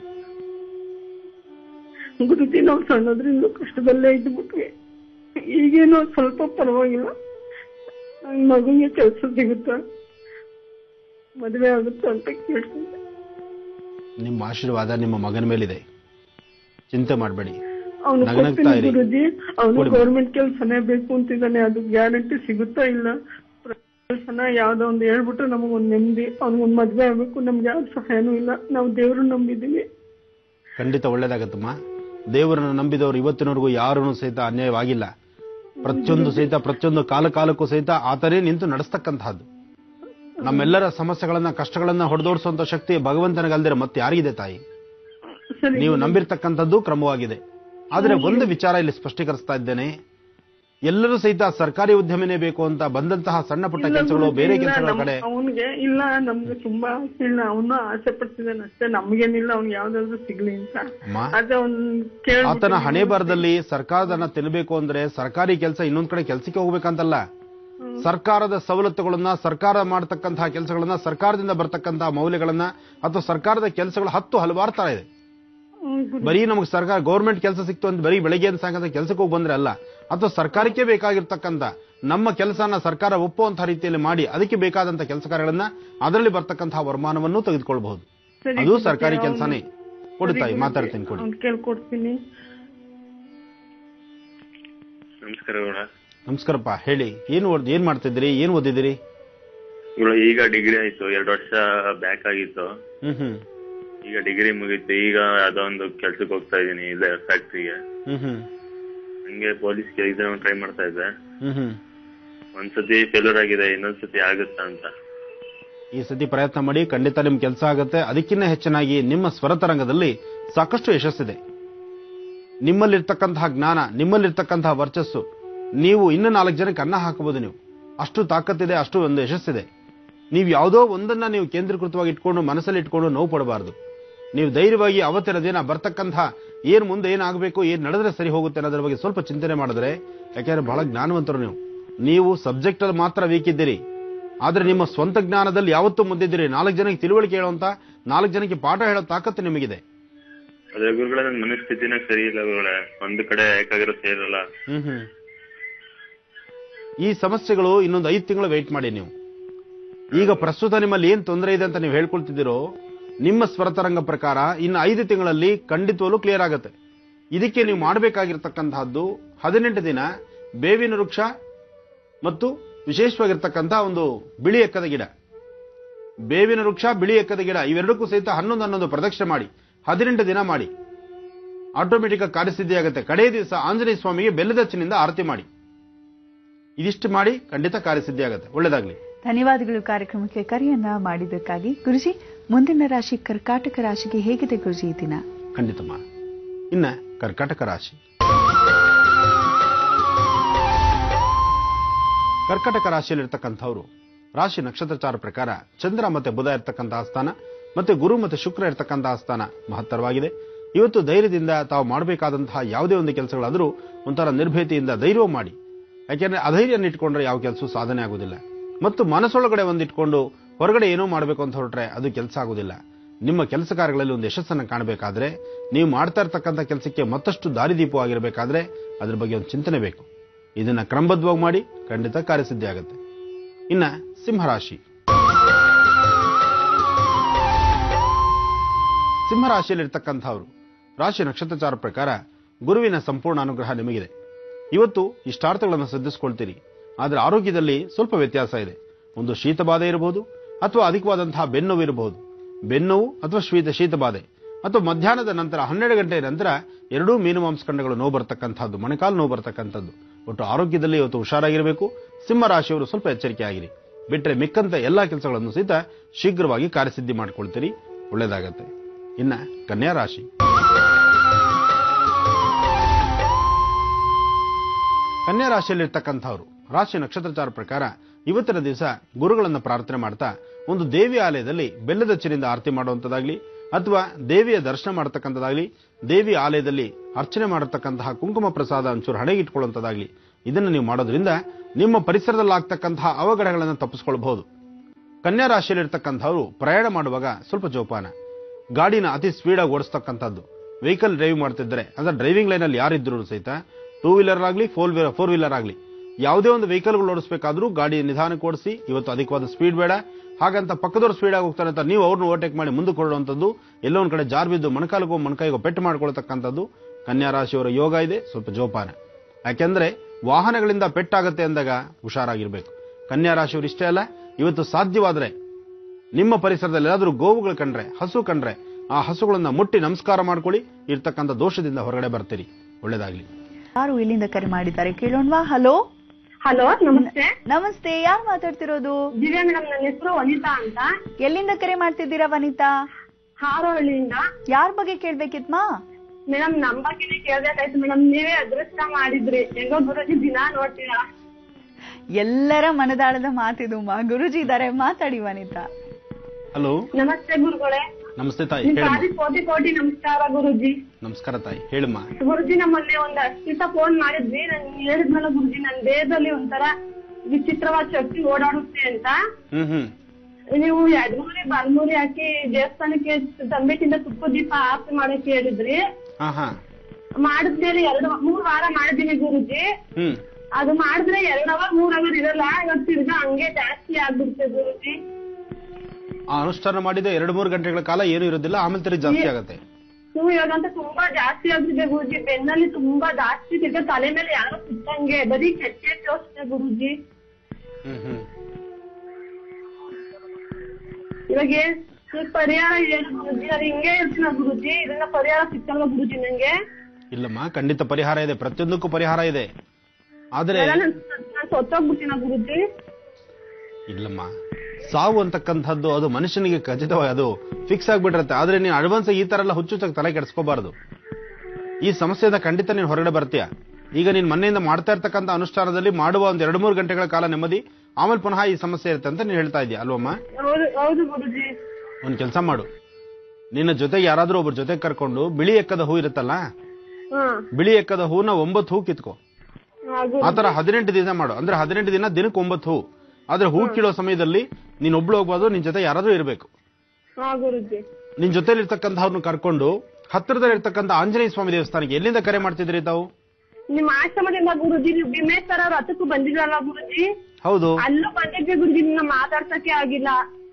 ಗುರುಜಿ ನಾವು ಸಣ್ಣದ್ರಿಂದ ಕಷ್ಟದಲ್ಲೇ ಇದ್ಬಿಟ್ವಿ ಈಗೇನೋ ಸ್ವಲ್ಪ ಪರವಾಗಿಲ್ಲ ನನ್ ಮಗನಿಗೆ ಕೆಲಸ ಸಿಗುತ್ತಾ ಮದುವೆ ಆಗುತ್ತಾ ಅಂತ ಕೇಳ್ತೀನಿ ನಿಮ್ಮ ಆಶೀರ್ವಾದ ನಿಮ್ಮ ಮಗನ ಮೇಲಿದೆ ಚಿಂತೆ ಮಾಡಬೇಡಿ ಅವನು ನಗನಗ್ತಾ ಕೊಡ್ತೀನಿ ಇರಿ. ಗುರುಜಿ ಅವನು ಕೊಡಿ. ಗೌರ್ಮೆಂಟ್ ಕೆಲಸನೇ ಬೇಕು ಅಂತಿದ್ದಾನೆ ಅದು ಗ್ಯಾರಂಟಿ ಸಿಗುತ್ತಾ ಇಲ್ಲ ಕೆಲಸನ ಯಾವ್ದೋ ಒಂದು ಹೇಳ್ಬಿಟ್ರೆ ನಮಗೊಂದ್ ನೆಮ್ಮದಿ ಅವ್ನಿಗೊಂದ್ ಮದ್ವೆ ಆಗ್ಬೇಕು ನಮ್ಗೆ ಯಾವ್ದು ಸಹಾಯನೂ ಇಲ್ಲ ನಾವು ದೇವ್ರು ನಂಬಿದೀವಿ ಖಂಡಿತ ಒಳ್ಳೇದಾಗತ್ತಮ್ಮ ದೇವರನ್ನು ನಂಬಿದವರು ಇವತ್ತಿನವರೆಗೂ ಯಾರೂ ಸಹಿತ ಅನ್ಯಾಯವಾಗಿಲ್ಲ ಪ್ರತಿಯೊಂದು ಸಹಿತ ಪ್ರತಿಯೊಂದು ಕಾಲ ಕಾಲಕ್ಕೂ ಸಹಿತ ಆತನೇ ನಿಂತು ನಡೆಸ್ತಕ್ಕಂತಹದ್ದು ನಮ್ಮೆಲ್ಲರ ಸಮಸ್ಯೆಗಳನ್ನ ಕಷ್ಟಗಳನ್ನ ಹೊಡೆದೋಡಿಸುವಂತ ಶಕ್ತಿ ಭಗವಂತನಿಗಲ್ದಿರ ಮತ್ತೆ ಯಾರಿಗಿದೆ ತಾಯಿ ಸರಿ ನೀವು ನಂಬಿರ್ತಕ್ಕಂಥದ್ದು ಕ್ರಮವಾಗಿದೆ ಆದ್ರೆ ಒಂದು ವಿಚಾರ ಇಲ್ಲಿ ಸ್ಪಷ್ಟೀಕರಿಸ್ತಾ ಇದ್ದೇನೆ ಎಲ್ಲರೂ ಸಹಿತ ಸರ್ಕಾರಿ ಉದ್ಯಮನೇ ಬೇಕು ಅಂತ ಬಂದಂತಹ ಸಣ್ಣ ಪುಟ್ಟ ಕೆಲಸಗಳು ಬೇರೆ ಕೆಲಸಗಳ ಕಡೆ ಅವನಿಗೆ ಇಲ್ಲ ನಮ್ಗೆ ತುಂಬಾ ಆಸೆ ಇಲ್ಲ ಅವನು ಆಸೆ ಪಡ್ತಿದ್ದಾನೆ ಅಷ್ಟೇ ನಮ್ಗೇನಿಲ್ಲ ಅವ್ನಿಗೆ ಯಾವ್ದಾದ್ರು ಸಿಗ್ಲಿ ಅಂತ ಅಮ್ಮ, ಅದೇ ಅವ್ನ್ ಕೇಳ್ಬಿಟ್ಟು ಆತನ ಹಣೆ ಬರದಲ್ಲಿ ಸರ್ಕಾರದನ್ನ ತಿನ್ನಬೇಕು ಅಂದ್ರೆ ಸರ್ಕಾರಿ ಕೆಲಸ ಇನ್ನೊಂದ್ ಕಡೆ ಕೆಲಸಕ್ಕೆ ಹೋಗ್ಬೇಕಂತಲ್ಲ ಸರ್ಕಾರದ ಸವಲತ್ತುಗಳನ್ನ ಸರ್ಕಾರ ಮಾಡತಕ್ಕಂತಹ ಕೆಲಸಗಳನ್ನ ಸರ್ಕಾರದಿಂದ ಬರ್ತಕ್ಕಂತಹ ಮೌಲ್ಯಗಳನ್ನ ಅಥವಾ ಸರ್ಕಾರದ ಕೆಲಸಗಳು ಹತ್ತು ಹಲವಾರು ತರ ಇದೆ ಹ್ಮ್, ಗುರು. ಬರೀ ನಮಗೆ ಸರ್ಕಾರ ಗೌರ್ಮೆಂಟ್ ಕೆಲಸ ಸಿಕ್ತು ಅಂತ ಬರೀ ಬೆಳಗ್ಗೆ ಸಾಯಂಕಾಲ ಕೆಲಸಕ್ಕೆ ಹೋಗಿ ಬಂದ್ರೆ ಅಲ್ಲ ಅಥವಾ ಸರ್ಕಾರಕ್ಕೆ ಬೇಕಾಗಿರ್ತಕ್ಕಂಥ ನಮ್ಮ ಕೆಲಸನ ಸರ್ಕಾರ ಒಪ್ಪುವಂತಹ ರೀತಿಯಲ್ಲಿ ಮಾಡಿ ಅದಕ್ಕೆ ಬೇಕಾದಂತ ಕೆಲಸ ಕಾರ್ಯಗಳನ್ನ ಅದರಲ್ಲಿ ಬರ್ತಕ್ಕಂತಹ ವರಮಾನವನ್ನು ತೆಗೆದುಕೊಳ್ಬಹುದು ಸರಿ ಅದು ಗುರುಜಿ, ಸರ್ಕಾರಿ ಅವ್ನು- ಕೆಲಸನೇ ಕೊಡಿ ಸರಿ ತಾಯಿ ಗುರುಜಿ, ಮಾತಾಡ್ತೀನಿ ಕೊಡಿ ಅವ್ನ್ ಕೇಳ್ಕೊಡ್ತೀನಿ ನಮಸ್ಕಾರ ಗೌಡ ನಮಸ್ಕಾರಪ್ಪ ಹೇಳಿ ಏನು ಓದ್ ಏನ್ ಮಾಡ್ತಿದ್ದೀರಿ ಏನ್ ಓದಿದಿರಿ ಗೌಡ ಈಗ ಡಿಗ್ರಿ ಆಯ್ತು ಎರಡು ವರ್ಷ ಬ್ಯಾಕ್ ಆಗಿತ್ತು ಹ್ಮ್ ಹ್ಮ್ ಈಗ ಡಿಗ್ರಿ ಮುಗೀತು ಈಗ ಯಾವ್ದೋ ಒಂದು ಕೆಲ್ಸಕ್ಕೆ ಹೋಗ್ತಾ ಇದೀನಿ ಇಲ್ಲೇ ಫ್ಯಾಕ್ಟ್ರಿಗೆ ಹ್ಮ್ ಹ್ಮ್ ಹಂಗೆ ಪೊಲೀಸ್ ಎಕ್ಸಾಮ್ ಟ್ರೈ ಮಾಡ್ತಾ ಇದ್ದೆ ಹ್ಮ್ ಹ್ಮ್ ಒಂದ್ಸತಿ ಫೇಲ್ಯೂರ್ ಆಗಿದೆ ಇನ್ನೊಂದ್ಸತಿ ಆಗುತ್ತಾ ಅಂತ ಈ ಸತಿ ಪ್ರಯತ್ನ ಮಾಡಿ ಖಂಡಿತ ನಿಮ್ ಕೆಲಸ ಆಗುತ್ತೆ ಅದಕ್ಕಿಂತ ಹೆಚ್ಚಿನಾಗಿ ನಿಮ್ಮ ಸ್ವರತರಂಗದಲ್ಲಿ ಸಾಕಷ್ಟು ಯಶಸ್ಸಿದೆ ನಿಮ್ಮಲ್ಲಿರ್ತಕ್ಕಂತಹ ಜ್ಞಾನ ನಿಮ್ಮಲ್ಲಿರ್ತಕ್ಕಂತಹ ವರ್ಚಸ್ಸು ನೀವು ಇನ್ನು ನಾಲ್ಕು ಜನಕ್ಕೆ ಅನ್ನ ಹಾಕಬಹುದು ನೀವು ಅಷ್ಟು ತಾಕತ್ತಿದೆ ಅಷ್ಟು ಒಂದು ಯಶಸ್ಸಿದೆ ನೀವು ಯಾವುದೋ ಒಂದನ್ನ ನೀವು ಕೇಂದ್ರೀಕೃತವಾಗಿ ಇಟ್ಕೊಂಡು ಮನಸ್ಸಲ್ಲಿ ಇಟ್ಕೊಂಡು ನೋವು ಪಡಬಾರದು ನೀವು ಧೈರ್ಯವಾಗಿ ಅವತ್ತಿನ ದಿನ ಬರ್ತಕ್ಕಂತಹ ಏನ್ ಮುಂದೆ ಏನಾಗಬೇಕು ಏನ್ ನಡೆದ್ರೆ ಸರಿ ಹೋಗುತ್ತೆ ಅನ್ನೋದ್ರ ಬಗ್ಗೆ ಸ್ವಲ್ಪ ಚಿಂತನೆ ಮಾಡಿದ್ರೆ ಯಾಕೆಂದ್ರೆ ಬಹಳ ಜ್ಞಾನವಂತರು ನೀವು ನೀವು ಸಬ್ಜೆಕ್ಟ್ ಅಲ್ಲಿ ಮಾತ್ರ ವೀಕ್ ಇದ್ದೀರಿ ಆದ್ರೆ ನಿಮ್ಮ ಸ್ವಂತ ಜ್ಞಾನದಲ್ಲಿ ಯಾವತ್ತೂ ಮುಂದಿದ್ದೀರಿ ನಾಲ್ಕು ಜನಕ್ಕೆ ತಿಳುವಳಿಕೆ ಹೇಳುವಂತ ನಾಲ್ಕು ಜನಕ್ಕೆ ಪಾಠ ಹೇಳೋ ತಾಕತ್ತು ನಿಮಗಿದೆ ಅದ್ರ ಗುರುಗಳ ನನ್ ಮನಸ್ಥಿತಿನ ಸರಿ ಇಲ್ಲ ಗುರುಗಳೇ ಒಂದ್ ಕಡೆ ಏಕಾಗಿರೋ ಸೇರಲ್ಲ ಹ್ಮ್ ಹ್ಮ್ ಈ ಸಮಸ್ಯೆಗಳು ಇನ್ನೊಂದು ಐದು ತಿಂಗಳು ವೆಯ್ಟ್ ಮಾಡಿ ನೀವು ಈಗ ಪ್ರಸ್ತುತ ನಿಮ್ಮಲ್ಲಿ ಏನ್ ತೊಂದರೆ ಇದೆ ಅಂತ ನೀವು ಹೇಳ್ಕೊಳ್ತಿದ್ದೀರೋ ನಿಮ್ಮ ಸ್ವರತರಂಗ ಪ್ರಕಾರ ಇನ್ನು ಐದು ತಿಂಗಳಲ್ಲಿ ಖಂಡಿತವಲ್ಲೂ ಕ್ಲಿಯರ್ ಆಗುತ್ತೆ ಇದಕ್ಕೆ ನೀವು ಮಾಡಬೇಕಾಗಿರ್ತಕ್ಕಂತಹದ್ದು ಹದಿನೆಂಟು ದಿನ ಬೇವಿನ ವೃಕ್ಷ ಮತ್ತು ವಿಶೇಷವಾಗಿರ್ತಕ್ಕಂತಹ ಒಂದು ಬಿಳಿ ಎಕ್ಕದ ಗಿಡ ಬೇವಿನ ವೃಕ್ಷ ಬಿಳಿ ಎಕ್ಕದ ಗಿಡ ಇವೆರಡಕ್ಕೂ ಸಹಿತ ಹನ್ನೊಂದು ಹನ್ನೊಂದು ಪ್ರದಕ್ಷಿಣೆ ಮಾಡಿ ಹದಿನೆಂಟು ದಿನ ಮಾಡಿ ಆಟೋಮೆಟಿಕ್ ಕಾರ್ಯಸಿದ್ಧಿ ಆಗುತ್ತೆ ಕಡೇ ದಿವಸ ಆಂಜನೇಯ ಸ್ವಾಮಿಗೆ ಬೆಲ್ಲದ ಹಚ್ಚಿನಿಂದ ಆರತಿ ಮಾಡಿ ಇದಿಷ್ಟು ಮಾಡಿ ಖಂಡಿತ ಕಾರ್ಯಸಿದ್ಧಿ ಆಗುತ್ತೆ ಒಳ್ಳೇದಾಗ್ಲಿ ಧನ್ಯವಾದಗಳು ಕಾರ್ಯಕ್ರಮಕ್ಕೆ ಕರೆಯನ್ನ ಮಾಡಿದ್ದಕ್ಕಾಗಿ ಗುರುಜಿ ಮುಂದಿನ ರಾಶಿ ಕರ್ಕಾಟಕ ರಾಶಿಗೆ ಹೇಗಿದೆ ಗುರುಜಿ ಈ ದಿನ ಖಂಡಿತಮ್ಮ ಇನ್ನ ಕರ್ಕಾಟಕ ರಾಶಿ ಕರ್ಕಾಟಕ ರಾಶಿಯಲ್ಲಿರ್ತಕ್ಕಂಥವ್ರು ರಾಶಿ ನಕ್ಷತ್ರಚಾರ ಪ್ರಕಾರ ಚಂದ್ರ ಮತ್ತೆ ಬುಧ ಇರ್ತಕ್ಕಂತಹ ಸ್ಥಾನ ಮತ್ತೆ ಗುರು ಮತ್ತೆ ಶುಕ್ರ ಇರ್ತಕ್ಕಂತಹ ಸ್ಥಾನ ಮಹತ್ತರವಾಗಿದೆ ಇವತ್ತು ಧೈರ್ಯದಿಂದ ತಾವು ಮಾಡಬೇಕಾದಂತಹ ಯಾವುದೇ ಒಂದು ಕೆಲಸಗಳಾದರೂ ಒಂಥರ ನಿರ್ಭೀತಿಯಿಂದ ಧೈರ್ಯ ಮಾಡಿ ಯಾಕೆಂದ್ರೆ ಅಧೈರ್ಯನ ಇಟ್ಕೊಂಡ್ರೆ ಯಾವ ಕೆಲಸ ಸಾಧನೆ ಆಗುದಿಲ್ಲ ಮತ್ತು ಮನಸ್ಸೊಳಗಡೆ ಒಂದಿಟ್ಕೊಂಡು ಹೊರಗಡೆ ಏನೋ ಮಾಡಬೇಕು ಅಂತ ಹೊರಟ್ರೆ ಅದು ಕೆಲಸ ಆಗುದಿಲ್ಲ ನಿಮ್ಮ ಕೆಲಸ ಕಾರ್ಯಗಳಲ್ಲಿ ಒಂದು ಯಶಸ್ಸನ್ನು ಕಾಣಬೇಕಾದ್ರೆ ನೀವು ಮಾಡ್ತಾ ಇರ್ತಕ್ಕಂಥ ಕೆಲಸಕ್ಕೆ ಮತ್ತಷ್ಟು ದಾರಿದೀಪವಾಗಿರಬೇಕಾದ್ರೆ ಅದ್ರ ಬಗ್ಗೆ ಒಂದು ಚಿಂತನೆ ಬೇಕು ಇದನ್ನ ಕ್ರಮಬದ್ಧವಾಗಿ ಮಾಡಿ ಖಂಡಿತ ಕಾರ್ಯಸಿದ್ಧಿ ಆಗುತ್ತೆ ಇನ್ನ ಸಿಂಹರಾಶಿ ಸಿಂಹರಾಶಿಯಲ್ಲಿರ್ತಕ್ಕಂಥವ್ರು ರಾಶಿ ನಕ್ಷತ್ರಚಾರ ಪ್ರಕಾರ ಗುರುವಿನ ಸಂಪೂರ್ಣ ಅನುಗ್ರಹ ನಿಮಗಿದೆ ಇವತ್ತು ಇಷ್ಟಾರ್ಥಗಳನ್ನು ಸಿದ್ಧಿಸ್ಕೊಳ್ತೀರಿ ಆದರೆ ಆರೋಗ್ಯದಲ್ಲಿ ಸ್ವಲ್ಪ ವ್ಯತ್ಯಾಸ ಇದೆ ಒಂದು ಶೀತ ಬಾಧೆ ಇರಬಹುದು ಅಥವಾ ಅಧಿಕವಾದಂತಹ ಬೆನ್ನೋವು ಇರಬಹುದು ಬೆನ್ನೋವು ಅಥವಾ ಶೀತ ಶೀತ ಬಾಧೆ ಅಥವಾ ಮಧ್ಯಾಹ್ನದ ನಂತರ ಹನ್ನೆರಡು ಗಂಟೆಯ ನಂತರ ಎರಡೂ ಮೀನು ಮಾಂಸಖಂಡಗಳು ನೋವು ಬರ್ತಕ್ಕಂಥದ್ದು ಮೊಣಕಾಲು ನೋವು ಬರ್ತಕ್ಕಂಥದ್ದು ಒಟ್ಟು ಆರೋಗ್ಯದಲ್ಲಿ ಇವತ್ತು ಹುಷಾರಾಗಿರಬೇಕು ಸಿಂಹ ರಾಶಿಯವರು ಸ್ವಲ್ಪ ಎಚ್ಚರಿಕೆ ಆಗಿರಿ ಬಿಟ್ಟರೆ ಮಿಕ್ಕಂತ ಎಲ್ಲಾ ಕೆಲಸಗಳನ್ನು ಸಹಿತ ಶೀಘ್ರವಾಗಿ ಕಾರ್ಯಸಿದ್ಧಿ ಮಾಡ್ಕೊಳ್ತೀರಿ ಒಳ್ಳೇದಾಗತ್ತೆ ಇನ್ನ ಕನ್ಯಾ ರಾಶಿ ಕನ್ಯಾ ರಾಶಿಯಲ್ಲಿರ್ತಕ್ಕಂಥವ್ರು ರಾಶಿ ನಕ್ಷತ್ರಚಾರ ಪ್ರಕಾರ ಇವತ್ತಿನ ದಿವಸ ಗುರುಗಳನ್ನ ಪ್ರಾರ್ಥನೆ ಮಾಡ್ತಾ ಒಂದು ದೇವಿ ಆಲಯದಲ್ಲಿ ಬೆಲ್ಲದ ಚಿರಿಂದ ಆರತಿ ಮಾಡುವಂಥದ್ದಾಗ್ಲಿ ಅಥವಾ ದೇವಿಯ ದರ್ಶನ ಮಾಡತಕ್ಕಂಥದ್ದಾಗ್ಲಿ ದೇವಿ ಆಲಯದಲ್ಲಿ ಅರ್ಚನೆ ಮಾಡತಕ್ಕಂತಹ ಕುಂಕುಮ ಪ್ರಸಾದ ಒಂಚೂರು ಹಣೆಗೆ ಇಟ್ಕೊಳ್ಳುವಂಥದ್ದಾಗ್ಲಿ ಇದನ್ನು ನೀವು ಮಾಡೋದ್ರಿಂದ ನಿಮ್ಮ ಪರಿಸರದಲ್ಲಿ ಆಗ್ತಕ್ಕಂತಹ ಅವಘಡಗಳನ್ನು ತಪ್ಪಿಸ್ಕೊಳ್ಬಹುದು ಕನ್ಯಾ ರಾಶಿಯಲ್ಲಿರ್ತಕ್ಕಂಥವ್ರು ಪ್ರಯಾಣ ಮಾಡುವಾಗ ಸ್ವಲ್ಪ ಜೋಪಾನ ಗಾಡಿನ ಅತಿ ಸ್ಪೀಡಾಗಿ ಓಡಿಸ್ತಕ್ಕಂಥದ್ದು ವೆಹಿಕಲ್ ಡ್ರೈವ್ ಮಾಡ್ತಿದ್ರೆ ಅಂದ್ರೆ ಡ್ರೈವಿಂಗ್ ಲೈನಲ್ಲಿ ಯಾರಿದ್ರು ಸಹಿತ ಟೂ ವೀಲರ್ ಆಗಲಿ ಫೋರ್ ವೀಲರ್ ಫೋರ್ ವೀಲರ್ ಆಗಲಿ ಯಾವುದೇ ಒಂದು ವೆಹಿಕಲ್ಗಳು ಓಡಿಸಬೇಕಾದ್ರೂ ಗಾಡಿ ನಿಧಾನಕ್ಕೆ ಓಡಿಸಿ ಇವತ್ತು ಅಧಿಕವಾದ ಸ್ಪೀಡ್ ಬೇಡ ಹಾಗಂತ ಪಕ್ಕದವ್ರು ಸ್ಪೀಡ್ ಆಗಿ ಹೋಗ್ತಾರೆ ಅಂತ ನೀವು ಅವ್ರನ್ನ ಓವರ್ಟೇಕ್ ಮಾಡಿ ಮುಂದೆ ಕೊಡುವಂಥದ್ದು ಎಲ್ಲೋ ಒಂದ್ ಕಡೆ ಜಾರ್ ಬಿದ್ದು ಮೊಣಕಾಲಿಗೋ ಮೊಣಕೈಗೋ ಪೆಟ್ಟು ಮಾಡ್ಕೊಳ್ತಕ್ಕಂಥದ್ದು ಕನ್ಯಾ ರಾಶಿಯವರ ಯೋಗ ಇದೆ ಸ್ವಲ್ಪ ಜೋಪಾನ ಯಾಕೆಂದ್ರೆ ವಾಹನಗಳಿಂದ ಪೆಟ್ಟಾಗತ್ತೆ ಅಂದಾಗ ಹುಷಾರಾಗಿರ್ಬೇಕು ಕನ್ಯಾ ರಾಶಿಯವರು ಇಷ್ಟೇ ಅಲ್ಲ ಇವತ್ತು ಸಾಧ್ಯವಾದ್ರೆ ನಿಮ್ಮ ಪರಿಸರದಲ್ಲಿ ಏನಾದರೂ ಗೋವುಗಳು ಕಂಡ್ರೆ ಹಸು ಕಂಡ್ರೆ ಆ ಹಸುಗಳನ್ನ ಮುಟ್ಟಿ ನಮಸ್ಕಾರ ಮಾಡ್ಕೊಳ್ಳಿ ಇರ್ತಕ್ಕಂಥ ದೋಷದಿಂದ ಹೊರಗಡೆ ಬರ್ತೀರಿ ಒಳ್ಳೇದಾಗ್ಲಿ ಯಾರು ಇಲ್ಲಿಂದ ಕರೆ ಮಾಡಿದ್ದಾರೆ ಕೇಳೋಣವಾ ಹಲೋ ಹಲೋ ನಮಸ್ತೆ ನಮಸ್ತೆ ಯಾರು ಮಾತಾಡ್ತಿರೋದು ದಿವ್ಯಾ ಮೇಡಮ್ ನನ್ನ ಹೆಸರು ವನಿತಾ ಅಂತ ಎಲ್ಲಿಂದ ಕರೆ ಮಾಡ್ತಿದ್ದೀರಾ ವನಿತಾ ಹಾರೋಹಳ್ಳಿಯಿಂದ ಯಾರ ಬಗ್ಗೆ ಕೇಳ್ಬೇಕಿತ್ಮಾ ಮೇಡಮ್ ನಮ್ ಬಗ್ಗೆನೇ ಕೇಳ್ಬೇಕಾಯ್ತು ಮೇಡಮ್ ನೀವೇ ಅದೃಷ್ಟ ಮಾಡಿದ್ರಿ ಹೆಂಗೋ ಗುರುಜಿ ದಿನ ನೋಡ್ತೀರಾ ಎಲ್ಲರ ಮನದಾಳದ ಮಾತಿದು ಮಾ ಗುರುಜಿ ಇದ್ದಾರೆ ಮಾತಾಡಿ ವನಿತಾ ಹಲೋ ನಮಸ್ತೆ ಗುರುಗಳೇ ನಮಸ್ತೆ ತಾಯಿ ನಿಮ್ ಹೇಳಮ್ಮ ಪಾದಿ ಕೋಟಿ ಕೋಟಿ ನಮಸ್ಕಾರ ಗುರುಜಿ ನಮಸ್ಕಾರ ತಾಯಿ ಹೇಳಮ್ಮ ಗುರುಜಿ ನಮ್ಮಲ್ಲಿ ಒಂದ್ ಅಷ್ಟಿತ ಫೋನ್ ಮಾಡಿದ್ವಿ ನನ್ ಹೇಳಿದ್ಮೇಲೆ ಗುರುಜಿ ನನ್ ದೇಹದಲ್ಲಿ ಒಂಥರ ವಿಚಿತ್ರವಾದ ಶಕ್ತಿ ಓಡಾಡುತ್ತೆ ಅಂತ ಹ್ಮ್ ಹ್ಮ್ ನೀವು ಎಡಮೂರಿ ಬಲ್ಮೂರಿ ಹಾಕಿ ದೇವಸ್ಥಾನಕ್ಕೆ ತಂಬಿಟ್ಟಿಂದ ತುಪ್ಪ ದೀಪ ಆರತಿ ಮಾಡಕ್ ಹೇಳಿದ್ರಿ ಹಾ ಹಾ ಮಾಡಿದ್ಮೇಲೆ ಎರಡು ಮೂರ್ ವಾರ ಮಾಡಿದೀನಿ ಗುರುಜಿ ಹ್ಮ್ ಅದು ಮಾಡಿದ್ರೆ ಎರಡ್ ಅವರ್ ಮೂರ್ ಅವರ್ ಇರಲ್ಲ ಇವತ್ತು ತಿರ್ಗಾ ಹಂಗೆ ಜಾಸ್ತಿ ಆಗ್ಬಿಡುತ್ತೆ ಗುರುಜಿ ಆ ಅನುಷ್ಠಾನ ಮಾಡಿದ ಎರಡು ಮೂರು ಗಂಟೆಗಳ ಕಾಲ ಏನು ಇರೋದಿಲ್ಲ ಆಮೇಲೆ ತಿರುಗಿ ಜಾಸ್ತಿ ಆಗತ್ತೆ ನೀವು ಇವಾಗಂತ ತುಂಬಾ ಜಾಸ್ತಿ ಆಗ್ತಿದೆ ಗುರುಜಿ ಬೆನ್ನಲ್ಲಿ ತುಂಬಾ ಜಾಸ್ತಿ ತಿರ್ಗಾ ತಲೆ ಮೇಲೆ ಯಾರೋ ಸುತ್ತಂಗೆ ಬರೀ ಕೆಟ್ಟ ಕೆಟ್ಟ ಯೋಚನೆ ಗುರುಜಿ ಹ್ಮ್ ಹ್ಮ್ ಇವಾಗ ಏನ್ ಈ ಪರಿಹಾರ ಏನು ಗುರುಜಿ ಅದು ಹಿಂಗೆ ಇರ್ತೀನ ಗುರುಜಿ ಇದನ್ನ ಪರಿಹಾರ ಸಿಕ್ಕಲ್ವಾ ಗುರುಜಿ ನಂಗೆ ಇಲ್ಲಮ್ಮ ಖಂಡಿತ ಪರಿಹಾರ ಇದೆ ಪ್ರತಿಯೊಂದಕ್ಕೂ ಪರಿಹಾರ ಇದೆ ಆದ್ರೆ ನಾನ್ ನಾನ್ ಸತ್ತೋಗ್ಬಿಡ್ತೀನ ಗುರುಜಿ ಇಲ್ಲಮ್ಮ ಸಾವು ಅಂತಕ್ಕಂಥದ್ದು ಅದು ಮನುಷ್ಯನಿಗೆ ಖಚಿತವಾಗಿ ಅದು ಫಿಕ್ಸ್ ಆಗ್ಬಿಟ್ಟಿರುತ್ತೆ ಆದ್ರೆ ನೀನು ಅಡ್ವಾನ್ಸ್ ಈ ತರ ಎಲ್ಲ ಹುಚ್ಚುಚ್ಚಾಗಿ ತಲೆ ಕೆಡಿಸ್ಕೋಬಾರದು ಈ ಸಮಸ್ಯೆಯಿಂದ ಖಂಡಿತ ನೀನು ಹೊರಗಡೆ ಬರ್ತೀಯ ಈಗ ನೀನ್ ಮೊನ್ನೆಯಿಂದ ಮಾಡ್ತಾ ಇರ್ತಕ್ಕಂಥ ಅನುಷ್ಠಾನದಲ್ಲಿ ಮಾಡುವ ಒಂದ್ ಎರಡು ಮೂರು ಗಂಟೆಗಳ ಕಾಲ ನೆಮ್ಮದಿ ಆಮೇಲೆ ಪುನಃ ಈ ಸಮಸ್ಯೆ ಇರುತ್ತೆ ಅಂತ ನೀನು ಹೇಳ್ತಾ ಇದೀಯ ಅಲ್ವಮ್ಮ ಹೌದು ಹೌದು ಗುರುಜಿ ಒಂದ್ ಕೆಲಸ ಮಾಡು ನಿನ್ನ ಜೊತೆಗೆ ಯಾರಾದ್ರೂ ಒಬ್ರು ಜೊತೆಗೆ ಕರ್ಕೊಂಡು ಬಿಳಿ ಎಕ್ಕದ ಹೂ ಇರುತ್ತಲ್ಲ ಹಾ ಬಿಳಿ ಎಕ್ಕದ ಹೂನ ಒಂಬತ್ತು ಹೂ ಕಿತ್ಕೋ ಹಾ ಗುರು- ಆತರ ಹದಿನೆಂಟು ದಿನ ಮಾಡು ಅಂದ್ರೆ ಹದಿನೆಂಟು ದಿನ ದಿನಕ್ಕೆ ಒಂಬತ್ತು ಹೂ ಆದ್ರೆ ಹೂ ಕೀಳೋ ಸಮಯದಲ್ಲಿ ನೀನ್ ಒಬ್ಳು ಹೋಗ್ಬಾರ್ದು ನಿನ್ ಜೊತೆ ಯಾರಾದ್ರೂ ಇರಬೇಕು ಹಾ ಗುರುಜಿ ನಿನ್ ಜೊತೆಲಿ ಇರ್ತಕ್ಕಂಥವ್ರನ್ನ ಕರ್ಕೊಂಡು ಹತ್ತಿರದಲ್ಲಿ ಇರ್ತಕ್ಕಂಥ ಆಂಜನೇಯ ಸ್ವಾಮಿ ದೇವಸ್ಥಾನಕ್ಕೆ ಎಲ್ಲಿಂದ ಕರೆ ಮಾಡ್ತಿದ್ರಿ ತಾವು ನಿಮ್ ಆಶ್ರಮದಿಂದ ಗುರುಜಿ ನೀವು ಭೀಮೇಶ್ವರ ರಥಕ್ಕೂ ಬಂದಿದ್ರಲ್ಲ ಗುರುಜಿ ಹೌದು ಅಲ್ಲೂ ಬಂದಿದ್ವಿ ಗುರುಜಿ ನಿನ್ನ ಮಾತಾಡ್ಸಕ್ಕೆ ಆಗಿಲ್ಲ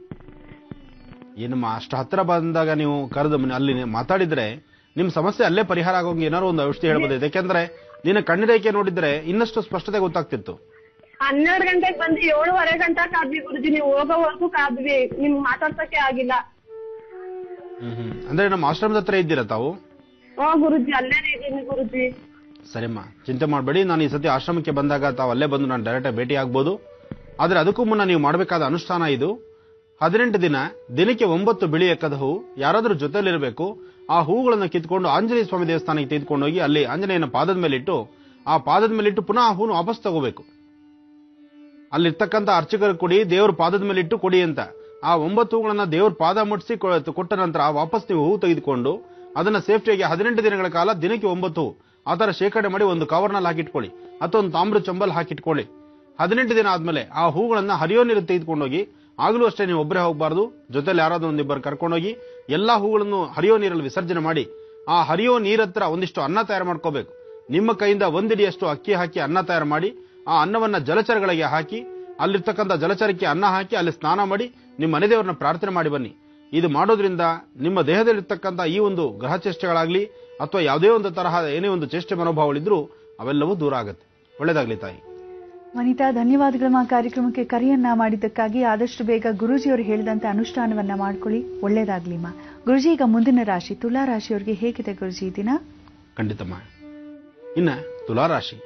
ಏನಮ್ಮ ಅಷ್ಟು ಹತ್ರ ಬಂದಾಗ ನೀವು ಕರೆದು ಮನೆ- ಅಲ್ಲಿ ನೀವು ಮಾತಾಡಿದ್ರೆ ನಿಮ್ ಸಮಸ್ಯೆ ಅಲ್ಲೇ ಪರಿಹಾರ ಆಗೋಂಗೆ ಏನಾರು ಒಂದು ಔಷಧಿ ಹೇಳ್ಬೋದು ಯಾಕೆಂದ್ರೆ ನಿನ್ನ ಕಣ್ಣು ರೇಖೆ ನೋಡಿದ್ರೆ ಇನ್ನಷ್ಟು ಸ್ಪಷ್ಟತೆ ಗೊತ್ತಾಗ್ತಿತ್ತು ಹನ್ನೆರಡು ಗಂಟೆಗೆ ಬಂದು ಏಳುವರೆ ಗಂಟೆ ಕಾದ್ವಿ ಗುರುಜಿ ನೀವು ಹೋಗೋವರೆಗೂ ಕಾದ್ವಿ ನಿಮ್ ಮಾತಾಡ್ಸಕ್ಕೆ ಆಗಿಲ್ಲ ಹ್ಮ್ ಹ್ಮ್ ಅಂದ್ರೆ ನಮ್ಮ ಆಶ್ರಮದ ಹತ್ರ ಇದ್ದೀರಾ ತಾವು ಹಾ ಗುರುಜಿ ಅಲ್ಲೇನೆ ಇದೀನಿ ಗುರುಜಿ ಸರಿಮ್ಮ ಚಿಂತೆ ಮಾಡಬೇಡಿ ನಾನು ಈ ಸತಿ ಆಶ್ರಮಕ್ಕೆ ಬಂದಾಗ ತಾವು ಅಲ್ಲೇ ಬಂದು ನಾನು ಡೈರೆಕ್ಟ್ ಭೇಟಿ ಆಗ್ಬೋದು ಆದ್ರೆ ಅದಕ್ಕೂ ಮುನ್ನ ನೀವು ಮಾಡಬೇಕಾದ ಅನುಷ್ಠಾನ ಇದು ಹದಿನೆಂಟು ದಿನ ದಿನಕ್ಕೆ ಒಂಬತ್ತು ಬಿಳಿ ಎಕ್ಕದ ಹೂ ಯಾರಾದ್ರೂ ಜೊತೆಲಿರಬೇಕು ಆ ಹೂಗಳನ್ನು ಕಿತ್ಕೊಂಡು ಆಂಜನೇಯ ಸ್ವಾಮಿ ದೇವಸ್ಥಾನಕ್ಕೆ ತೆಗೆದುಕೊಂಡು ಹೋಗಿ ಅಲ್ಲಿ ಆಂಜನೇಯನ ಪಾದದ ಮೇಲಿಟ್ಟು ಆ ಪಾದದ ಮೇಲಿಟ್ಟು ಪುನಃ ಆ ಹೂನು ವಾಪಸ್ ತಗೋಬೇಕು ಅಲ್ಲಿರ್ತಕ್ಕಂಥ ಅರ್ಚಕರು ಕೊಡಿ ದೇವ್ರ ಪಾದದ ಮೇಲಿಟ್ಟು ಕೊಡಿ ಅಂತ ಆ ಒಂಬತ್ತು ಹೂಗಳನ್ನ ದೇವ್ರ ಪಾದ ಮುಟ್ಟಿಸಿ ಕೊಟ್ಟ ನಂತರ ವಾಪಸ್ ನೀವು ಹೂ ತೆಗೆದುಕೊಂಡು ಅದನ್ನ ಸೇಫ್ಟಿಯಾಗಿ ಹದಿನೆಂಟು ದಿನಗಳ ಕಾಲ ದಿನಕ್ಕೆ ಒಂಬತ್ತು ಹೂ ಆ ತರ ಶೇಖರಣೆ ಮಾಡಿ ಒಂದು ಕವರ್ನಲ್ಲಿ ಹಾಕಿಟ್ಕೊಳ್ಳಿ ಅಥವಾ ಒಂದು ತಾಮ್ರ ಚಂಬಲ್ ಹಾಕಿಟ್ಕೊಳ್ಳಿ ಹದಿನೆಂಟು ದಿನ ಆದ್ಮೇಲೆ ಆ ಹೂಗಳನ್ನ ಹರಿಯೋ ನೀರು ತೆಗೆದುಕೊಂಡೋಗಿ ಆಗ್ಲೂ ಅಷ್ಟೇ ನೀವು ಒಬ್ಬರೇ ಹೋಗಬಾರ್ದು ಜೊತೆಲಿ ಯಾರಾದ್ರೂ ಒಂದಿಬ್ಬರು ಕರ್ಕೊಂಡೋಗಿ ಎಲ್ಲಾ ಹೂಗಳನ್ನು ಹರಿಯೋ ನೀರಲ್ಲಿ ವಿಸರ್ಜನೆ ಮಾಡಿ ಆ ಹರಿಯೋ ನೀರತ್ರ ಒಂದಿಷ್ಟು ಅನ್ನ ತಯಾರು ಮಾಡ್ಕೋಬೇಕು ನಿಮ್ಮ ಕೈಯಿಂದ ಒಂದಿಡಿಯಷ್ಟು ಅಕ್ಕಿ ಹಾಕಿ ಅನ್ನ ತಯಾರು ಮಾಡಿ ಆ ಅನ್ನವನ್ನ ಜಲಚರಗಳಿಗೆ ಹಾಕಿ ಅಲ್ಲಿರ್ತಕ್ಕಂಥ ಜಲಚರಕ್ಕೆ ಅನ್ನ ಹಾಕಿ ಅಲ್ಲಿ ಸ್ನಾನ ಮಾಡಿ ನಿಮ್ಮ ಮನೆ ದೇವರನ್ನ ಪ್ರಾರ್ಥನೆ ಮಾಡಿ ಬನ್ನಿ ಇದು ಮಾಡೋದ್ರಿಂದ ನಿಮ್ಮ ದೇಹದಲ್ಲಿರ್ತಕ್ಕಂಥ ಈ ಒಂದು ಗ್ರಹ ಚೇಷ್ಟೆಗಳಾಗ್ಲಿ ಅಥವಾ ಯಾವುದೇ ಒಂದು ತರಹ ಏನೇ ಒಂದು ಚೇಷ್ಟೆ ಮನೋಭಾವಗಳಿದ್ರೂ ಅವೆಲ್ಲವೂ ದೂರ ಆಗುತ್ತೆ ಒಳ್ಳೇದಾಗ್ಲಿ ತಾಯಿ ವನಿತಾ ಧನ್ಯವಾದಗಳಮ್ಮ ಕಾರ್ಯಕ್ರಮಕ್ಕೆ ಕರೆಯನ್ನ ಮಾಡಿದ್ದಕ್ಕಾಗಿ ಆದಷ್ಟು ಬೇಗ ಗುರುಜಿಯವರು ಹೇಳಿದಂತೆ ಅನುಷ್ಠಾನವನ್ನ ಮಾಡ್ಕೊಳ್ಳಿ ಒಳ್ಳೇದಾಗ್ಲಿಮ್ಮ ಗುರುಜಿ ಈಗ ಮುಂದಿನ ರಾಶಿ ತುಲಾ ರಾಶಿಯವರಿಗೆ ಹೇಗಿದೆ ಗುರುಜಿ ಈ ದಿನ ಖಂಡಿತಮ್ಮ ಇನ್ನ ತುಲಾರಾಶಿ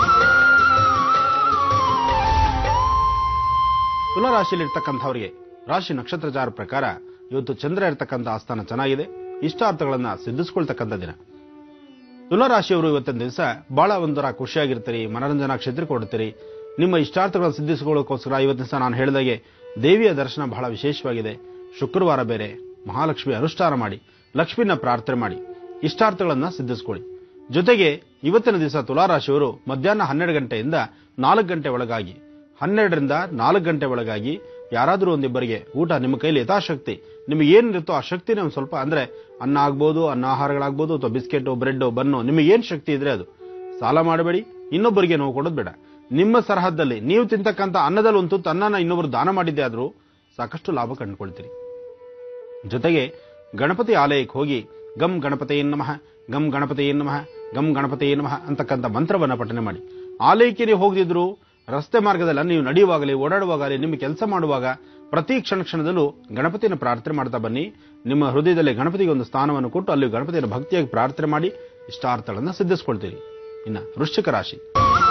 ತುಲಾರಾಶಿಯಲ್ಲಿರ್ತಕ್ಕಂಥವರಿಗೆ ರಾಶಿ ನಕ್ಷತ್ರಚಾರ ಪ್ರಕಾರ ಇವತ್ತು ಚಂದ್ರ ಇರ್ತಕ್ಕಂಥ ಆಸ್ಥಾನ ಚೆನ್ನಾಗಿದೆ ಇಷ್ಟಾರ್ಥಗಳನ್ನ ಸಿದ್ಧಿಸ್ಕೊಳ್ತಕ್ಕಂಥ ದಿನ ತುಲಾರಾಶಿಯವರು ಇವತ್ತಿನ ದಿವಸ ಬಹಳ ಒಂಥರ ಖುಷಿಯಾಗಿರ್ತೀರಿ ಮನರಂಜನಾ ಕ್ಷೇತ್ರಕ್ಕೆ ಕೊಡ್ತೀರಿ ನಿಮ್ಮ ಇಷ್ಟಾರ್ಥಗಳನ್ನು ಸಿದ್ಧಿಸಿಕೊಳ್ಳೋಕ್ಕೋಸ್ಕರ ಇವತ್ತಿನ ದಿವಸ ನಾನು ಹೇಳಿದಾಗೆ ದೇವಿಯ ದರ್ಶನ ಬಹಳ ವಿಶೇಷವಾಗಿದೆ ಶುಕ್ರವಾರ ಬೇರೆ ಮಹಾಲಕ್ಷ್ಮಿ ಅನುಷ್ಠಾನ ಮಾಡಿ ಲಕ್ಷ್ಮಿನ ಪ್ರಾರ್ಥನೆ ಮಾಡಿ ಇಷ್ಟಾರ್ಥಗಳನ್ನ ಸಿದ್ಧಿಸ್ಕೊಳ್ಳಿ ಜೊತೆಗೆ ಇವತ್ತಿನ ದಿವಸ ತುಲಾರಾಶಿಯವರು ಮಧ್ಯಾಹ್ನ ಹನ್ನೆರಡು ಗಂಟೆಯಿಂದ ನಾಲ್ಕು ಗಂಟೆ ಒಳಗಾಗಿ ಹನ್ನೆರಡರಿಂದ ನಾಲ್ಕು ಗಂಟೆ ಒಳಗಾಗಿ ಯಾರಾದರೂ ಒಂದಿಬ್ಬರಿಗೆ ಊಟ ನಿಮ್ಮ ಕೈಲಿ ಯಥಾಶಕ್ತಿ ನಿಮಗೆ ಏನಿರುತ್ತೋ ಆ ಶಕ್ತಿನ ಒಂದು ಸ್ವಲ್ಪ ಅಂದ್ರೆ ಅನ್ನ ಆಗ್ಬೋದು ಅನ್ನ ಆಹಾರಗಳಾಗ್ಬೋದು ಅಥವಾ ಬಿಸ್ಕೆಟ್ ಬ್ರೆಡ್ ಬನ್ನು ನಿಮಗೆ ಏನ್ ಶಕ್ತಿ ಇದ್ರೆ ಅದು ಸಾಲ ಮಾಡಬೇಡಿ ಇನ್ನೊಬ್ಬರಿಗೆ ನೋವು ಕೊಡೋದು ಬೇಡ ನಿಮ್ಮ ಸರಹದ್ದಲ್ಲಿ ನೀವು ತಿಂತಕ್ಕಂಥ ಅನ್ನದಲ್ಲಿ ಒಂದು ತುತ್ತು ಅನ್ನನ ಇನ್ನೊಬ್ಬರು ದಾನ ಮಾಡಿದ್ದೆ ಆದರೂ ಸಾಕಷ್ಟು ಲಾಭ ಕಂಡುಕೊಳ್ತೀರಿ ಜೊತೆಗೆ ಗಣಪತಿ ಆಲಯಕ್ಕೆ ಹೋಗಿ ಗಂ ಗಣಪತಿಯೇ ನಮಃ ಗಂ ಗಣಪತಿಯೇ ನಮಃ ಗಂ ಗಣಪತಿಯೇ ನಮಃ ಅಂತಕ್ಕಂಥ ಮಂತ್ರವನ್ನ ಪಠನೆ ಮಾಡಿ ಆಲಯಕ್ಕೆ ನೀವು ಹೋಗದಿದ್ರು ರಸ್ತೆ ಮಾರ್ಗದಲ್ಲಿ ನೀವು ನಡೆಯುವಾಗಲಿ ಓಡಾಡುವಾಗಲಿ ನಿಮ್ಮ ಕೆಲಸ ಮಾಡುವಾಗ ಪ್ರತಿ ಕ್ಷಣ ಕ್ಷಣದಲ್ಲೂ ಗಣಪತಿಯನ್ನು ಪ್ರಾರ್ಥನೆ ಮಾಡ್ತಾ ಬನ್ನಿ ನಿಮ್ಮ ಹೃದಯದಲ್ಲಿ ಗಣಪತಿಗೆ ಒಂದು ಸ್ಥಾನವನ್ನು ಕೊಟ್ಟು ಅಲ್ಲಿ ಗಣಪತಿಯನ್ನು ಭಕ್ತಿಯಾಗಿ ಪ್ರಾರ್ಥನೆ ಮಾಡಿ ಇಷ್ಟಾರ್ಥಗಳನ್ನು ಸಿದ್ಧಿಸ್ಕೊಳ್ತೀರಿ ಇನ್ನ ವೃಶ್ಚಿಕ ರಾಶಿ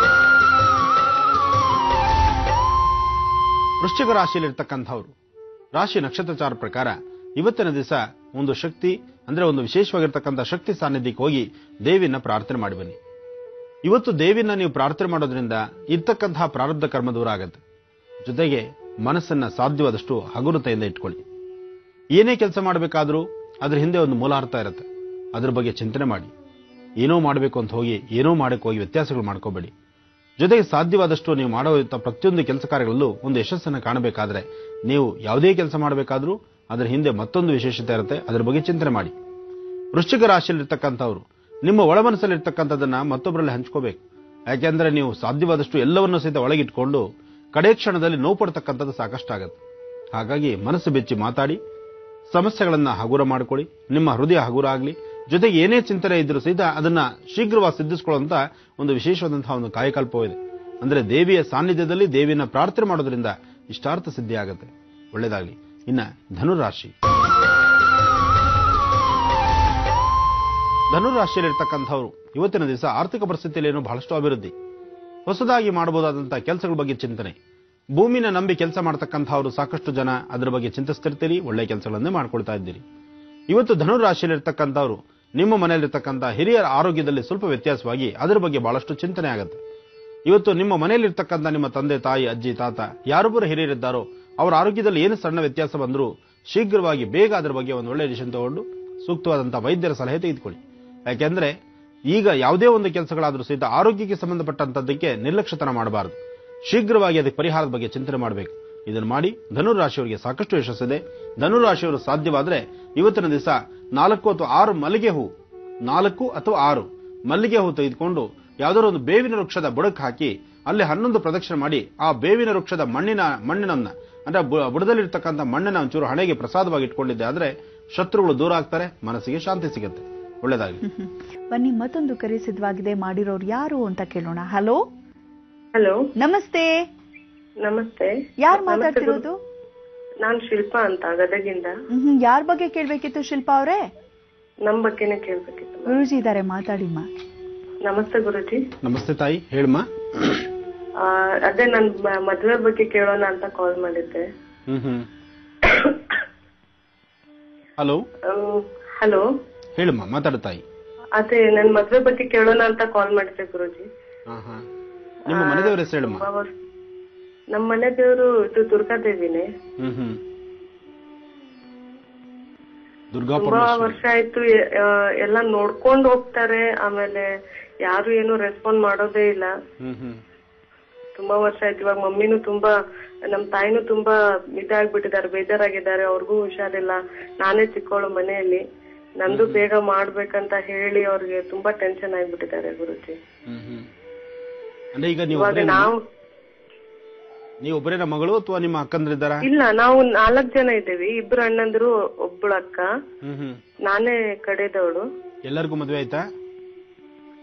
ವೃಶ್ಚಿಕ ರಾಶಿಯಲ್ಲಿರ್ತಕ್ಕಂಥವ್ರು ರಾಶಿ ನಕ್ಷತ್ರಚಾರ ಪ್ರಕಾರ ಇವತ್ತಿನ ದಿವಸ ಒಂದು ಶಕ್ತಿ ಅಂದ್ರೆ ಒಂದು ವಿಶೇಷವಾಗಿರ್ತಕ್ಕಂಥ ಶಕ್ತಿ ಸಾನ್ನಿಧ್ಯಕ್ಕೆ ಹೋಗಿ ದೇವಿನ ಪ್ರಾರ್ಥನೆ ಮಾಡಿ ಬನ್ನಿ ಇವತ್ತು ದೇವಿನ ನೀವು ಪ್ರಾರ್ಥನೆ ಮಾಡೋದ್ರಿಂದ ಇರ್ತಕ್ಕಂತಹ ಪ್ರಾರಬ್ಧ ಕರ್ಮ ದೂರ ಆಗತ್ತೆ ಜೊತೆಗೆ ಮನಸ್ಸನ್ನ ಸಾಧ್ಯವಾದಷ್ಟು ಹಗುರತೆಯಿಂದ ಇಟ್ಕೊಳ್ಳಿ ಏನೇ ಕೆಲಸ ಮಾಡಬೇಕಾದ್ರೂ ಅದ್ರ ಹಿಂದೆ ಒಂದು ಮೂಲಾರ್ಥ ಇರುತ್ತೆ ಅದ್ರ ಬಗ್ಗೆ ಚಿಂತನೆ ಮಾಡಿ ಏನೋ ಮಾಡಬೇಕು ಅಂತ ಹೋಗಿ ಏನೋ ಮಾಡಕ್ಕೆ ಹೋಗಿ ವ್ಯತ್ಯಾಸಗಳು ಮಾಡ್ಕೋಬೇಡಿ ಜೊತೆಗೆ ಸಾಧ್ಯವಾದಷ್ಟು ನೀವು ಮಾಡೋ ಪ್ರತಿಯೊಂದು ಕೆಲಸ ಕಾರ್ಯಗಳಲ್ಲೂ ಒಂದು ಯಶಸ್ಸನ್ನು ಕಾಣಬೇಕಾದ್ರೆ ನೀವು ಯಾವುದೇ ಕೆಲಸ ಮಾಡಬೇಕಾದ್ರೂ ಅದರ ಹಿಂದೆ ಮತ್ತೊಂದು ವಿಶೇಷತೆ ಇರುತ್ತೆ ಅದರ ಬಗ್ಗೆ ಚಿಂತನೆ ಮಾಡಿ ವೃಶ್ಚಿಕ ರಾಶಿಯಲ್ಲಿರ್ತಕ್ಕಂಥವ್ರು ನಿಮ್ಮ ಒಳಮನಸ್ಸಲ್ಲಿರ್ತಕ್ಕಂಥದ್ದನ್ನ ಮತ್ತೊಬ್ಬರಲ್ಲಿ ಹಂಚ್ಕೋಬೇಕು ಯಾಕೆಂದ್ರೆ ನೀವು ಸಾಧ್ಯವಾದಷ್ಟು ಎಲ್ಲವನ್ನೂ ಸಹಿತ ಒಳಗಿಟ್ಕೊಂಡು ಕಡೆ ಕ್ಷಣದಲ್ಲಿ ನೋವು ಪಡ್ತಕ್ಕಂಥದ್ದು ಸಾಕಷ್ಟಾಗತ್ತೆ ಹಾಗಾಗಿ ಮನಸ್ಸು ಬೆಚ್ಚಿ ಮಾತಾಡಿ ಸಮಸ್ಯೆಗಳನ್ನ ಹಗುರ ಮಾಡಿಕೊಳ್ಳಿ ನಿಮ್ಮ ಹೃದಯ ಹಗುರ ಆಗಲಿ ಜೊತೆಗೆ ಏನೇ ಚಿಂತನೆ ಇದ್ರೂ ಸಹಿತ ಅದನ್ನ ಶೀಘ್ರವಾಗಿ ಸಿದ್ಧಿಸ್ಕೊಳ್ಳುವಂತ ಒಂದು ವಿಶೇಷವಾದಂತಹ ಒಂದು ಕಾಯಕಲ್ಪವಿದೆ ಅಂದ್ರೆ ದೇವಿಯ ಸಾನ್ನಿಧ್ಯದಲ್ಲಿ ದೇವಿಯನ್ನ ಪ್ರಾರ್ಥನೆ ಮಾಡೋದ್ರಿಂದ ಇಷ್ಟಾರ್ಥ ಸಿದ್ಧಿ ಆಗುತ್ತೆ ಒಳ್ಳೇದಾಗ್ಲಿ ಇನ್ನ ಧನುರಾಶಿ ಧನುರಾಶಿಯಲ್ಲಿರ್ತಕ್ಕಂಥವ್ರು ಇವತ್ತಿನ ದಿವಸ ಆರ್ಥಿಕ ಪರಿಸ್ಥಿತಿಯಲ್ಲಿ ಏನೋ ಬಹಳಷ್ಟು ಅಭಿವೃದ್ಧಿ ಹೊಸದಾಗಿ ಮಾಡಬಹುದಾದಂತಹ ಕೆಲಸಗಳ ಬಗ್ಗೆ ಚಿಂತನೆ ಭೂಮಿನ ನಂಬಿ ಕೆಲಸ ಮಾಡತಕ್ಕಂಥವ್ರು ಸಾಕಷ್ಟು ಜನ ಅದರ ಬಗ್ಗೆ ಚಿಂತಿಸ್ತಿರ್ತೀರಿ ಒಳ್ಳೆ ಕೆಲಸಗಳನ್ನೇ ಮಾಡ್ಕೊಳ್ತಾ ಇದ್ದೀರಿ ಇವತ್ತು ಧನುರಾಶಿಯಲ್ಲಿರ್ತಕ್ಕಂಥವ್ರು ನಿಮ್ಮ ಮನೆಯಲ್ಲಿರ್ತಕ್ಕಂಥ ಹಿರಿಯರ ಆರೋಗ್ಯದಲ್ಲಿ ಸ್ವಲ್ಪ ವ್ಯತ್ಯಾಸವಾಗಿ ಅದರ ಬಗ್ಗೆ ಬಹಳಷ್ಟು ಚಿಂತನೆ ಆಗುತ್ತೆ ಇವತ್ತು ನಿಮ್ಮ ಮನೆಯಲ್ಲಿರ್ತಕ್ಕಂಥ ನಿಮ್ಮ ತಂದೆ ತಾಯಿ ಅಜ್ಜಿ ತಾತ ಯಾರೊಬ್ಬರು ಹಿರಿಯರಿದ್ದಾರೋ ಅವರ ಆರೋಗ್ಯದಲ್ಲಿ ಏನು ಸಣ್ಣ ವ್ಯತ್ಯಾಸ ಬಂದರೂ ಶೀಘ್ರವಾಗಿ ಬೇಗ ಅದರ ಬಗ್ಗೆ ಒಂದು ಒಳ್ಳೆ ಡಿಸಿಷನ್ ತಗೊಂಡು ಸೂಕ್ತವಾದಂತಹ ವೈದ್ಯರ ಸಲಹೆ ತೆಗೆದುಕೊಳ್ಳಿ ಯಾಕೆಂದ್ರೆ ಈಗ ಯಾವುದೇ ಒಂದು ಕೆಲಸಗಳಾದ್ರೂ ಸಹಿತ ಆರೋಗ್ಯಕ್ಕೆ ಸಂಬಂಧಪಟ್ಟಂತದ್ದಕ್ಕೆ ನಿರ್ಲಕ್ಷ್ಯತನ ಮಾಡಬಾರದು ಶೀಘ್ರವಾಗಿ ಅದಕ್ಕೆ ಪರಿಹಾರದ ಬಗ್ಗೆ ಚಿಂತನೆ ಮಾಡಬೇಕು ಇದನ್ನು ಮಾಡಿ ಧನುರಾಶಿಯವರಿಗೆ ಸಾಕಷ್ಟು ಯಶಸ್ಸಿದೆ ಧನುರಾಶಿಯವರು ಸಾಧ್ಯವಾದ್ರೆ ಇವತ್ತಿನ ದಿವಸ ನಾಲ್ಕು ಅಥವಾ ಆರು ಮಲ್ಲಿಗೆ ಹೂ ನಾಲ್ಕು ಅಥವಾ ಆರು ಮಲ್ಲಿಗೆ ಹೂ ತೆಗೆದುಕೊಂಡು ಯಾವುದಾದ್ರು ಒಂದು ಬೇವಿನ ವೃಕ್ಷದ ಬುಡಕ್ಕೆ ಹಾಕಿ ಅಲ್ಲಿ ಹನ್ನೊಂದು ಪ್ರದಕ್ಷಿಣೆ ಮಾಡಿ ಆ ಬೇವಿನ ವೃಕ್ಷದ ಮಣ್ಣಿನ ಮಣ್ಣಿನನ್ನ ಅಂದ್ರೆ ಬು- ಬುಡದಲ್ಲಿರ್ತಕ್ಕಂಥ ಮಣ್ಣಿನ ಒಂಚೂರು ಹಣೆಗೆ ಪ್ರಸಾದವಾಗಿ ಇಟ್ಕೊಂಡಿದ್ದೆ ಆದ್ರೆ ಶತ್ರುಗಳು ದೂರ ಆಗ್ತಾರೆ ಮನಸ್ಸಿಗೆ ಶಾಂತಿ ಸಿಗುತ್ತೆ ಒಳ್ಳೇದಾಗಲಿ ಬನ್ನಿ ಮತ್ತೊಂದು ಕರೆ ಸಿದ್ಧವಾಗಿದೆ ಮಾಡಿರೋರು ಯಾರು ಅಂತ ಕೇಳೋಣ ಹಲೋ ಹಲೋ ನಮಸ್ತೆ ನಮಸ್ತೆ ಯಾರು ನಮಸ್ತೆ ಮಾತಾಡ್ತಿರೋದು ಗುರು. ನಾನ್ ಶಿಲ್ಪಾ ಅಂತ ಗದಗಿಂದ ಹ್ಮ್ ಯಾರ ಬಗ್ಗೆ ಕೇಳ್ಬೇಕಿತ್ತು ಶಿಲ್ಪಾ ಅವರೇ ನಮ್ ಬಗ್ಗೆನೇ ಕೇಳ್ಬೇಕಿತ್ತು ಗುರುಜಿ ಇದಾರೆ ಮಾತಾಡಿಮ್ಮ ನಮಸ್ತೆ ಗುರುಜಿ ನಮಸ್ತೆ ತಾಯಿ ಹೇಳಮ್ಮ ಆ, ಅದೇ ನನ್ ಮ- ಮದ್ವೆ ಬಗ್ಗೆ ಕೇಳೋಣ ಅಂತ ಕಾಲ್ ಮಾಡಿದ್ದೆ ಹ್ಮ್ ಹ್ಮ್ ಹಲೋ ಹಲೋ ಹೇಳಮ್ಮ ಮಾತಾಡು ತಾಯಿ ಅದೇ ನನ್ ಮದ್ವೆ ಬಗ್ಗೆ ಕೇಳೋಣ ಅಂತ ಕಾಲ್ ಮಾಡಿದ್ದೆ ಗುರುಜಿ ಹಾ ಹಾ ನಿಮ್ಮ ಮನೆದೇವ್ರ ಹೆಸರು ಹೇಳಮ್ಮ ತುಂಬಾ ವರ್ಷ- ನಮ್ ಮನೆ ದೇವ್ರು ಇದು ದುರ್ಗಾದೇವಿನೇ ಹ್ಮ್ ಹ್ಮ್ ದುರ್ಗಾ ತುಂಬಾ ಪರಮೇಶ್ವರಿ ವರ್ಷ ಆಯ್ತು ಎ- ಆ, ಎಲ್ಲ ನೋಡ್ಕೊಂಡ್ ಹೋಗ್ತಾರೆ ಆಮೇಲೆ ಯಾರು ಏನು ರೆಸ್ಪಾಂಡ್ ಮಾಡೋದೇ ಇಲ್ಲ ಹ್ಮ್ ಹ್ಮ್ ತುಂಬಾ ವರ್ಷ ಆಯ್ತು ಇವಾಗ ಮಮ್ಮಿನೂ ತುಂಬಾ ನಮ್ ತಾಯಿನೂ ತುಂಬಾ ಇದಾಗ್ಬಿಟ್ಟಿದ್ದಾರೆ ಬೇಜಾರಾಗಿದ್ದಾರೆ ಅವ್ರಿಗೂ ಹುಷಾರಿಲ್ಲ ನಾನೇ ಚಿಕ್ಕವಳು ಮನೆಯಲ್ಲಿ ನಂದು ಬೇಗ ಮಾಡ್ಬೇಕಂತ ಹೇಳಿ ಅವ್ರಿಗೆ ತುಂಬಾ ಟೆನ್ಷನ್ ಆಗ್ಬಿಟ್ಟಿದ್ದಾರೆ ಗುರುಜಿ ಹ್ಮ್ ಹ್ಮ್ ಅಂದ್ರೆ ಈಗ ನೀವು ಇವಾಗ ಒಬ್ಬರೇನಾ? ನಾವು ನೀವು ಒಬ್ಬರೇನ ಮಗಳು ಅಥವಾ ನಿಮ್ಮ ಅಕ್ಕಂದ್ರಿದ್ದಾರ ಇಲ್ಲ ನಾವು ನಾಲ್ಕ್ ಜನ ಇದ್ದೀವಿ ಇಬ್ರು ಅಣ್ಣಂದ್ರು ಒಬ್ಳು ಅಕ್ಕ ಹ್ಮ್ ಹ್ಮ್ ನಾನೇ ಕಡೆದವಳು ಎಲ್ಲರಿಗೂ ಮದ್ವೆ ಆಯ್ತಾ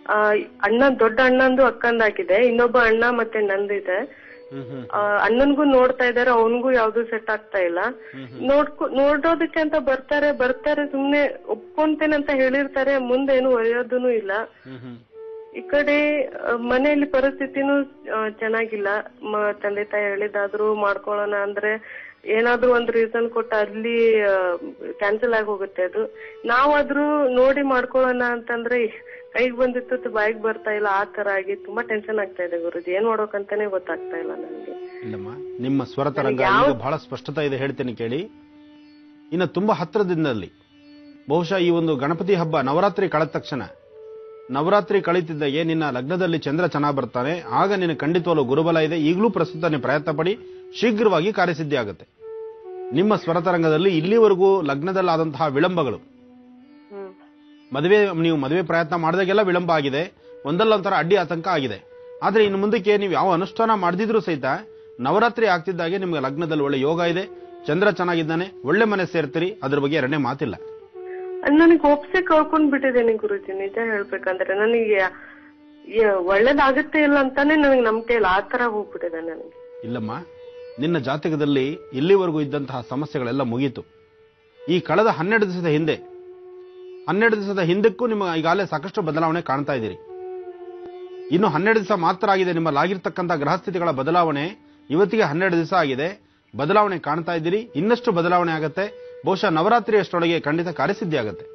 ಆ, ಅಣ್ಣ ದೊಡ್ಡ ಅಣ್ಣಂದು ಅಕ್ಕಂದಾಗಿದೆ ಇನ್ನೊಬ್ಬ ಅಣ್ಣ ಮತ್ತೆ ನಂದಿದೆ ಹ್ಮ್ ಹ್ಮ್ ಆ, ಅಣ್ಣನ್ಗೂ ನೋಡ್ತಾ ಇದಾರೆ ಅವನ್ಗೂ ಯಾವ್ದು ಸೆಟ್ ಆಗ್ತಾ ಇಲ್ಲ ನೋಡ್ಕೊ ನೋಡೋದಕ್ಕೆ ಅಂತ ಬರ್ತಾರೆ ಬರ್ತಾರೆ ಸುಮ್ನೆ ಒಪ್ಕೊಂತೇನೆ ಅಂತ ಹೇಳಿರ್ತಾರೆ ಮುಂದೆ ಏನು ಒಯ್ಯೋದೂನು ಇಲ್ಲ ಹ್ಮ್ ಹ್ಮ್ ಈ ಕಡೆ ಆ, ಮನೆಯಲ್ಲಿ ಪರಿಸ್ಥಿತಿನೂ ಆ, ಚೆನ್ನಾಗಿಲ್ಲ ಮ- ತಂದೆ ತಾಯಿ ಹೇಳಿದಾದ್ರೂ ಮಾಡ್ಕೊಳ್ಳೋಣ ಅಂದ್ರೆ ಏನಾದ್ರೂ ಒಂದ್ ರೀಸನ್ ಕೊಟ್ಟ ಅಲ್ಲಿ ಕ್ಯಾನ್ಸಲ್ ಆಗಿ ಹೋಗುತ್ತೆ ಅದು ನಾವಾದ್ರೂ ನೋಡಿ ಮಾಡ್ಕೊಳ್ಳೋಣ ಅಂತಂದ್ರೆ ಕೈಗ್ ಬಂದಿತ್ತು ಬಾಯಿಗೆ ಬರ್ತಾ ಇಲ್ಲ ಆ ತರ ಆಗಿ ತುಂಬಾ ಟೆನ್ಷನ್ ಆಗ್ತಾ ಇದೆ ಗುರುಜಿ ಏನ್ ಮಾಡ್ಬೇಕಂತಾನೆ ಗೊತ್ತಾಗ್ತಾ ಇಲ್ಲ ನನಗೆ ಇಲ್ಲಮ್ಮ ನಿಮ್ಮ ಸ್ವರ ತರಂಗ ಈಗ ಬಹಳ ಸ್ಪಷ್ಟತೆ ಇದೆ ಹೇಳ್ತೇನೆ ಕೇಳಿ ಇನ್ನು ತುಂಬಾ ಹತ್ತಿರದಿಂದಲ್ಲಿ ಬಹುಶಃ ಈ ಒಂದು ಗಣಪತಿ ಹಬ್ಬ ನವರಾತ್ರಿ ಕಳೆದ ತಕ್ಷಣ ನವರಾತ್ರಿ ಕಳೀತಿದ್ದಾಗೆ ನಿನ್ನ ಲಗ್ನದಲ್ಲಿ ಚಂದ್ರ ಚೆನ್ನಾಗಿ ಬರ್ತಾನೆ ಆಗ ನಿನ್ನ ಖಂಡಿತವಾಗ್ಲೂ ಗುರುಬಲ ಇದೆ ಈಗಲೂ ಪ್ರಸ್ತುತ ನೀವು ಪ್ರಯತ್ನ ಪಡಿ ಶೀಘ್ರವಾಗಿ ಕಾರ್ಯಸಿದ್ಧಿ ಆಗುತ್ತೆ ನಿಮ್ಮ ಸ್ವರತರಂಗದಲ್ಲಿ ಇಲ್ಲಿವರೆಗೂ ಲಗ್ನದಲ್ಲಾದಂತಹ ವಿಳಂಬಗಳು ಹ್ಮ್ ಮದುವೆ ನೀವು ಮದುವೆ ಪ್ರಯತ್ನ ಮಾಡಿದಾಗೆಲ್ಲ ವಿಳಂಬ ಆಗಿದೆ ಒಂದಲ್ಲ ಒಂಥರ ಅಡ್ಡಿ ಆತಂಕ ಆಗಿದೆ ಆದ್ರೆ ಇನ್ನು ಮುಂದಕ್ಕೆ ನೀವು ಯಾವ ಅನುಷ್ಠಾನ ಮಾಡದಿದ್ರೂ ಸಹಿತ ನವರಾತ್ರಿ ಆಗ್ತಿದ್ದಾಗೆ ನಿಮ್ಗೆ ಲಗ್ನದಲ್ಲಿ ಒಳ್ಳೆ ಯೋಗ ಇದೆ ಚಂದ್ರ ಚೆನ್ನಾಗಿದ್ದಾನೆ ಒಳ್ಳೆ ಮನೆ ಸೇರ್ತೀರಿ ಅದ್ರ ಬಗ್ಗೆ ಎರಡನೇ ಮಾತಿಲ್ಲ ನನಗೆ ಒಪ್ಸೆ ಕಳ್ಕೊಂಡ್ ಬಿಟ್ಟಿದ್ದೇನೆ ಗುರುಜಿ ನಿಜ ಹೇಳ್ಬೇಕಂದ್ರೆ ನನಗೆ ಯ- ಒಳ್ಳೇದಾಗುತ್ತೆ ಇಲ್ಲ ಅಂತಾನೆ ನನಗೆ ನಂಬಿಕೆ ಇಲ್ಲ ಆ ತರ ಹೋಗ್ಬಿಟ್ಟಿದೆ ನನಗೆ ಇಲ್ಲಮ್ಮ ನಿನ್ನ ಜಾತಕದಲ್ಲಿ ಇಲ್ಲಿವರೆಗೂ ಇದ್ದಂತಹ ಸಮಸ್ಯೆಗಳೆಲ್ಲ ಮುಗೀತು ಈ ಕಳೆದ ಹನ್ನೆರಡು ದಿವಸದ ಹಿಂದೆ ಹನ್ನೆರಡು ದಿವಸದ ಹಿಂದಕ್ಕೂ ನಿಮ್ಮ ಈಗಾಗಲೇ ಸಾಕಷ್ಟು ಬದಲಾವಣೆ ಕಾಣ್ತಾ ಇದ್ದೀರಿ ಇನ್ನು ಹನ್ನೆರಡು ದಿವಸ ಮಾತ್ರ ಆಗಿದೆ ನಿಮ್ಮಲ್ಲಾಗಿರ್ತಕ್ಕಂಥ ಗ್ರಹಸ್ಥಿತಿಗಳ ಬದಲಾವಣೆ ಇವತ್ತಿಗೆ ಹನ್ನೆರಡು ದಿವಸ ಆಗಿದೆ ಬದಲಾವಣೆ ಕಾಣ್ತಾ ಇದ್ದೀರಿ ಇನ್ನಷ್ಟು ಬದಲಾವಣೆ ಆಗತ್ತೆ ಬಹುಶಃ ನವರಾತ್ರಿ ಅಷ್ಟರೊಳಗೆ ಖಂಡಿತ ಕಾರ್ಯಸಿದ್ಧಿ ಆಗತ್ತೆ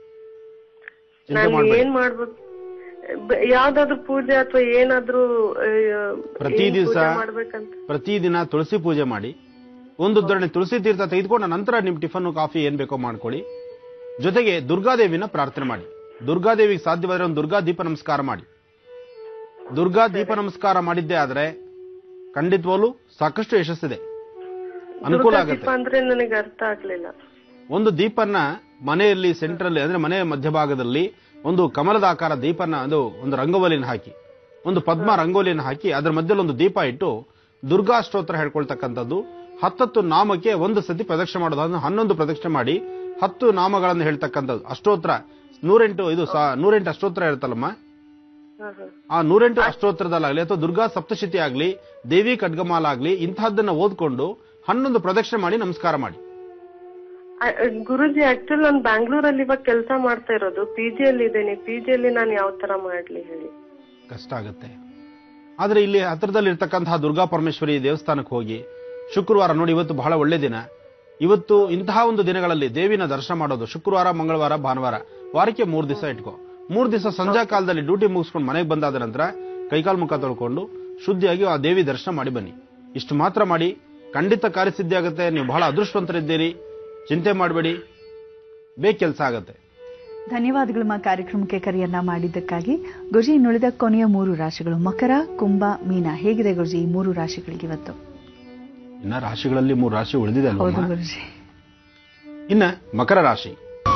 ಚಿಂತೆ ನಾನು ಮಾಡಬೇಡಿ ಏನ್ ಮಾಡ್ಬೇಕು ಬ- ಯಾವ್ದಾದ್ರು ಪೂಜೆ ಅಥವಾ ಏನಾದ್ರೂ ಆ, ಪ್ರತಿ ಏನ್ ದಿವ್ಸ ಪೂಜೆ ಮಾಡ್ಬೇಕಂತ ಪ್ರತಿದಿನ ತುಳಸಿ ಪೂಜೆ ಮಾಡಿ ಒಂದು ಉದಾಹರಣೆ ತುಳಸಿ ತೀರ್ಥ ತೆಗೆದುಕೊಂಡ ನಂತರ ನಿಮ್ ಟಿಫನ್ ಕಾಫಿ ಏನ್ ಬೇಕೋ ಮಾಡ್ಕೊಳ್ಳಿ ಜೊತೆಗೆ ದುರ್ಗಾದೇವಿನ ಪ್ರಾರ್ಥನೆ ಮಾಡಿ ದುರ್ಗಾದೇವಿಗೆ ಸಾಧ್ಯವಾದ್ರೆ ಒಂದು ದುರ್ಗಾ ದೀಪ ನಮಸ್ಕಾರ ಮಾಡಿ ದುರ್ಗಾ ದೀಪ ನಮಸ್ಕಾರ ಮಾಡಿದ್ದೇ ಆದ್ರೆ ಖಂಡಿತವಾಗ್ಲೂ ಸಾಕಷ್ಟು ಯಶಸ್ಸಿದೆ ಅನುಕೂಲ ದುರ್ಗಾ ಆಗುತ್ತೆ ದೀಪ ಅಂದ್ರೆ ನನಗೆ ಅರ್ಥ ಆಗ್ಲಿಲ್ಲ ಒಂದು ದೀಪನ್ನ ಮನೆಯಲ್ಲಿ ಸೆಂಟ್ರಲ್ಲಿ ಅಂದ್ರೆ ಮನೆಯ ಮಧ್ಯಭಾಗದಲ್ಲಿ ಒಂದು ಕಮಲದ ಆಕಾರ ದೀಪನ ಅದು ಒಂದು ರಂಗೋಲಿನ ಹಾಕಿ ಒಂದು ಪದ್ಮ ರಂಗೋಲಿನ ಹಾಕಿ ಅದರ ಮಧ್ಯದಲ್ಲಿ ಒಂದು ದೀಪ ಇಟ್ಟು ದುರ್ಗಾ ಸ್ತೋತ್ರ ಹೇಳ್ಕೊಳ್ತಕ್ಕಂಥದ್ದು ಹತ್ತತ್ತು ನಾಮಕ್ಕೆ ಒಂದು ಸತಿ ಪ್ರದಕ್ಷಿಣೆ ಮಾಡೋದು ಅದನ್ನು ಹನ್ನೊಂದು ಪ್ರದಕ್ಷಿಣೆ ಮಾಡಿ ಹತ್ತು ನಾಮಗಳನ್ನು ಹೇಳ್ತಕ್ಕಂಥದ್ದು ಅಷ್ಟೋತ್ರ ನೂರೆಂಟು ಇದು ಸಾ- ನೂರೆಂಟು ಅಷ್ಟೋತ್ರ ಇರುತ್ತಲ್ಲಮ್ಮ ಹಾ, ಹಾ. ಆ ನೂರೆಂಟು ಅಷ್ಟೋತ್ರದಲ್ಲಾಗ್ಲಿ ಅಥವಾ ದುರ್ಗಾ ಸಪ್ತಶತಿ ಆಗ್ಲಿ ದೇವಿ ಖಡ್ಗಮಾಲ ಆಗ್ಲಿ ಇಂತಹದ್ದನ್ನ ಓದ್ಕೊಂಡು ಹನ್ನೊಂದು ಪ್ರದಕ್ಷಿಣೆ ಮಾಡಿ ನಮಸ್ಕಾರ ಮಾಡಿ ಆ, ಗುರುಜಿ ಆಕ್ಚುಲಿ ನಾನು ಬ್ಯಾಂಗ್ಳೂರಲ್ಲಿ ಇವಾಗ ಕೆಲಸ ಮಾಡ್ತಾ ಇರೋದು ಪಿ ಅಲ್ಲಿ ಇದ್ದೇನೆ ಪಿ ಅಲ್ಲಿ ನಾನು ಯಾವ ತರ ಮಾಡ್ಲಿ ಹೇಳಿ ಕಷ್ಟ ಆಗುತ್ತೆ ಆದ್ರೆ ಇಲ್ಲಿ ಹತ್ರದಲ್ಲಿ ಇರ್ತಕ್ಕಂತಹ ದುರ್ಗಾ ಪರಮೇಶ್ವರಿ ದೇವಸ್ಥಾನಕ್ಕೆ ಹೋಗಿ ಶುಕ್ರವಾರ ನೋಡಿ ಇವತ್ತು ಬಹಳ ಒಳ್ಳೆ ದಿನ ಇವತ್ತು ಇಂತಹ ಒಂದು ದಿನಗಳಲ್ಲಿ ದೇವಿನ ದರ್ಶನ ಮಾಡೋದು ಶುಕ್ರವಾರ ಮಂಗಳವಾರ ಭಾನುವಾರ ವಾರಕ್ಕೆ ಮೂರ್ ದಿವಸ ಇಟ್ಕೋ ಮೂರ್ ದಿವಸ ಸಂಜಾ ಕಾಲದಲ್ಲಿ ಡ್ಯೂಟಿ ಮುಗಿಸ್ಕೊಂಡು ಮನೆಗೆ ಬಂದಾದ ನಂತರ ಕೈಕಾಲು ಮುಖ ತೊಳ್ಕೊಂಡು ಶುದ್ಧಿಯಾಗಿ ಆ ದೇವಿ ದರ್ಶನ ಮಾಡಿ ಬನ್ನಿ ಇಷ್ಟು ಮಾತ್ರ ಮಾಡಿ ಖಂಡಿತ ಕಾರ್ಯಸಿದ್ಧಿ ಆಗುತ್ತೆ ನೀವು ಬಹಳ ಅದೃಷ್ಟವಂತರಿದ್ದೀರಿ ಚಿಂತೆ ಮಾಡಬೇಡಿ ಬೇಗ ಕೆಲಸ ಆಗತ್ತೆ ಧನ್ಯವಾದಗಳು ಮಾ ಕಾರ್ಯಕ್ರಮಕ್ಕೆ ಕರೆಯನ್ನ ಮಾಡಿದ್ದಕ್ಕಾಗಿ ಗುರುಜಿ ಇನ್ನುಳಿದ ಕೊನೆಯ ಮೂರು ರಾಶಿಗಳು ಮಕರ ಕುಂಭ ಮೀನ ಹೇಗಿದೆ ಗುರುಜಿ ಈ ಮೂರು ರಾಶಿಗಳಿಗೆ ಇವತ್ತು ಇನ್ನ ರಾಶಿಗಳಲ್ಲಿ ಮೂರು ರಾಶಿ ಉಳಿದಿದೆ ಹೌದು ಅಲ್ವಾ ಗುರುಜಿ ಇನ್ನ ಮಕರ ರಾಶಿ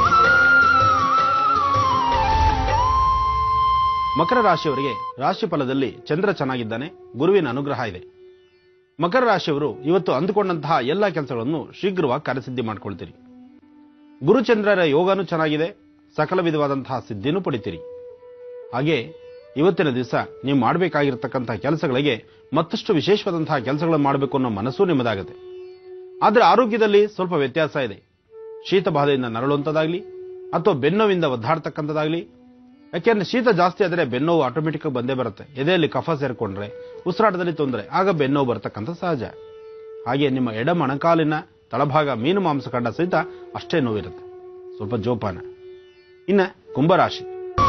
ಮಕರ ರಾಶಿಯವರಿಗೆ ರಾಶಿ ಫಲದಲ್ಲಿ ಚಂದ್ರ ಚೆನ್ನಾಗಿದ್ದಾನೆ ಗುರುವಿನ ಅನುಗ್ರಹ ಇದೆ ಮಕರ ರಾಶಿಯವರು ಇವತ್ತು ಅಂದುಕೊಂಡಂತಹ ಎಲ್ಲ ಕೆಲಸಗಳನ್ನು ಶೀಘ್ರವಾಗಿ ಕಾರ್ಯಸಿದ್ಧಿ ಮಾಡ್ಕೊಳ್ತೀರಿ ಗುರುಚಂದ್ರರ ಯೋಗನೂ ಚೆನ್ನಾಗಿದೆ ಸಕಲ ವಿಧವಾದಂತಹ ಸಿದ್ಧಿನೂ ಪಡಿತೀರಿ ಹಾಗೆ ಇವತ್ತಿನ ದಿವಸ ನೀವು ಮಾಡಬೇಕಾಗಿರ್ತಕ್ಕಂತಹ ಕೆಲಸಗಳಿಗೆ ಮತ್ತಷ್ಟು ವಿಶೇಷವಾದಂತಹ ಕೆಲಸಗಳನ್ನು ಮಾಡಬೇಕು ಅನ್ನೋ ಮನಸ್ಸು ನಿಮ್ಮದಾಗುತ್ತೆ ಆದರೆ ಆರೋಗ್ಯದಲ್ಲಿ ಸ್ವಲ್ಪ ವ್ಯತ್ಯಾಸ ಇದೆ ಶೀತ ಬಾಧೆಯಿಂದ ನರಳುವಂಥದ್ದಾಗ್ಲಿ ಅಥವಾ ಬೆನ್ನೋವಿಂದ ಒದ್ದಾಡ್ತಕ್ಕಂಥದ್ದಾಗ್ಲಿ ಯಾಕೆಂದ್ರೆ ಶೀತ ಜಾಸ್ತಿ ಆದರೆ ಬೆನ್ನೋವು ಆಟೋಮೆಟಿಕ್ ಬಂದೇ ಬರುತ್ತೆ ಎದೆಯಲ್ಲಿ ಕಫ ಸೇರ್ಕೊಂಡ್ರೆ ಉಸಿರಾಟದಲ್ಲಿ ತೊಂದರೆ ಆಗ ಬೆನ್ನೋವು ಬರ್ತಕ್ಕಂಥ ಸಹಜ ಹಾಗೆ ನಿಮ್ಮ ಎಡ ಮೊಣಕಾಲಿನ ತಳಭಾಗ ಮೀನು ಮಾಂಸ ಕಂಡ ಸಹಿತ ಅಷ್ಟೇ ನೋವಿರುತ್ತೆ ಸ್ವಲ್ಪ ಜೋಪಾನ ಇನ್ನ ಕುಂಭರಾಶಿ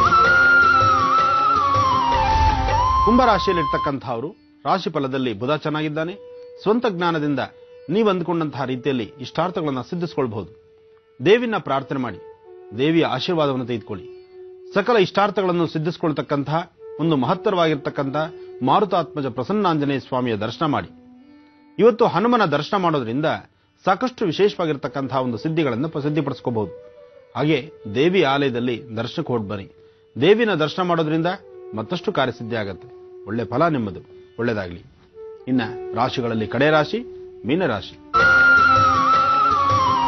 ಕುಂಭರಾಶಿಯಲ್ಲಿರ್ತಕ್ಕಂಥವರು ರಾಶಿ ಫಲದಲ್ಲಿ ಬುಧ ಚೆನ್ನಾಗಿದ್ದಾನೆ ಸ್ವಂತ ಜ್ಞಾನದಿಂದ ನೀವು ಅಂದುಕೊಂಡಂತಹ ರೀತಿಯಲ್ಲಿ ಇಷ್ಟಾರ್ಥಗಳನ್ನು ಸಿದ್ಧಿಸಿಕೊಳ್ಬಹುದು ದೇವಿನ ಪ್ರಾರ್ಥನೆ ಮಾಡಿ ದೇವಿಯ ಆಶೀರ್ವಾದವನ್ನು ತೆಗೆದುಕೊಳ್ಳಿ ಸಕಲ ಇಷ್ಟಾರ್ಥಗಳನ್ನು ಸಿದ್ಧಿಸಿಕೊಳ್ತಕ್ಕಂತಹ ಒಂದು ಮಹತ್ತರವಾಗಿರ್ತಕ್ಕಂತಹ ಮಾರುತಾತ್ಮಜ ಪ್ರಸನ್ನಾಂಜನೇಯ ಸ್ವಾಮಿಯ ದರ್ಶನ ಮಾಡಿ ಇವತ್ತು ಹನುಮನ ದರ್ಶನ ಮಾಡೋದ್ರಿಂದ ಸಾಕಷ್ಟು ವಿಶೇಷವಾಗಿರ್ತಕ್ಕಂತಹ ಒಂದು ಸಿದ್ಧಿಗಳನ್ನು ಸಿದ್ಧಿಪಡಿಸ್ಕೋಬಹುದು ಹಾಗೆ ದೇವಿ ಆಲಯದಲ್ಲಿ ದರ್ಶನಕ್ಕೆ ಹೊಡ್ ಬನ್ನಿ ದೇವಿನ ದರ್ಶನ ಮಾಡೋದ್ರಿಂದ ಮತ್ತಷ್ಟು ಕಾರ್ಯಸಿದ್ಧಿ ಆಗತ್ತೆ ಒಳ್ಳೆ ಫಲ ನಿಮ್ಮದು ಒಳ್ಳೆಯದಾಗಲಿ ಇನ್ನ ರಾಶಿಗಳಲ್ಲಿ ಕಡೆ ರಾಶಿ ಮೀನರಾಶಿ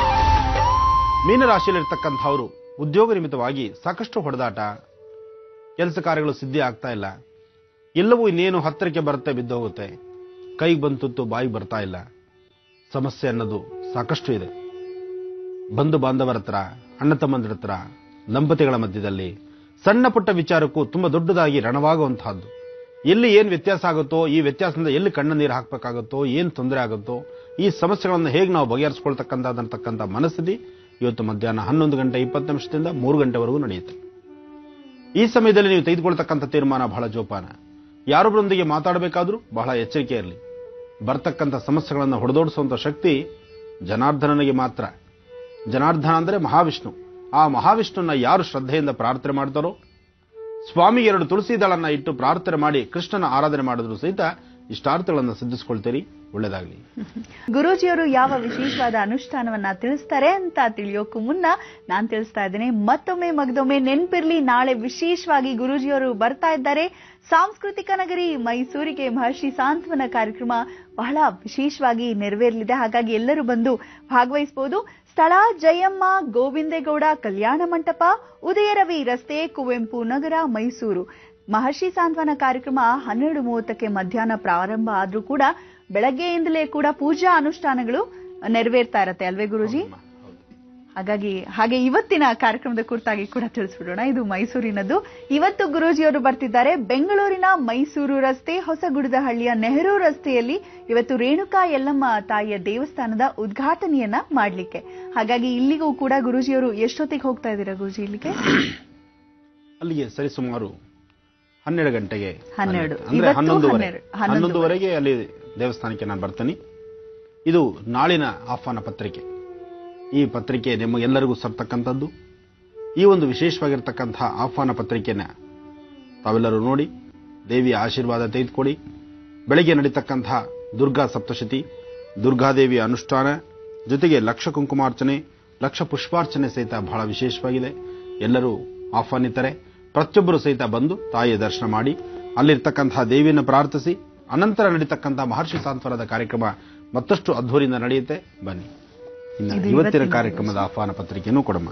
ಮೀನರಾಶಿಯಲ್ಲಿರ್ತಕ್ಕಂಥವರು ಉದ್ಯೋಗ ನಿಮಿತ್ತವಾಗಿ ಸಾಕಷ್ಟು ಹೊಡೆದಾಟ ಕೆಲಸ ಕಾರ್ಯಗಳು ಸಿದ್ಧಿ ಆಗ್ತಾ ಇಲ್ಲ ಎಲ್ಲವೂ ಇನ್ನೇನು ಹತ್ತಿರಕ್ಕೆ ಬರುತ್ತೆ ಬಿದ್ದೋಗುತ್ತೆ ಕೈಗೆ ಬಂದು ತುತ್ತು ಬಾಯಿಗೆ ಬರ್ತಾ ಇಲ್ಲ ಸಮಸ್ಯೆ ಅನ್ನೋದು ಸಾಕಷ್ಟು ಇದೆ ಬಂಧು ಬಾಂಧವರ ಹತ್ರ ಅಣ್ಣ ತಮ್ಮಂದಿರ ಹತ್ರ ದಂಪತಿಗಳ ಮಧ್ಯದಲ್ಲಿ ಸಣ್ಣ ಪುಟ್ಟ ವಿಚಾರಕ್ಕೂ ತುಂಬಾ ದೊಡ್ಡದಾಗಿ ರಣವಾಗುವಂತಹದ್ದು ಎಲ್ಲಿ ಏನ್ ವ್ಯತ್ಯಾಸ ಆಗುತ್ತೋ ಈ ವ್ಯತ್ಯಾಸದಿಂದ ಎಲ್ಲಿ ಕಣ್ಣ ನೀರು ಹಾಕ್ಬೇಕಾಗುತ್ತೋ ಏನ್ ತೊಂದರೆ ಆಗುತ್ತೋ ಈ ಸಮಸ್ಯೆಗಳನ್ನು ಹೇಗೆ ನಾವು ಬಗೆಹರಿಸ್ಕೊಳ್ತಕ್ಕಂಥದಂತಕ್ಕಂಥ ಮನಸ್ಥಿತಿ ಇವತ್ತು ಮಧ್ಯಾಹ್ನ ಹನ್ನೊಂದು ಗಂಟೆ ಇಪ್ಪತ್ತು ನಿಮಿಷದಿಂದ ಮೂರು ಗಂಟೆವರೆಗೂ ನಡೆಯುತ್ತೆ ಈ ಸಮಯದಲ್ಲಿ ನೀವು ತೆಗೆದುಕೊಳ್ತಕ್ಕಂಥ ತೀರ್ಮಾನ ಬಹಳ ಜೋಪಾನ ಯಾರೊಬ್ಬರೊಂದಿಗೆ ಮಾತಾಡಬೇಕಾದ್ರೂ ಬಹಳ ಎಚ್ಚರಿಕೆ ಇರಲಿ ಬರ್ತಕ್ಕಂಥ ಸಮಸ್ಯೆಗಳನ್ನು ಹೊಡೆದೋಡಿಸುವಂತ ಶಕ್ತಿ ಜನಾರ್ದನನಿಗೆ ಮಾತ್ರ ಜನಾರ್ದನ ಅಂದ್ರೆ ಮಹಾವಿಷ್ಣು ಆ ಮಹಾವಿಷ್ಣುನ ಯಾರು ಶ್ರದ್ಧೆಯಿಂದ ಪ್ರಾರ್ಥನೆ ಮಾಡ್ತಾರೋ ಸ್ವಾಮಿಗೆ ಎರಡು ತುಳಸಿ ದಳನ್ನ ಇಟ್ಟು ಪ್ರಾರ್ಥನೆ ಮಾಡಿ ಕೃಷ್ಣನ ಆರಾಧನೆ ಮಾಡಿದ್ರು ಸಹಿತ ಇಷ್ಟಾರ್ಥಗಳನ್ನು ಸಿದ್ಧಿಸ್ಕೊಳ್ತೀರಿ ಒಳ್ಳೇದಾಗ್ಲಿ ಗುರೂಜಿಯವರು ಯಾವ ವಿಶೇಷವಾದ ಅನುಷ್ಠಾನವನ್ನ ತಿಳಿಸ್ತಾರೆ ಅಂತ ತಿಳಿಯೋಕ್ಕೂ ಮುನ್ನ ನಾನ್ ತಿಳಿಸ್ತಾ ಇದ್ದೇನೆ ಮತ್ತೊಮ್ಮೆ ಮಗದೊಮ್ಮೆ ನೆನ್ಪಿರ್ಲಿ ನಾಳೆ ವಿಶೇಷವಾಗಿ ಗುರೂಜಿಯವರು ಬರ್ತಾ ಇದ್ದಾರೆ ಸಾಂಸ್ಕೃತಿಕ ನಗರಿ ಮೈಸೂರಿಗೆ ಮಹರ್ಷಿ ಸಾಂತ್ವನ ಕಾರ್ಯಕ್ರಮ ಬಹಳ ವಿಶೇಷವಾಗಿ ನೆರವೇರಲಿದೆ ಹಾಗಾಗಿ ಎಲ್ಲರೂ ಬಂದು ಭಾಗವಹಿಸಬಹುದು ಸ್ಥಳ ಜಯಮ್ಮ ಗೋವಿಂದೇಗೌಡ ಕಲ್ಯಾಣ ಮಂಟಪ ಉದಯರವಿ ರಸ್ತೆ ಕುವೆಂಪು ನಗರ ಮೈಸೂರು ಮಹರ್ಷಿ ಸಾಂತ್ವನ ಕಾರ್ಯಕ್ರಮ ಹನ್ನೆರಡು ಮೂವತ್ತಕ್ಕೆ ಮಧ್ಯಾಹ್ನ ಪ್ರಾರಂಭ ಆದ್ರೂ ಕೂಡ ಬೆಳಗ್ಗೆಯಿಂದಲೇ ಕೂಡ ಪೂಜಾ ಅನುಷ್ಠಾನಗಳು ನೆರವೇರ್ತಾ ಇರತ್ತೆ ಅಲ್ವೇ ಗುರುಜಿ ಹಾಗಾಗಿ ಹಾಗೆ ಇವತ್ತಿನ ಕಾರ್ಯಕ್ರಮದ ಕುರಿತಾಗಿ ಕೂಡ ತಿಳಿಸ್ಬಿಡೋಣ ಇದು ಮೈಸೂರಿನದ್ದು ಇವತ್ತು ಗುರೂಜಿಯವರು ಬರ್ತಿದ್ದಾರೆ ಬೆಂಗಳೂರಿನ ಮೈಸೂರು ರಸ್ತೆ ಹೊಸಗುಡದಹಳ್ಳಿಯ ನೆಹರು ರಸ್ತೆಯಲ್ಲಿ ಇವತ್ತು ರೇಣುಕಾ ಯಲ್ಲಮ್ಮ ತಾಯಿಯ ದೇವಸ್ಥಾನದ ಉದ್ಘಾಟನೆಯನ್ನ ಮಾಡ್ಲಿಕ್ಕೆ ಹಾಗಾಗಿ ಇಲ್ಲಿಗೂ ಕೂಡ ಗುರೂಜಿಯವರು ಎಷ್ಟೊತ್ತಿಗೆ ಹೋಗ್ತಾ ಇದ್ದೀರಾ ಗುರುಜಿ ಇಲ್ಲಿಗೆ ಅಲ್ಲಿಗೆ ಸರಿಸುಮಾರು ಹನ್ನೆರಡು ಗಂಟೆಗೆ ಹನ್ನೆರಡು. ಅಂದ್ರೆ ಇವತ್ತು ಹನ್ನೊಂದುವರೆ ಹನ್ನೆರಡು. ಹನ್ನೊಂದುವರೆ. ಹನ್ನೊಂದುವರೆಗೆ ಅಲ್ಲಿ ದೇವಸ್ಥಾನಕ್ಕೆ ನಾನು ಬರ್ತೀನಿ ಇದು ನಾಳಿನ ಆಹ್ವಾನ ಪತ್ರಿಕೆ ಈ ಪತ್ರಿಕೆ ನಿಮಗೆಲ್ಲರಿಗೂ ಸರ್ತಕ್ಕಂಥದ್ದು ಈ ಒಂದು ವಿಶೇಷವಾಗಿರ್ತಕ್ಕಂತಹ ಆಹ್ವಾನ ಪತ್ರಿಕೆನ ತಾವೆಲ್ಲರೂ ನೋಡಿ ದೇವಿಯ ಆಶೀರ್ವಾದ ತೆಗೆದುಕೊಡಿ ಬೆಳಿಗ್ಗೆ ನಡೀತಕ್ಕಂತಹ ದುರ್ಗಾ ಸಪ್ತಶತಿ ದುರ್ಗಾದೇವಿಯ ಅನುಷ್ಠಾನ ಜೊತೆಗೆ ಲಕ್ಷ ಕುಂಕುಮಾರ್ಚನೆ ಲಕ್ಷ ಪುಷ್ಪಾರ್ಚನೆ ಸಹಿತ ಬಹಳ ವಿಶೇಷವಾಗಿದೆ ಎಲ್ಲರೂ ಆಹ್ವಾನಿತರೆ ಪ್ರತಿಯೊಬ್ಬರು ಸಹಿತ ಬಂದು ತಾಯಿಯ ದರ್ಶನ ಮಾಡಿ ಅಲ್ಲಿರ್ತಕ್ಕಂತಹ ದೇವಿಯನ್ನು ಪ್ರಾರ್ಥಿಸಿ ಅನಂತರ ನಡೀತಕ್ಕಂತಹ ಮಹರ್ಷಿ ಸಾಂತ್ವನದ ಕಾರ್ಯಕ್ರಮ ಮತ್ತಷ್ಟು ಅದ್ಧೂರಿಯಿಂದ ನಡೆಯುತ್ತೆ ಬನ್ನಿ ಇನ್ನು ಇದು ಇವತ್ತಿನ ಇವತ್ತಿನ ಕಾರ್ಯಕ್ರಮದ ಆಹ್ವಾನ ಪತ್ರಿಕೆಯನ್ನು ಕೊಡಮ್ಮ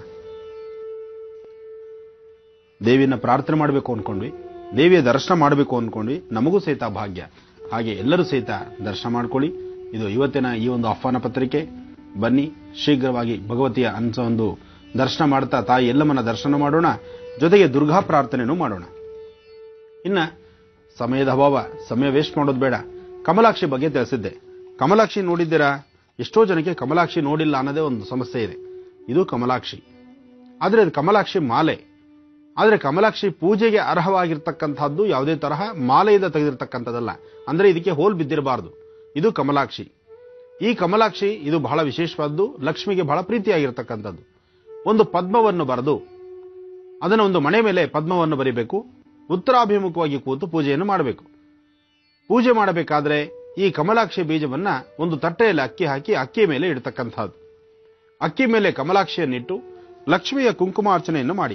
ದೇವಿಯನ್ನ ಪ್ರಾರ್ಥನೆ ಮಾಡಬೇಕು ಅನ್ಕೊಂಡ್ವಿ ದೇವಿಯ ದರ್ಶನ ಮಾಡಬೇಕು ಅನ್ಕೊಂಡ್ವಿ ನಮಗೂ ಸಹಿತ ಭಾಗ್ಯ ಹಾಗೆ ಎಲ್ಲರೂ ಸಹಿತ ದರ್ಶನ ಮಾಡ್ಕೊಳ್ಳಿ ಇದು ಇವತ್ತಿನ ಈ ಒಂದು ಆಹ್ವಾನ ಪತ್ರಿಕೆ ಬನ್ನಿ ಶೀಘ್ರವಾಗಿ ಭಗವತಿಯ ಅನ್ಸ ಒಂದು ದರ್ಶನ ಮಾಡ್ತಾ ತಾಯಿ ಎಲ್ಲಮ್ಮನ ದರ್ಶನ ಮಾಡೋಣ ಜೊತೆಗೆ ದುರ್ಗಾ ಪ್ರಾರ್ಥನೆನೂ ಮಾಡೋಣ ಇನ್ನ ಸಮಯದ ಅಭಾವ ಸಮಯ ವೇಸ್ಟ್ ಮಾಡೋದು ಬೇಡ ಕಮಲಾಕ್ಷಿ ಬಗ್ಗೆ ತಿಳಿಸಿದ್ದೆ ಕಮಲಾಕ್ಷಿ ನೋಡಿದ್ದೀರಾ ಎಷ್ಟೋ ಜನಕ್ಕೆ ಕಮಲಾಕ್ಷಿ ನೋಡಿಲ್ಲ ಅನ್ನೋದೇ ಒಂದು ಸಮಸ್ಯೆ ಇದೆ ಇದು ಕಮಲಾಕ್ಷಿ ಆದರೆ ಅದು ಕಮಲಾಕ್ಷಿ ಮಾಲೆ ಆದರೆ ಕಮಲಾಕ್ಷಿ ಪೂಜೆಗೆ ಅರ್ಹವಾಗಿರ್ತಕ್ಕಂಥದ್ದು ಯಾವುದೇ ತರಹ ಮಾಲೆಯಿಂದ ತೆಗೆದಿರ್ತಕ್ಕಂಥದ್ದಲ್ಲ ಅಂದ್ರೆ ಇದಕ್ಕೆ ಹೋಲ್ ಬಿದ್ದಿರಬಾರದು ಇದು ಕಮಲಾಕ್ಷಿ ಈ ಕಮಲಾಕ್ಷಿ ಇದು ಬಹಳ ವಿಶೇಷವಾದ್ದು ಲಕ್ಷ್ಮಿಗೆ ಬಹಳ ಪ್ರೀತಿಯಾಗಿರ್ತಕ್ಕಂಥದ್ದು ಒಂದು ಪದ್ಮವನ್ನು ಬರೆದು ಅದನ್ನ ಒಂದು ಮನೆ ಮೇಲೆ ಪದ್ಮವನ್ನು ಬರಿಬೇಕು ಉತ್ತರಾಭಿಮುಖವಾಗಿ ಕೂತು ಪೂಜೆಯನ್ನು ಮಾಡಬೇಕು ಪೂಜೆ ಮಾಡಬೇಕಾದ್ರೆ ಈ ಕಮಲಾಕ್ಷಿ ಬೀಜವನ್ನ ಒಂದು ತಟ್ಟೆಯಲ್ಲಿ ಅಕ್ಕಿ ಹಾಕಿ ಅಕ್ಕಿ ಮೇಲೆ ಇಡತಕ್ಕಂಥದ್ದು ಅಕ್ಕಿ ಮೇಲೆ ಕಮಲಾಕ್ಷಿಯನ್ನಿಟ್ಟು ಲಕ್ಷ್ಮಿಯ ಕುಂಕುಮಾರ್ಚನೆಯನ್ನು ಮಾಡಿ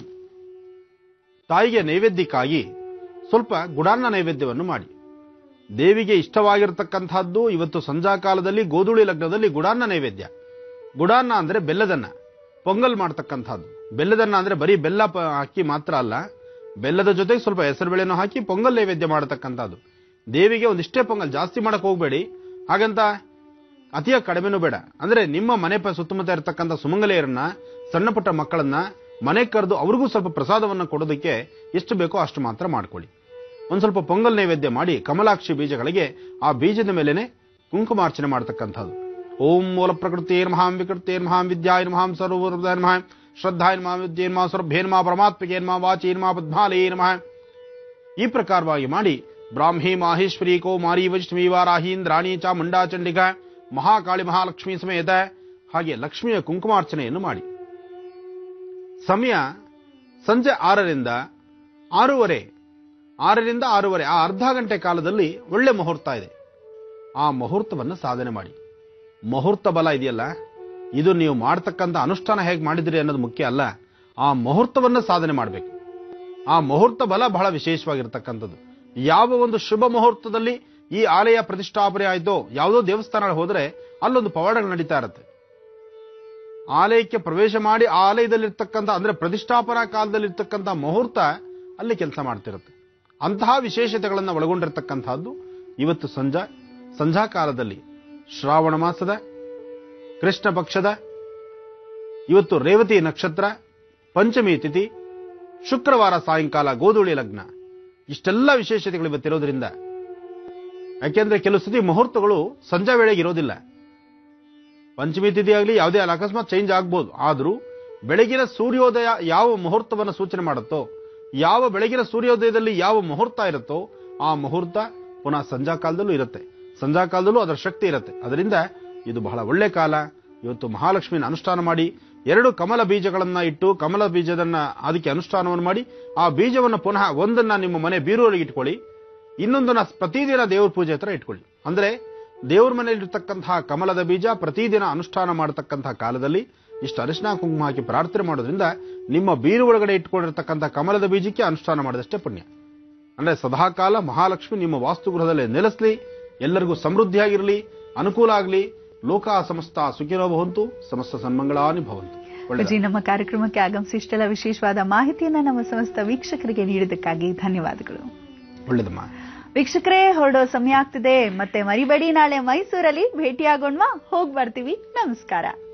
ತಾಯಿಗೆ ನೈವೇದ್ಯಕ್ಕಾಗಿ ಸ್ವಲ್ಪ ಗುಡಾನ್ನ ನೈವೇದ್ಯವನ್ನು ಮಾಡಿ ದೇವಿಗೆ ಇಷ್ಟವಾಗಿರತಕ್ಕಂಥದ್ದು ಇವತ್ತು ಸಂಜಾ ಕಾಲದಲ್ಲಿ ಗೋಧುಳಿ ಲಗ್ನದಲ್ಲಿ ಗುಡಾನ್ನ ನೈವೇದ್ಯ ಗುಡಾನ್ನ ಅಂದ್ರೆ ಬೆಲ್ಲದನ್ನ ಪೊಂಗಲ್ ಮಾಡ್ತಕ್ಕಂಥದ್ದು ಬೆಲ್ಲದನ್ನ ಅಂದ್ರೆ ಬರೀ ಬೆಲ್ಲ ಪ- ಅಕ್ಕಿ ಮಾತ್ರ ಅಲ್ಲ ಬೆಲ್ಲದ ಜೊತೆಗೆ ಸ್ವಲ್ಪ ಹೆಸರುಬೇಳೆಯನ್ನು ಹಾಕಿ ಪೊಂಗಲ್ ನೈವೇದ್ಯ ಮಾಡತಕ್ಕಂಥದ್ದು ದೇವಿಗೆ ಒಂದಿಷ್ಟೇ ಪೊಂಗಲ್ ಜಾಸ್ತಿ ಮಾಡಕ್ ಹೋಗ್ಬೇಡಿ ಹಾಗಂತ ಅತಿಯಾಗಿ ಕಡಿಮೆನೂ ಬೇಡ ಅಂದ್ರೆ ನಿಮ್ಮ ಮನೆ ಪ- ಸುತ್ತಮುತ್ತ ಇರತಕ್ಕಂಥ ಸುಮಂಗಲೆಯರನ್ನ ಸಣ್ಣ ಪುಟ್ಟ ಮಕ್ಕಳನ್ನ ಮನೆ ಕರೆದು ಅವ್ರಿಗೂ ಸ್ವಲ್ಪ ಪ್ರಸಾದವನ್ನು ಕೊಡೋದಕ್ಕೆ ಎಷ್ಟು ಬೇಕೋ ಅಷ್ಟು ಮಾತ್ರ ಮಾಡ್ಕೊಳ್ಳಿ ಒಂದ್ ಸ್ವಲ್ಪ ಪೊಂಗಲ್ ನೈವೇದ್ಯ ಮಾಡಿ ಕಮಲಾಕ್ಷಿ ಬೀಜಗಳಿಗೆ ಆ ಬೀಜದ ಮೇಲೆನೆ ಕುಂಕುಮಾರ್ಚನೆ ಮಾಡತಕ್ಕಂಥದ್ದು ಓಂ ಮೂಲ ಪ್ರಕೃತಿರ್ ಮಹಾಂ ವಿಕೃತಿರ್ ಮಹಾಂ ವಿದ್ಯಾಯ ಮಹಾಂ ಸರ್ವರ್ವದಾಯ ನಮಃ ಶ್ರದ್ಧಾಯ ನಮಃ ವಿದ್ಯೆ ನಮಃ ಸ್ವರ್ಭೇ ನಮಃ ಪರಮಾತ್ಮಕೆ ನಮಃ ವಾಚಿ ನಮಃ ಪದ್ಮಾಲೇ ನಮಃ ಈ ಪ್ರಕಾರವಾಗಿ ಮಾಡಿ ಬ್ರಾಹ್ಮಿ ಮಾಹೇಶ್ವರಿ ಕೋ ಮಾರಿ ವೈಷ್ಣವಿ ವಾರಾಹಿ ಇಂದ್ರಾಣಿ ಚಾಮುಂಡಾ ಚಂಡಿಕ ಮಹಾಕಾಳಿ ಮಹಾಲಕ್ಷ್ಮಿ ಸಮೇತ ಹಾಗೆ ಲಕ್ಷ್ಮಿಯ ಕುಂಕುಮಾರ್ಚನೆಯನ್ನು ಮಾಡಿ ಸಮಯ ಸಂಜೆ ಆರರಿಂದ ಆರೂವರೆ ಆರರಿಂದ ಆರೂವರೆ ಆ ಅರ್ಧ ಗಂಟೆ ಕಾಲದಲ್ಲಿ ಒಳ್ಳೆ ಮುಹೂರ್ತ ಇದೆ ಆ ಮುಹೂರ್ತವನ್ನು ಸಾಧನೆ ಮಾಡಿ ಮುಹೂರ್ತ ಬಲ ಇದೆಯಲ್ಲ ಇದು ನೀವು ಮಾಡ್ತಕ್ಕಂಥ ಅನುಷ್ಠಾನ ಹೇಗೆ ಮಾಡಿದಿರಿ ಅನ್ನೋದು ಮುಖ್ಯ ಅಲ್ಲ ಆ ಮುಹೂರ್ತವನ್ನು ಸಾಧನೆ ಮಾಡಬೇಕು ಆ ಮುಹೂರ್ತ ಬಲ ಬಹಳ ವಿಶೇಷವಾಗಿರ್ತಕ್ಕಂಥದ್ದು ಯಾವ ಒಂದು ಶುಭ ಮುಹೂರ್ತದಲ್ಲಿ ಈ ಆಲಯ ಪ್ರತಿಷ್ಠಾಪನೆ ಆಯ್ತೋ ಯಾವುದೋ ದೇವಸ್ಥಾನ ಹೋದ್ರೆ ಅಲ್ಲೊಂದು ಪವಾಡಗಳು ನಡೀತಾ ಇರುತ್ತೆ ಆಲಯಕ್ಕೆ ಪ್ರವೇಶ ಮಾಡಿ ಆ ಆಲಯದಲ್ಲಿರ್ತಕ್ಕಂಥ ಅಂದ್ರೆ ಪ್ರತಿಷ್ಠಾಪನಾ ಕಾಲದಲ್ಲಿರ್ತಕ್ಕಂಥ ಮುಹೂರ್ತ ಅಲ್ಲಿ ಕೆಲಸ ಮಾಡ್ತಿರುತ್ತೆ ಅಂತಹ ವಿಶೇಷತೆಗಳನ್ನು ಒಳಗೊಂಡಿರತಕ್ಕಂತಹದ್ದು ಇವತ್ತು ಸಂಜಾ ಸಂಧ್ಯಾ ಕಾಲದಲ್ಲಿ ಶ್ರಾವಣ ಮಾಸದ ಕೃಷ್ಣ ಪಕ್ಷದ ಇವತ್ತು ರೇವತಿ ನಕ್ಷತ್ರ ಪಂಚಮಿ ತಿಥಿ ಶುಕ್ರವಾರ ಸಾಯಂಕಾಲ ಗೋಧೂಳಿ ಲಗ್ನ ಇಷ್ಟೆಲ್ಲ ವಿಶೇಷತೆಗಳು ಇವತ್ತಿರೋದ್ರಿಂದ ಯಾಕೆಂದ್ರೆ ಕೆಲವು ಸತಿ ಮುಹೂರ್ತಗಳು ಸಂಜೆ ವೇಳೆಗೆ ಇರೋದಿಲ್ಲ ಪಂಚಮಿ ತಿಥಿ ಆಗಲಿ ಯಾವುದೇ ಅಲ್ಲ ಅಕಸ್ಮಾತ್ ಚೇಂಜ್ ಆಗ್ಬೋದು ಆದರೂ ಬೆಳಗಿನ ಸೂರ್ಯೋದಯ ಯಾವ ಮುಹೂರ್ತವನ್ನು ಸೂಚನೆ ಮಾಡುತ್ತೋ ಯಾವ ಬೆಳಗಿನ ಸೂರ್ಯೋದಯದಲ್ಲಿ ಯಾವ ಮುಹೂರ್ತ ಇರುತ್ತೋ ಆ ಮುಹೂರ್ತ ಪುನಃ ಸಂಧ್ಯಾ ಕಾಲದಲ್ಲೂ ಇರುತ್ತೆ ಸಂಧ್ಯಾ ಕಾಲದಲ್ಲೂ ಅದರ ಶಕ್ತಿ ಇರುತ್ತೆ ಅದರಿಂದ ಇದು ಬಹಳ ಒಳ್ಳೆ ಕಾಲ ಇವತ್ತು ಮಹಾಲಕ್ಷ್ಮಿನ ಅನುಷ್ಠಾನ ಮಾಡಿ ಎರಡು ಕಮಲ ಬೀಜಗಳನ್ನ ಇಟ್ಟು ಕಮಲ ಬೀಜದನ್ನ ಅದಕ್ಕೆ ಅನುಷ್ಠಾನವನ್ನು ಮಾಡಿ ಆ ಬೀಜವನ್ನು ಪುನಃ ಒಂದನ್ನ ನಿಮ್ಮ ಮನೆ ಬೀರೂರಿಗೆ ಇಟ್ಕೊಳ್ಳಿ ಇನ್ನೊಂದನ್ನ ಪ್ರತಿದಿನ ದೇವ್ರ ಪೂಜೆ ಹತ್ರ ಇಟ್ಕೊಳ್ಳಿ ಅಂದ್ರೆ ದೇವ್ರ ಮನೆಯಲ್ಲಿರ್ತಕ್ಕಂತಹ ಕಮಲದ ಬೀಜ ಪ್ರತಿದಿನ ಅನುಷ್ಠಾನ ಮಾಡತಕ್ಕಂತಹ ಕಾಲದಲ್ಲಿ ಇಷ್ಟು ಅರಿಶಿನ ಕುಂಕುಮ ಹಾಕಿ ಪ್ರಾರ್ಥನೆ ಮಾಡೋದ್ರಿಂದ ನಿಮ್ಮ ಬೀರು ಒಳಗಡೆ ಇಟ್ಕೊಂಡಿರ್ತಕ್ಕಂತಹ ಕಮಲದ ಬೀಜಕ್ಕೆ ಅನುಷ್ಠಾನ ಮಾಡಿದಷ್ಟೇ ಪುಣ್ಯ ಅಂದ್ರೆ ಸದಾಕಾಲ ಮಹಾಲಕ್ಷ್ಮಿ ನಿಮ್ಮ ವಾಸ್ತುಗೃಹದಲ್ಲಿ ನೆಲೆಸಲಿ ಎಲ್ಲರಿಗೂ ಸಮೃದ್ಧಿಯಾಗಿರಲಿ ಅನುಕೂಲ ಆಗಲಿ ಲೋಕ ಸಮಸ್ತ ಸುಖಿನೋ ಭವಂತು ಸಮಸ್ತ ಸನ್ಮಂಗಳಾನಿ ಭವಂತು ಒಳ್ಳೆಯದು. ಅಜ್ಜಿ ನಮ್ಮ ಕಾರ್ಯಕ್ರಮಕ್ಕೆ ಆಗಮಿಸಿ ಇಷ್ಟೆಲ್ಲ ವಿಶೇಷವಾದ ಮಾಹಿತಿಯನ್ನ ನಮ್ಮ ಸಮಸ್ತ ವೀಕ್ಷಕರಿಗೆ ನೀಡಿದ್ದಕ್ಕಾಗಿ ಧನ್ಯವಾದಗಳು ಒಳ್ಳೇದಮ್ಮ ವೀಕ್ಷಕರೇ ಹೊರಡೋ ಸಮಯ ಆಗ್ತಿದೆ ಮತ್ತೆ ಮರಿಬೇಡಿ ನಾಳೆ ಮೈಸೂರಲ್ಲಿ ಭೇಟಿಯಾಗೋಣ್ವಾ ಹೋಗ್ ಬರ್ತೀವಿ ನಮಸ್ಕಾರ